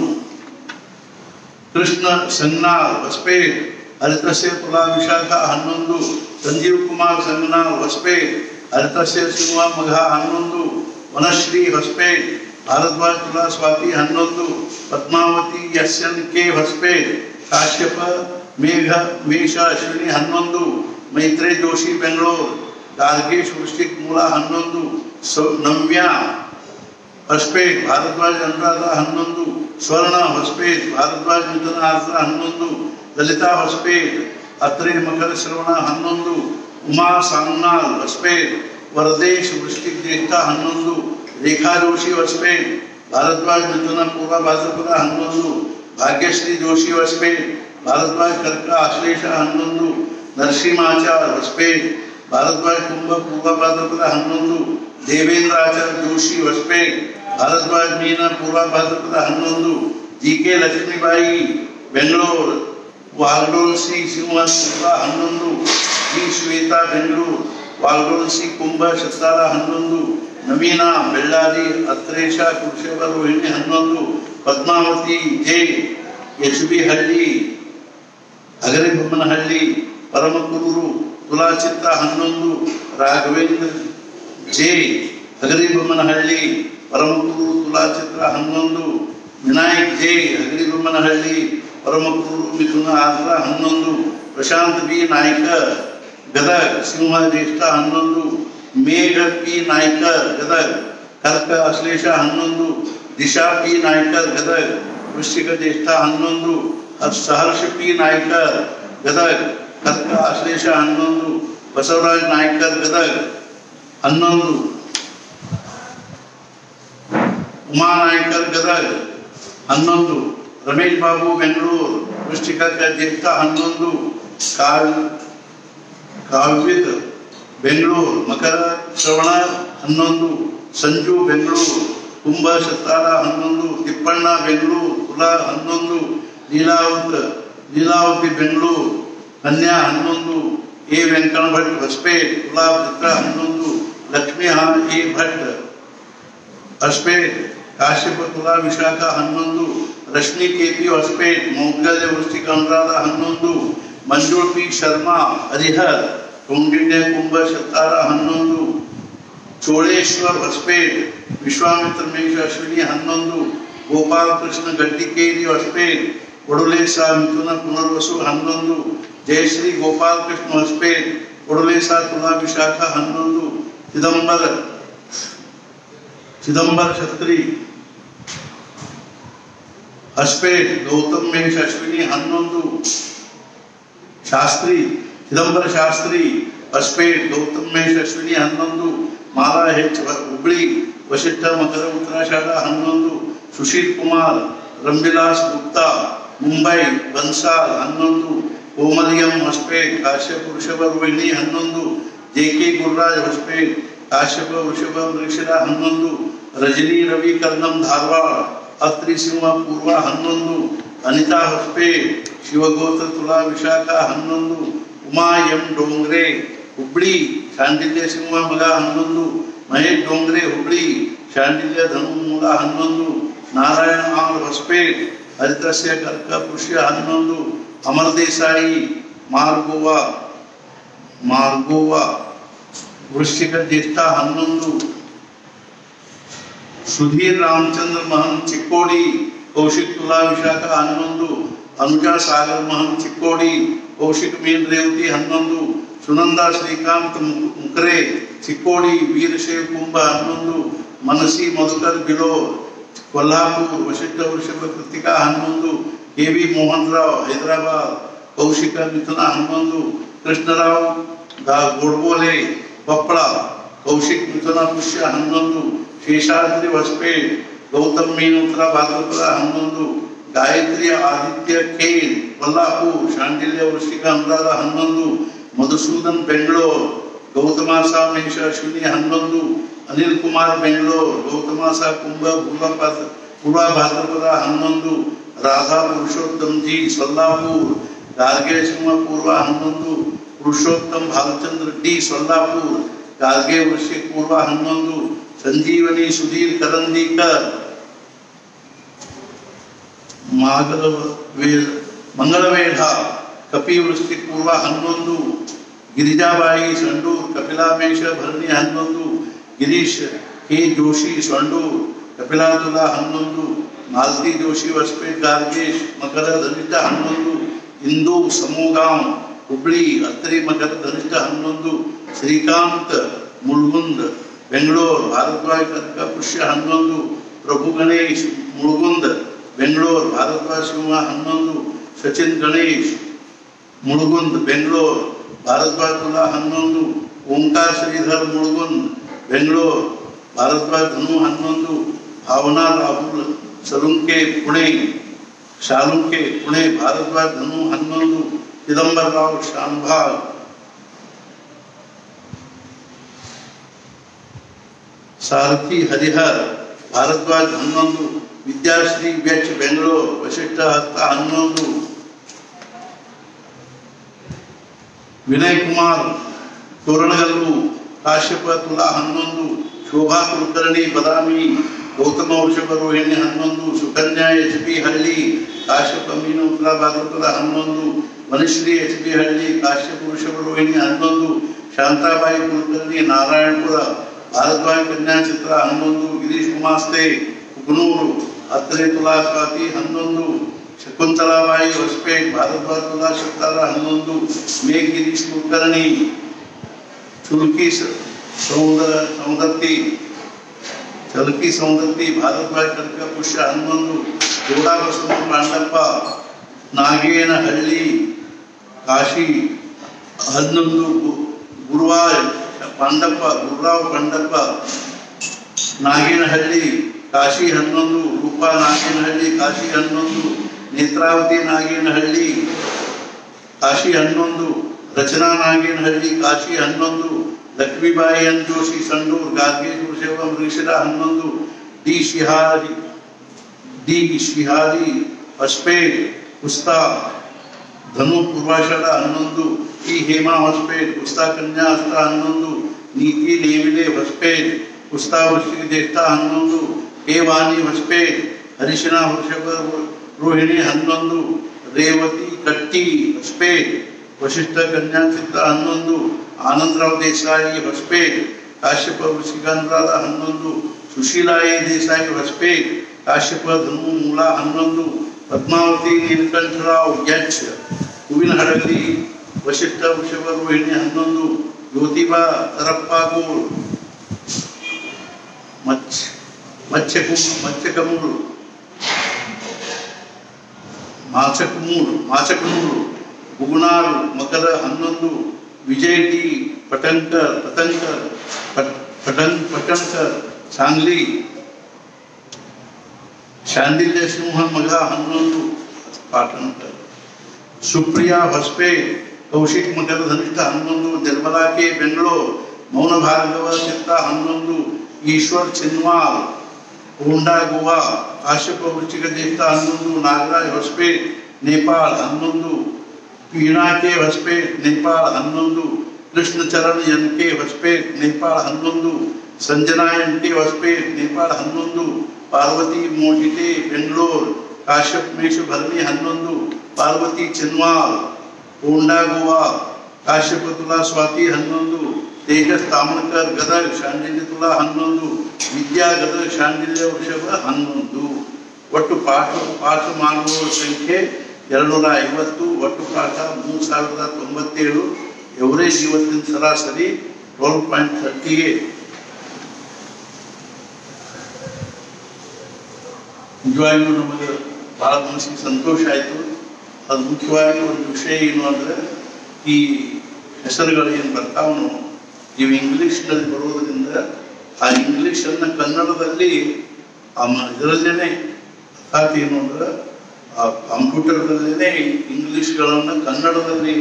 ಕೃಷ್ಣ ಸಂಗ್ನಾಥ್ ಹೊಸಪೇಟ್ ಹರಿತಸ್ಯ ತುಲಾ ವಿಶಾಖ ಹನ್ನೊಂದು ಸಂಜೀವ್ ಕುಮಾರ್ ಸಂಗ್ನಾಥ್ ಹೊಸಪೇಟ್ ಹರಿತಸ್ಯ ಸಿಂಹ ಮಘ ಹನ್ನೊಂದು ವನಶ್ರೀ ಹೊಸಪೇಟ್ ಭಾರದ್ವಾಜ್ ತುಲಾ ಸ್ವಾತಿ ಹನ್ನೊಂದು Padmavati S N K Hospet ಕಾಶ್ಯಪ ಮೇಘ ಮೇಷ ಅಶ್ವಿನಿ ಹನ್ನೊಂದು ಮೈತ್ರಿ ಜೋಶಿ ಬೆಂಗಳೂರು ಗಾರ್ಗೇಶ್ ವೃಷ್ಟಿಕ್ ಮೂಲ ಹನ್ನೊಂದು ಸೌ- ನವ್ಯ ಹೊಸಪೇಟ್ ಭಾರದ್ವಾಜ್ ಅನುರಾಧ ಹನ್ನೊಂದು ಸ್ವರ್ಣ ಹೊಸಪೇಟ್ ಭಾರದ್ವಾಜ್ ಮಿಥುನ ಆರ್ದ್ರ ಹನ್ನೊಂದು ಲಲಿತಾ ಹೊಸಪೇಟ್ ಅತ್ರಿ ಮಕರ ಶ್ರವಣ ಹನ್ನೊಂದು ಉಮಾ ಸಾಂಗ್ನಾಥ್ ಹೊಸಪೇಟ್ ವರದೇಶ್ ವೃಷ್ಟಿಕ್ ಜ್ಯೇಷ್ಠ ಹನ್ನೊಂದು ರೇಖಾ ಜೋಶಿ ಹೊಸಪೇಟ್ ಭಾರದ್ವಾಜ್ ಮಿಥುನ ಪೂರ್ವ ಭಾದ್ರಪದ ಹನ್ನೊಂದು ಭಾಗ್ಯಶ್ರೀ ಜೋಶಿ ಹೊಸಪೇಟ್ ಭಾರದ್ವಾಜ್ ಕರ್ಕ ಆಶ್ಲೇಷ ಹನ್ನೊಂದು ನರಸಿಂಹಾಚಾರ್ ಹೊಸಪೇಟ್ ಭಾರದ್ವಾಜ್ ಕುಂಭ ಪೂರ್ವ ಭಾದ್ರಪದ ಹನ್ನೊಂದು ದೇವೇಂದ್ರ ಆಚಾರ್ಯ ಜೋಶಿ ಹೊಸಪೇಟ್ ಭಾರದ್ವಾಜ್ ಮೀನ ಪೂರ್ವ ಭಾದ್ರಪದ ಹನ್ನೊಂದು ಜಿ ಕೆ ಲಕ್ಷ್ಮೀಬಾಯಿ ಬೆಂಗಳೂರು ವಾಲ್ಡೋಲ್ ಸಿ ಸಿಂಹ ಹನ್ನೊಂದು ಜಿ ಶ್ವೇತಾ ಬೆಂಗಳೂರು ವಾಲ್ಡೋಲ್ ಸಿ ಕುಂಭ ಶತಾರ ಹನ್ನೊಂದು ನವೀನ ಬೆಳ್ಳಾರಿ ಅತ್ರೇಶ ಕುರುಷೇವ ರೋಹಿಣಿ ಹನ್ನೊಂದು ಪದ್ಮಾವತಿ ಜೆ ಎಚ್ ಬಿ ಹಳ್ಳಿ ಹಗರಿಬೊಮ್ಮನಹಳ್ಳಿ ಪರಮಕುರೂರು ತುಲಾಚಿತ್ತ ಹನ್ನೊಂದು ರಾಘವೇಂದ್ರ ಜೆ ಹಗರಿಬೊಮ್ಮನಹಳ್ಳಿ ಪರಮಕುರೂರು ತುಲಾಚಿತ್ರ ಹನ್ನೊಂದು ವಿನಾಯಕ್ ಜೆ ಹಗರಿಬೊಮ್ಮನಹಳ್ಳಿ ಪರಮಕುರೂರು ಮಿಥುನ ಆದ್ರ ಹನ್ನೊಂದು ಪ್ರಶಾಂತ್ ಬಿ ನಾಯ್ಕ ಗದಗ್ ಸಿಂಹ ಜ್ಯೇಷ್ಠ ಹನ್ನೊಂದು ಮೇಘ ಪಿ ನಾಯ್ಕರ್ ಗದಗ್ ಕರ್ಕ ಅಶ್ಲೇಷ ಹನ್ನೊಂದು ದಿಶಾ ಪಿ ನಾಯ್ಕರ್ ಗದಗ್ ವೃಶ್ಚಿಕ ಜ್ಯೇಷ್ಠ ಹನ್ನೊಂದು ಹರ್ಷ ಸಹರ್ಷ ಪಿ ನಾಯ್ಕರ್ ಗದಗ್ ಕರ್ಕ ಅಶ್ಲೇಷ ಹನ್ನೊಂದು ಬಸವರಾಜ್ ನಾಯ್ಕರ್ ಗದಗ್ ಹನ್ನೊಂದು ಉಮಾ ನಾಯ್ಕರ್ ಗದಗ್ ಹನ್ನೊಂದು ರಮೇಶ್ ಬಾಬು ಬೆಂಗಳೂರು ವೃಶ್ಚಿಕ ಜ್ಯೇಷ್ಠ ಹನ್ನೊಂದು ಕಾಳ್ ಕಾವ್ಯದ್ ಬೆಂಗಳೂರು ಮಕರ ಶ್ರವಣ ಹನ್ನೊಂದು ಸಂಜು ಬೆಂಗಳೂರು ಕುಂಭ ಶತಾರ ಹನ್ನೊಂದು ತಿಪ್ಪಣ್ಣ ಬೆಂಗಳೂರು ತುಲಾ ಹನ್ನೊಂದು ಲೀಲಾವತ ಲೀಲಾವತಿ ಬೆಂಗಳೂರು ಕನ್ಯಾ ಹನ್ನೊಂದು ಎ ವೆಂಕಣ ಭಟ್ ಹೊಸಪೇಟ್ ತುಲಾ ಪುತ್ರ ಹನ್ನೊಂದು ಲಕ್ಷ್ಮೀ ಹಾ ಎ ಭಟ್ ಹೊಸಪೇಟ್ ಕಾಶ್ಯಪ ತುಲಾ ವಿಶಾಖ ಹನ್ನೊಂದು ರಶ್ಮಿ ಕೆಪಿ ಹೊಸಪೇಟ್ ಮೌಲ್ಯ ವೃಷ್ಟಿಕ ಅನುರಾಧ ಹನ್ನೊಂದು ಮಂಜುಳ್ ಪಿ ಶರ್ಮಾ ಹರಿಹರ್ ಕೌಂಡಿನ್ಯ ಕುಂಭ ಶತಾರ ಹನ್ನೊಂದು ಚೋಳೇಶ್ವರ್ ಹೊಸಪೇಟ್ ವಿಶ್ವಾಮಿತ್ರ ಮೇಷ ಅಶ್ವಿನಿ ಹನ್ನೊಂದು ಗೋಪಾಲಕೃಷ್ಣ ಗಡ್ಡಿಕೇರಿ ಹೊಸಪೇಟ್ ಒಡುಲೇಸ ಮಿಥುನ ಪುನರ್ವಸು ಹನ್ನೊಂದು ಜಯಶ್ರೀ ಗೋಪಾಲಕೃಷ್ಣ ಹೊಸಪೇಟ್ ಒಡುಲೇಸ ತುಲಾ ವಿಶಾಖ ಹನ್ನೊಂದು ಚಿದಂಬರ ಚಿದಂಬರ ಛತ್ರಿ ಹೊಸಪೇಟ್ ಗೌತಮ್ ಮೇಷ ಅಶ್ವಿನಿ ಹನ್ನೊಂದು ಶಾಸ್ತ್ರಿ ಚಿದಂಬರ ಶಾಸ್ತ್ರಿ ಹೊಸಪೇಟ್ ಗೌತಮ್ ಮೇಷ ಅಶ್ವಿನಿ ಹನ್ನೊಂದು ಮಾಲಾ ಹೆಚ್ ಹುಬ್ಳಿ ವಶಿಷ್ಠ ಮಕರ ಉತ್ತರಾಷಾಢ ಹನ್ನೊಂದು ಸುಶೀಲ್ ಕುಮಾರ್ ರಂಬಿಲಾಸ್ ಗುಪ್ತಾ ಮುಂಬೈ ಬನ್ಸಾಲ್ ಹನ್ನೊಂದು ಕೋಮಲಿಯಂ ಹೊಸಪೇಟ್ ಕಾಶ್ಯಪ ವೃಷಭ ರೋಹಿಣಿ ಹನ್ನೊಂದು ಜೆ ಕೆ ಗುರುರಾಜ್ ಹೊಸಪೇಟ್ ಕಾಶ್ಯಪ ವೃಷಭ ವೃಷರ ಹನ್ನೊಂದು ರಜನಿ ರವಿ ಕರ್ನಂ ಧಾರವಾಡ ಅತ್ರಿ ಸಿಂಹ ಪೂರ್ವ ಹನ್ನೊಂದು ಅನಿತಾ ಹೊಸಪೇಟ್ ಶಿವಗೋತ್ರ ತುಲಾ ವಿಶಾಖ ಹನ್ನೊಂದು ಉಮಾ ಎಂ ಡೋಂಗ್ರೆ ಹುಬ್ಳಿ ಶಾಂಡಿಲ್ಯ ಸಿಂಹ ಮಗ ಹನ್ನೊಂದು ಮಹೇಶ್ ಡೋಂಗ್ರೆ ಹುಬ್ಳಿ ಶಾಂಡಿಲ್ಯ ಧನು ಮೂಲ ಹನ್ನೊಂದು ನಾರಾಯಣ ಆರ್ ಹೊಸಪೇಟ್ ಹರಿತಸ್ಯ ಕರ್ಕ ಪುಷ್ಯ ಹನ್ನೊಂದು ಅಮರ್ ದೇಸಾಯಿ ಮಾರ್ಗೋವಾ ಮಾರ್ಗೋವಾ ವೃಶ್ಚಿಕ ಜ್ಯೇಷ್ಠ ಹನ್ನೊಂದು ಸುಧೀರ್ ರಾಮಚಂದ್ರ ಮಹನ್ ಚಿಕ್ಕೋಡಿ ಕೌಶಿಕ್ ತುಲಾ ವಿಶಾಖ ಹನ್ನೊಂದು ಅನುಜಾ ಸಾಗರ್ ಮಹನ್ ಚಿಕ್ಕೋಡಿ ಕೌಶಿಕ್ ಮೀನ್ ರೇವತಿ ಹನ್ನೊಂದು ಸುನಂದ ಶ್ರೀಕಾಂತ್ ಮು- ಮುಕರೆ ಚಿಕ್ಕೋಡಿ ವೀರಶೈವ ಕುಂಭ ಹನ್ನೊಂದು ಮನಸಿ ಮಧುಕರ್ ಬಿಲೋ ಕೊಲ್ಹಾಪುರ್ ವಶಿಷ್ಠ ವೃಷಭ ಕೃತಿಕಾ ಹನ್ನೊಂದು ಕೆ ವಿ ಮೋಹನ್ ರಾವ್ ಹೈದರಾಬಾದ್ ಕೌಶಿಕ ಮಿಥುನ ಹನ್ನೊಂದು ಕೃಷ್ಣರಾವ್ ಗಾ- ಗೋಡ್ಬೋಲೆ ಕೊಪ್ಪಳ ಕೌಶಿಕ್ ಮಿಥುನ ಪುಷ್ಯ ಹನ್ನೊಂದು ಶೇಷಾದ್ರಿ ಹೊಸಪೇಟ್ ಗೌತಮ್ ಮೀನುತ್ರ ಭಾಗವತ ಹನ್ನೊಂದು ಗಾಯತ್ರಿ ಆದಿತ್ಯ ಖೇಲ್ ಕೊಲ್ಲಾಪುರ್ ಶಾಂಡಿಲ್ಯ ವೃಶ್ಚಿಕ ಅನುರಾಧ ಹನ್ನೊಂದು ಮಧುಸೂದನ್ ಬೆಂಗಳೂರು ಗೌತಮಾಸ ಮೇಷ ಅಶ್ವಿನಿ ಹನ್ನೊಂದು ಅನಿಲ್ ಕುಮಾರ್ ಬೆಂಗಳೂರು ಗೌತಮಾಸ ಕುಂಭ ಪೂರ್ವ ಪೂರ್ವ ಭಾದ್ರಪದ ಹನ್ನೊಂದು ರಾಧಾ ಪುರುಷೋತ್ತಮ್ ಜಿ ಸೊಲ್ಲಾಪುರ್ ಗಾರ್ಗೆ ಸಿಂಹ ಪೂರ್ವ ಹನ್ನೊಂದು ಪುರುಷೋತ್ತಮ್ ಭಾಲಚಂದ್ರ ಡಿ ಸೊಲ್ಲಾಪುರ್ ಗಾರ್ಗೆ ವೃಶ್ಚಿಕ ಪೂರ್ವ ಹನ್ನೊಂದು ಸಂಜೀವನಿ ಸುಧೀರ್ ಕರಂದೀಕರ್ ಮಾಗಲ ವೇದ ಮಂಗಳವೇಢ ಕಪಿ ವೃಷ್ಟಿ ಪೂರ್ವ ಹನ್ನೊಂದು ಗಿರಿಜಾಬಾಯಿ ಸಂಡೂರ್ ಕಪಿಲಾಮೇಶ ಭರಣಿ ಹನ್ನೊಂದು ಗಿರೀಶ್ ಕೆ ಜೋಶಿ ಸಂಡೂರ್ ಕಪಿಲಾತುಲ ಹನ್ನೊಂದು ಮಾಲತಿ ಜೋಶಿ ಹೊಸಪೇಟ್ ಗಾರ್ಗೇಶ್ ಮಕರ ಧನಿಷ್ಠ ಹನ್ನೊಂದು ಇಂದು ಸಮೂಗಾಂ ಹುಬ್ಳಿ ಅತ್ರಿ ಮಕರ ಧನಿಷ್ಠ ಹನ್ನೊಂದು ಶ್ರೀಕಾಂತ್ ಮುಳ್ಗುಂದ್ ಬೆಂಗಳೂರು ಭಾರದ್ವಾಜ್ ಕನಕ ಪುಷ್ಯ ಹನ್ನೊಂದು ಪ್ರಭು ಗಣೇಶ್ ಮುಳುಗುಂದ್ ಬೆಂಗಳೂರು ಭಾರದ್ವಾಜ್ ಸಿಂಹ ಹನ್ನೊಂದು ಸಚಿನ್ ಗಣೇಶ್ ಮುಳುಗುಂದ್ ಬೆಂಗಳೂರು ಭಾರದ್ವಾಜ್ ತುಲಾ ಹನ್ನೊಂದು ಓಂಕಾರ ಶ್ರೀಧರ್ ಮುಳುಗುಂದ್ ಬೆಂಗಳೂರು ಭಾರದ್ವಾಜ್ ಧನು ಹನ್ನೊಂದು ಭಾವನಾ ರಾಹುಲ್ ಸಲುಂಕೆ ಪುಣೆ ಶಾಲುಂಕೆ ಪುಣೆ ಭಾರದ್ವಾಜ್ ಧನು ಹನ್ನೊಂದು ಚಿದಂಬರರಾವ್ ಶಾನ್ಭಾಗ್ ಸಾರಥಿ ಹರಿಹರ್ ಭಾರದ್ವಾಜ್ ಹನ್ನೊಂದು ವಿದ್ಯಾಶ್ರೀ ವ್ಯಚ್ ಬೆಂಗಳೂರು ವಶಿಷ್ಠ ಹಸ್ತ ಹನ್ನೊಂದು ವಿನಯ್ ಕುಮಾರ್ ತೋರಣಗಲ್ಲು ಕಾಶ್ಯಪ ತುಲಾ ಹನ್ನೊಂದು ಶೋಭಾ ಕುಲಕರ್ಣಿ ಬದಾಮಿ ಗೌತಮ ವೃಷಭ ರೋಹಿಣಿ ಹನ್ನೊಂದು ಸುಕನ್ಯಾ ಎಚ್ ಬಿ ಹಳ್ಳಿ ಕಾಶ್ಯಪ ಮೀನು ತುಲಾ ಭಾಗವತದ ಹನ್ನೊಂದು ಮನುಶ್ರೀ ಎಚ್ ಬಿ ಹಳ್ಳಿ ಕಾಶ್ಯಪ ವೃಷಭ ರೋಹಿಣಿ ಹನ್ನೊಂದು ಶಾಂತಾಬಾಯಿ ಕುಲಕರ್ಣಿ ನಾರಾಯಣಪುರ ಭಾರದ್ವಾಜ್ ಕನ್ಯಾ ಚಿತ್ರ ಹನ್ನೊಂದು ಗಿರೀಶ್ ಕುಮಾಸ್ತೆ ಕುಗ್ನೂರು ಅತ್ರೆ ತುಲಾ ಸ್ವಾತಿ ಹನ್ನೊಂದು ಶಕುಂತಲಾಬಾಯಿ ಹೊಸಪೇಟ್ ಭಾರದ್ವಾಜ್ ತುಲಾ ಶಕ್ತಾರ ಹನ್ನೊಂದು ಮೇ ಗಿರೀಶ್ ಕುಲಕರ್ಣಿ ಚುಲ್ಕಿ ಸ- ಸೌಂದರ ಸೌಂದರ್ತಿ ಚಲಕಿ ಸೌಂದರ್ತಿ ಭಾರದ್ವಾಜ್ ಕನಕ ಪುಷ್ಯ ಹನ್ನೊಂದು ಗೌಡ ಬಸವ ಪಾಂಡಪ್ಪ ನಾಗೇನಹಳ್ಳಿ ಕಾಶಿ ಹನ್ನೊಂದು ಗು- ಗುರುವಾರ್ ಪಾಂಡಪ್ಪ ಗುರುರಾವ್ ಪಾಂಡಪ್ಪ ನಾಗೇನಹಳ್ಳಿ ಕಾಶಿ ಹನ್ನೊಂದು ರೂಪಾ ನಾಗೇನಹಳ್ಳಿ ಕಾಶಿ ಹನ್ನೊಂದು ನೇತ್ರಾವತಿ ನಾಗೇನಹಳ್ಳಿ ಕಾಶಿ ಹನ್ನೊಂದು ರಚನಾ ನಾಗೇನಹಳ್ಳಿ ಕಾಶಿ ಹನ್ನೊಂದು ಲಕ್ಷ್ಮೀಬಾಯಿ ಎನ್ ಜೋಶಿ ಸಂಡೂರ್ ಗಾರ್ಗೇಶ್ ವೃಷಭ ಮೃಷರ ಹನ್ನೊಂದು ಡಿ ಶಿಹಾರಿ ಡಿ ಶಿಹಾರಿ ಹೊಸಪೇಟ್ ಕುಸ್ತಾ ಧನು ಪೂರ್ವಾಷಾಢ ಹನ್ನೊಂದು ಟಿ ಹೇಮಾ ಹೊಸಪೇಟ್ ಕುಸ್ತಾ ಕನ್ಯಾ ಹಸ್ತ ಹನ್ನೊಂದು ನೀತಿ ನೇವಿಲೆ ಹೊಸಪೇಟ್ ಕುಸ್ತಾ ವೃಶ್ಚಿಕ ಜ್ಯೇಷ್ಠ ಹನ್ನೊಂದು ಕೆ ವಾಣಿ ಹೊಸಪೇಟ್ ಹರಿಶನ ವೃಷಭ ರೋಹಿಣಿ ಹನ್ನೊಂದು ರೇವತಿ ಕಟ್ಟಿ ಹೊಸಪೇಟ್ ವಶಿಷ್ಠ ಕನ್ಯಾ ಚಿತ್ರ ಹನ್ನೊಂದು ಆನಂದರಾವ್ ದೇಸಾಯಿ ಹೊಸಪೇಟ್ ಕಾಶ್ಯಪ ವೃಷಿಕಾನುರಾಧ ಹನ್ನೊಂದು ಸುಶೀಲಾಯಿ ದೇಸಾಯಿ ಹೊಸಪೇಟ್ ಕಾಶ್ಯಪ ಧನು ಮೂಲ ಹನ್ನೊಂದು ಪದ್ಮಾವತಿ ನೀಲಕಂಠರಾವ್ ಎಚ್ ಹೂವಿನ ಹಡಗಲಿ ವಶಿಷ್ಠ ವೃಷಭ ರೋಹಿಣಿ ಹನ್ನೊಂದು ಜ್ಯೋತಿಬಾ ತರಪ್ಪಾಗೂರ್ ಮಚ್ ಮತ್ಸ್ಯಕು ಮತ್ಸ್ಯಕಮೂರು ಮಾಚಕಮೂರು ಮಾಚಕಮೂರು ಬುಗುನಾರು ಮಕರ ಹನ್ನೊಂದು ವಿಜಯ್ ಟಿ ಪಟಂಕರ್ ಪತಂಕರ್ ಪಟ್- ಪಟನ್ ಪಟಂಕರ್ ಸಾಂಗ್ಲಿ ಶಾಂಡಿಲ್ಯ ಸಿಂಹ ಮಗ ಹನ್ನೊಂದು ಪಾಟಣಕರ್ ಸುಪ್ರಿಯಾ ಹೊಸ್ಪೆ ಕೌಶಿಕ್ ಮಕರ ಧನಿಷ್ಠ ಹನ್ನೊಂದು ನಿರ್ಮಲಾ ಕೆ ಬೆಂಗಳೂರು ಮೌನ ಭಾರ್ಗವ ಚಿತ್ತ ಹನ್ನೊಂದು ಈಶ್ವರ್ ಚಿನ್ವಾಲ್ ಹೋಂಡಾ ಗೋವಾ ಕಾಶ್ಯಪ ವೃಶ್ಚಿಕ ಜ್ಯೇಷ್ಠ ಹನ್ನೊಂದು ನಾಗರಾಜ್ ಹೊಸ್ಪೆ ನೇಪಾಳ ಹನ್ನೊಂದು ಪೀಣಾ ಕೆ ಹೊಸ್ಪೆ ನೇಪಾಳ ಹನ್ನೊಂದು ಕೃಷ್ಣಚರಣ್ ಎನ್ ಕೆ ಹೊಸ್ಪೆ ನೇಪಾಳ ಹನ್ನೊಂದು ಸಂಜನಾ ಎನ್ ಟಿ ಹೊಸ್ಪೆ ನೇಪಾಳ ಹನ್ನೊಂದು ಪಾರ್ವತಿ ಮೋಜಿಟೆ ಬೆಂಗಳೂರು ಕಾಶ್ಯಪ್ ಮೇಷ ಭರಣಿ ಹನ್ನೊಂದು ಪಾರ್ವತಿ ಚಿನ್ವಾಲ್ ಹೋಂಡಾ ಗೋವಾ ಕಾಶ್ಯಪ ತುಲಾ ಸ್ವಾತಿ ಹನ್ನೊಂದು ತೇಜಸ್ ತಾಮಣಕರ್ ಗದಗ ಶಾಂಡಿಲ್ಯ ತುಲಾ ಹನ್ನೊಂದು ವಿದ್ಯಾ ಗದಗ ಶಾಂಡಿಲ್ಯ ವೃಷಭ ಹನ್ನೊಂದು ಒಟ್ಟು ಪಾಠ ಪಾಠ ಮಾಡುವವರ ಸಂಖ್ಯೆ ಎರಡುನೂರ ಐವತ್ತು ಒಟ್ಟು ಪಾಠ ಮೂರು ಸಾವಿರದ ತೊಂಬತ್ತೇಳು ಎವರೇಜ್ ಇವತ್ತಿನ ಸರಾಸರಿ ಟ್ವೆಲ್ ಪಾಯಿಂಟ್ ಥರ್ಟಿ ಏಟ್ ನಿಜವಾಗಿಯೂ ನಮಗೆ ಭಾಳ ಮನಸ್ಸಿಗೆ ಸಂತೋಷ ಆಯಿತು ಅದು ಮುಖ್ಯವಾಗಿ ಒಂದು ವಿಷಯ ಏನು ಅಂದರೆ ಈ ಹೆಸರುಗಳು ಏನು ಬರ್ತಾವನು ಇವು ಇಂಗ್ಲೀಷ್ನಲ್ಲಿ ಬರೋದ್ರಿಂದ ಆ ಇಂಗ್ಲೀಷನ್ನು ಕನ್ನಡದಲ್ಲಿ ಆ ಮ- ಇದರಲ್ಲೇನೆ ಅರ್ಥಾತ್ ಏನು ಅಂದ್ರೆ ಆ ಕಂಪ್ಯೂಟರ್ದಲ್ಲೇ ಇಂಗ್ಲೀಷ್ಗಳನ್ನು ಕನ್ನಡದಲ್ಲಿ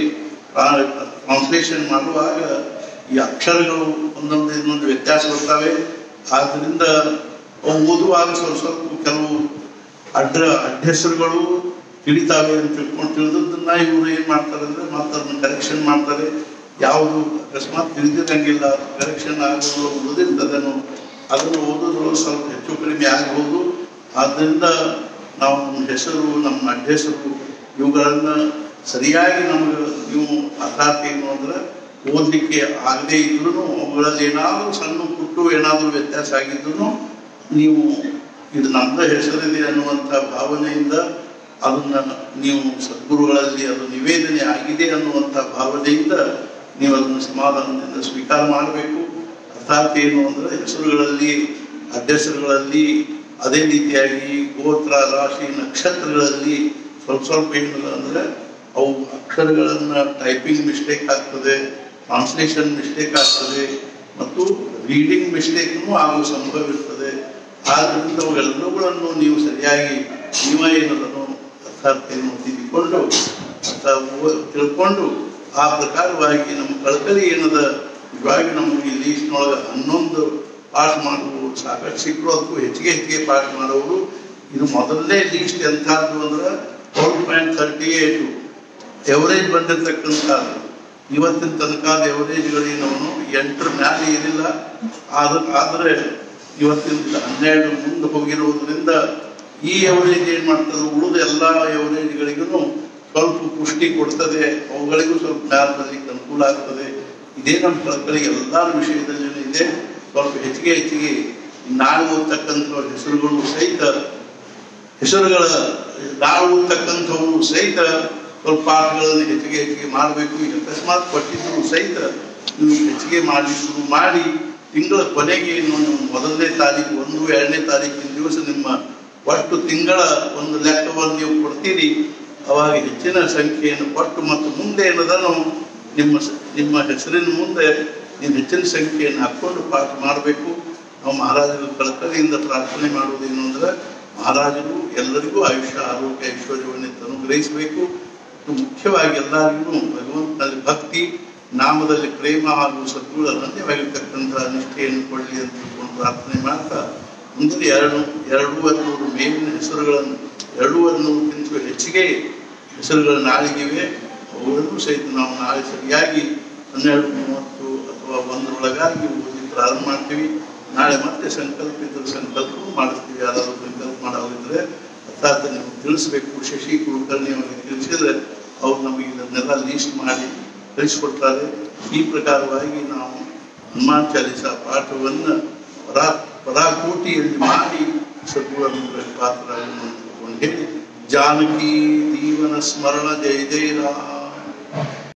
ಟ್ರಾನ್ಸ್ಲೇಷನ್ ಮಾಡುವಾಗ ಈ ಅಕ್ಷರಗಳು ಒಂದೊಂದು ಇನ್ನೊಂದು ವ್ಯತ್ಯಾಸ ಬರ್ತವೆ ಆದ್ದರಿಂದ ಅವು ಓದುವಾಗ ಸ್ವಲ್ಪ ಸ್ವಲ್ಪ ಕೆಲವು ಅಡ್ಡ ಅಡ್ಡೆಸರುಗಳು ತಿಳಿತಾವೆ ಅಂತ ತಿಳ್ಕೊಂಡು ತಿಳಿದದ್ದನ್ನ ಇವರು ಏನ್ ಮಾಡ್ತಾರೆ ಅಂದ್ರೆ ಮತ್ತೆ ಅದನ್ನ ಕರೆಕ್ಷನ್ ಮಾಡ್ತಾರೆ ಯಾವುದು ಅಕಸ್ಮಾತ್ ತಿಳಿದಿರಂಗಿಲ್ಲ ಕರೆಕ್ಷನ್ ಆಗೋದು ಉಳಿದಿರ್ತದನು ಅದನ್ನು ಓದೋದ್ರೊಳಗೆ ಸ್ವಲ್ಪ ಹೆಚ್ಚು ಕಡಿಮೆ ಆಗಬಹುದು ಆದ್ದರಿಂದ ನಾವು ನಮ್ಮ ಹೆಸರು ನಮ್ಮ ಅಡ್ಡೆಸರು ಇವುಗಳನ್ನ ಸರಿಯಾಗಿ ನಮಗೆ ನೀವು ಅರ್ಥಾತ್ ಏನು ಅಂದ್ರೆ ಓದಲಿಕ್ಕೆ ಆಗದೇ ಇದ್ರೂ ಅವುಗಳಲ್ಲಿ ಏನಾದರೂ ಸಣ್ಣ ಪುಟ್ಟು ಏನಾದರೂ ವ್ಯತ್ಯಾಸ ಆಗಿದ್ರು ನೀವು ಇದು ನಮ್ದ ಹೆಸರಿದೆ ಅನ್ನುವಂಥ ಭಾವನೆಯಿಂದ ಅದನ್ನ ನೀವು ಸದ್ಗುರುಗಳಲ್ಲಿ ಅದು ನಿವೇದನೆ ಆಗಿದೆ ಅನ್ನುವಂಥ ಭಾವನೆಯಿಂದ ನೀವು ಅದನ್ನು ಸಮಾಧಾನದಿಂದ ಸ್ವೀಕಾರ ಮಾಡಬೇಕು ಅರ್ಥಾತ್ ಏನು ಅಂದ್ರೆ ಹೆಸರುಗಳಲ್ಲಿ ಅಡ್ಡೆಸರುಗಳಲ್ಲಿ ಅದೇ ರೀತಿಯಾಗಿ ಗೋತ್ರ ರಾಶಿ ನಕ್ಷತ್ರಗಳಲ್ಲಿ ಸ್ವಲ್ಪ ಸ್ವಲ್ಪ ಏನಿಲ್ಲ ಅಂದ್ರೆ ಅವು ಅಕ್ಷರಗಳನ್ನ ಟೈಪಿಂಗ್ ಮಿಸ್ಟೇಕ್ ಆಗ್ತದೆ ಟ್ರಾನ್ಸ್ಲೇಷನ್ ಮಿಸ್ಟೇಕ್ ಆಗ್ತದೆ ಮತ್ತು ರೀಡಿಂಗ್ ಮಿಸ್ಟೇಕ್ನು ಆಗುವ ಸಂಭವ ಇರ್ತದೆ ಆದ್ದರಿಂದ ಅವೆಲ್ಲವುಗಳನ್ನು ನೀವು ಸರಿಯಾಗಿ ನೀವ ಏನದನ್ನು ಅರ್ಥಾತ್ ಏನು ತಿದ್ದಿಕೊಂಡು ಅರ್ಥ ಓ- ತಿಳ್ಕೊಂಡು ಆ ಪ್ರಕಾರವಾಗಿ ನಮ್ಮ ಕಳಕಳಿ ಏನದ ಇವಾಗ ನಮಗೆ ಈ ಲೀಸ್ಟ್ನೊಳಗೆ ಹನ್ನೊಂದು ಪಾಠ ಮಾಡುವವರು ಸಾಕಷ್ಟು ಸಿಕ್ಕರು ಅದಕ್ಕೂ ಹೆಚ್ಚಿಗೆ ಹೆಚ್ಚಿಗೆ ಪಾಠ ಮಾಡೋರು ಇದು ಮೊದಲನೇ ಲೀಸ್ಟ್ ಎಂಥದ್ದು ಅಂದ್ರೆ twelve point thirty eight average ಬಂದಿರತಕ್ಕಂಥದ್ದು ಇವತ್ತಿನ ತನಕ ಎವರೇಜ್ಗಳೇನವನು ಎಂಟರ ಮ್ಯಾಲೆ ಏನಿಲ್ಲ ಆದ ಆದರೆ ಇವತ್ತಿನ ಹನ್ನೆರಡು ಮುಂದೆ ಹೋಗಿರುವುದರಿಂದ ಈ ಎವರೇಜ್ ಏನ್ ಮಾಡ್ತದೆ ಉಳಿದ ಎಲ್ಲ ಎವರೇಜ್ಗಳಿಗೂ ಸ್ವಲ್ಪ ಪುಷ್ಟಿ ಕೊಡ್ತದೆ ಅವುಗಳಿಗೂ ಸ್ವಲ್ಪ ಮ್ಯಾಲ ಬರ್ಲಿಕ್ಕೆ ಅನುಕೂಲ ಆಗ್ತದೆ ಇದೇ ನಮ್ಮ ಕಳಕಳಿಗೆ ಎಲ್ಲರ ವಿಷಯದಲ್ಲಿ ಇದೆ ಸ್ವಲ್ಪ ಹೆಚ್ಚಿಗೆ ಹೆಚ್ಚಿಗೆ ನಾಳೆ ಓದ್ತಕ್ಕಂಥ ಹೆಸರುಗಳು ಸಹಿತ ಹೆಸರುಗಳ ನಾಳೆ ಓದ್ತಕ್ಕಂಥವು ಸಹಿತ ಸ್ವಲ್ಪ ಪಾಠಗಳನ್ನು ಹೆಚ್ಚಿಗೆ ಹೆಚ್ಚಿಗೆ ಮಾಡಬೇಕು ಈಗ ಅಕಸ್ಮಾತ್ ಕೊಟ್ಟಿದ್ರು ಸಹಿತ ನೀವು ಹೆಚ್ಚಿಗೆ ಮಾಡಿ ಶುರು ಮಾಡಿ ತಿಂಗಳ ಕೊನೆಗೆ ಏನು ನೀವು ಮೊದಲನೇ ತಾರೀಕು ಒಂದು ಎರಡನೇ ತಾರೀಕಿನ ದಿವಸ ನಿಮ್ಮ ಒಟ್ಟು ತಿಂಗಳ ಒಂದು ಲೆಕ್ಕವನ್ನು ನೀವು ಕೊಡ್ತೀರಿ ಅವಾಗ ಹೆಚ್ಚಿನ ಸಂಖ್ಯೆಯನ್ನು ಕೊಟ್ಟು ಮತ್ತು ಮುಂದೆ ಏನದನ್ನು ನಿಮ್ಮ ಸ- ನಿಮ್ಮ ಹೆಸರಿನ ಮುಂದೆ ನೀವು ಹೆಚ್ಚಿನ ಸಂಖ್ಯೆಯನ್ನು ಹಾಕ್ಕೊಂಡು ಪಾಠ ಮಾಡಬೇಕು ನಾವು ಮಹಾರಾಜರ ಕಳಕಳಿಯಿಂದ ಪ್ರಾರ್ಥನೆ ಮಾಡುವುದೇನು ಅಂದ್ರೆ ಮಹಾರಾಜರು ಎಲ್ಲರಿಗೂ ಆಯುಷ್ಯ ಆರೋಗ್ಯ ಐಶ್ವರ್ಯವನ್ನು ಅನುಗ್ರಹಿಸಬೇಕು ಮತ್ತು ಮುಖ್ಯವಾಗಿ ಎಲ್ಲರಿಗೂ ಭಗವಂತನಲ್ಲಿ ಭಕ್ತಿ ನಾಮದಲ್ಲಿ ಪ್ರೇಮ ಹಾಗೂ ಸದ್ಗುಣ ಅನನ್ಯವಾಗಿರ್ತಕ್ಕಂತಹ ನಿಷ್ಠೆಯನ್ನು ಕೊಡಲಿ ಅಂತ ತಿಳ್ಕೊಂಡು ಪ್ರಾರ್ಥನೆ ಮಾಡ್ತಾ ಮುಂದಿನ ಎರಡು ಎರಡೂವರೆ ನೂರು ಮೇಲಿನ ಹೆಸರುಗಳನ್ನು ಎರಡೂವರೆ ನೂರಕ್ಕಿಂತ ಹೆಚ್ಚಿಗೆ ಹೆಸರುಗಳು ನಾಳೆಗಿವೆ ಅವುಗಳನ್ನು ಸಹಿತ ನಾವು ನಾಳೆ ಸರಿಯಾಗಿ ಹನ್ನೆರಡು ಮೂವತ್ತು ಅಥವಾ ಒಂದರೊಳಗಾಗಿ ಓದಿ ಪ್ರಾರಂಭ ಮಾಡ್ತೀವಿ ನಾಳೆ ಮತ್ತೆ ಸಂಕಲ್ಪ ಇದ್ರೆ ಸಂಕಲ್ಪವೂ ಮಾಡಿಸ್ತೀವಿ ಯಾರಾದರೂ ಸಂಕಲ್ಪ ಮಾಡೋದಿದ್ರೆ ಅರ್ಥಾತ್ ನೀವು ತಿಳಿಸ್ಬೇಕು ಶಶಿ ಕುಲಕರ್ಣಿ ಅವರಿಗೆ ತಿಳಿಸಿದ್ರೆ ಅವ್ರು ನಮಗೆ ಇದನ್ನೆಲ್ಲ ಲೀಸ್ಟ್ ಮಾಡಿ ಕಳಿಸ್ಕೊಡ್ತಾರೆ ಈ ಪ್ರಕಾರವಾಗಿ ನಾವು ಹನುಮಾನ್ ಚಾಲಿಸ ಪಾಠವನ್ನು ಪರಾ ಪರಾಕೋಟಿಯಲ್ಲಿ ಮಾಡಿ ಸದ್ಗುಣ ಪಾತ್ರ ಹೇಳಿ ಜಾನಕಿ ದೀವನ ಸ್ಮರಣ ಜಯ ಜಯ ರಾಮ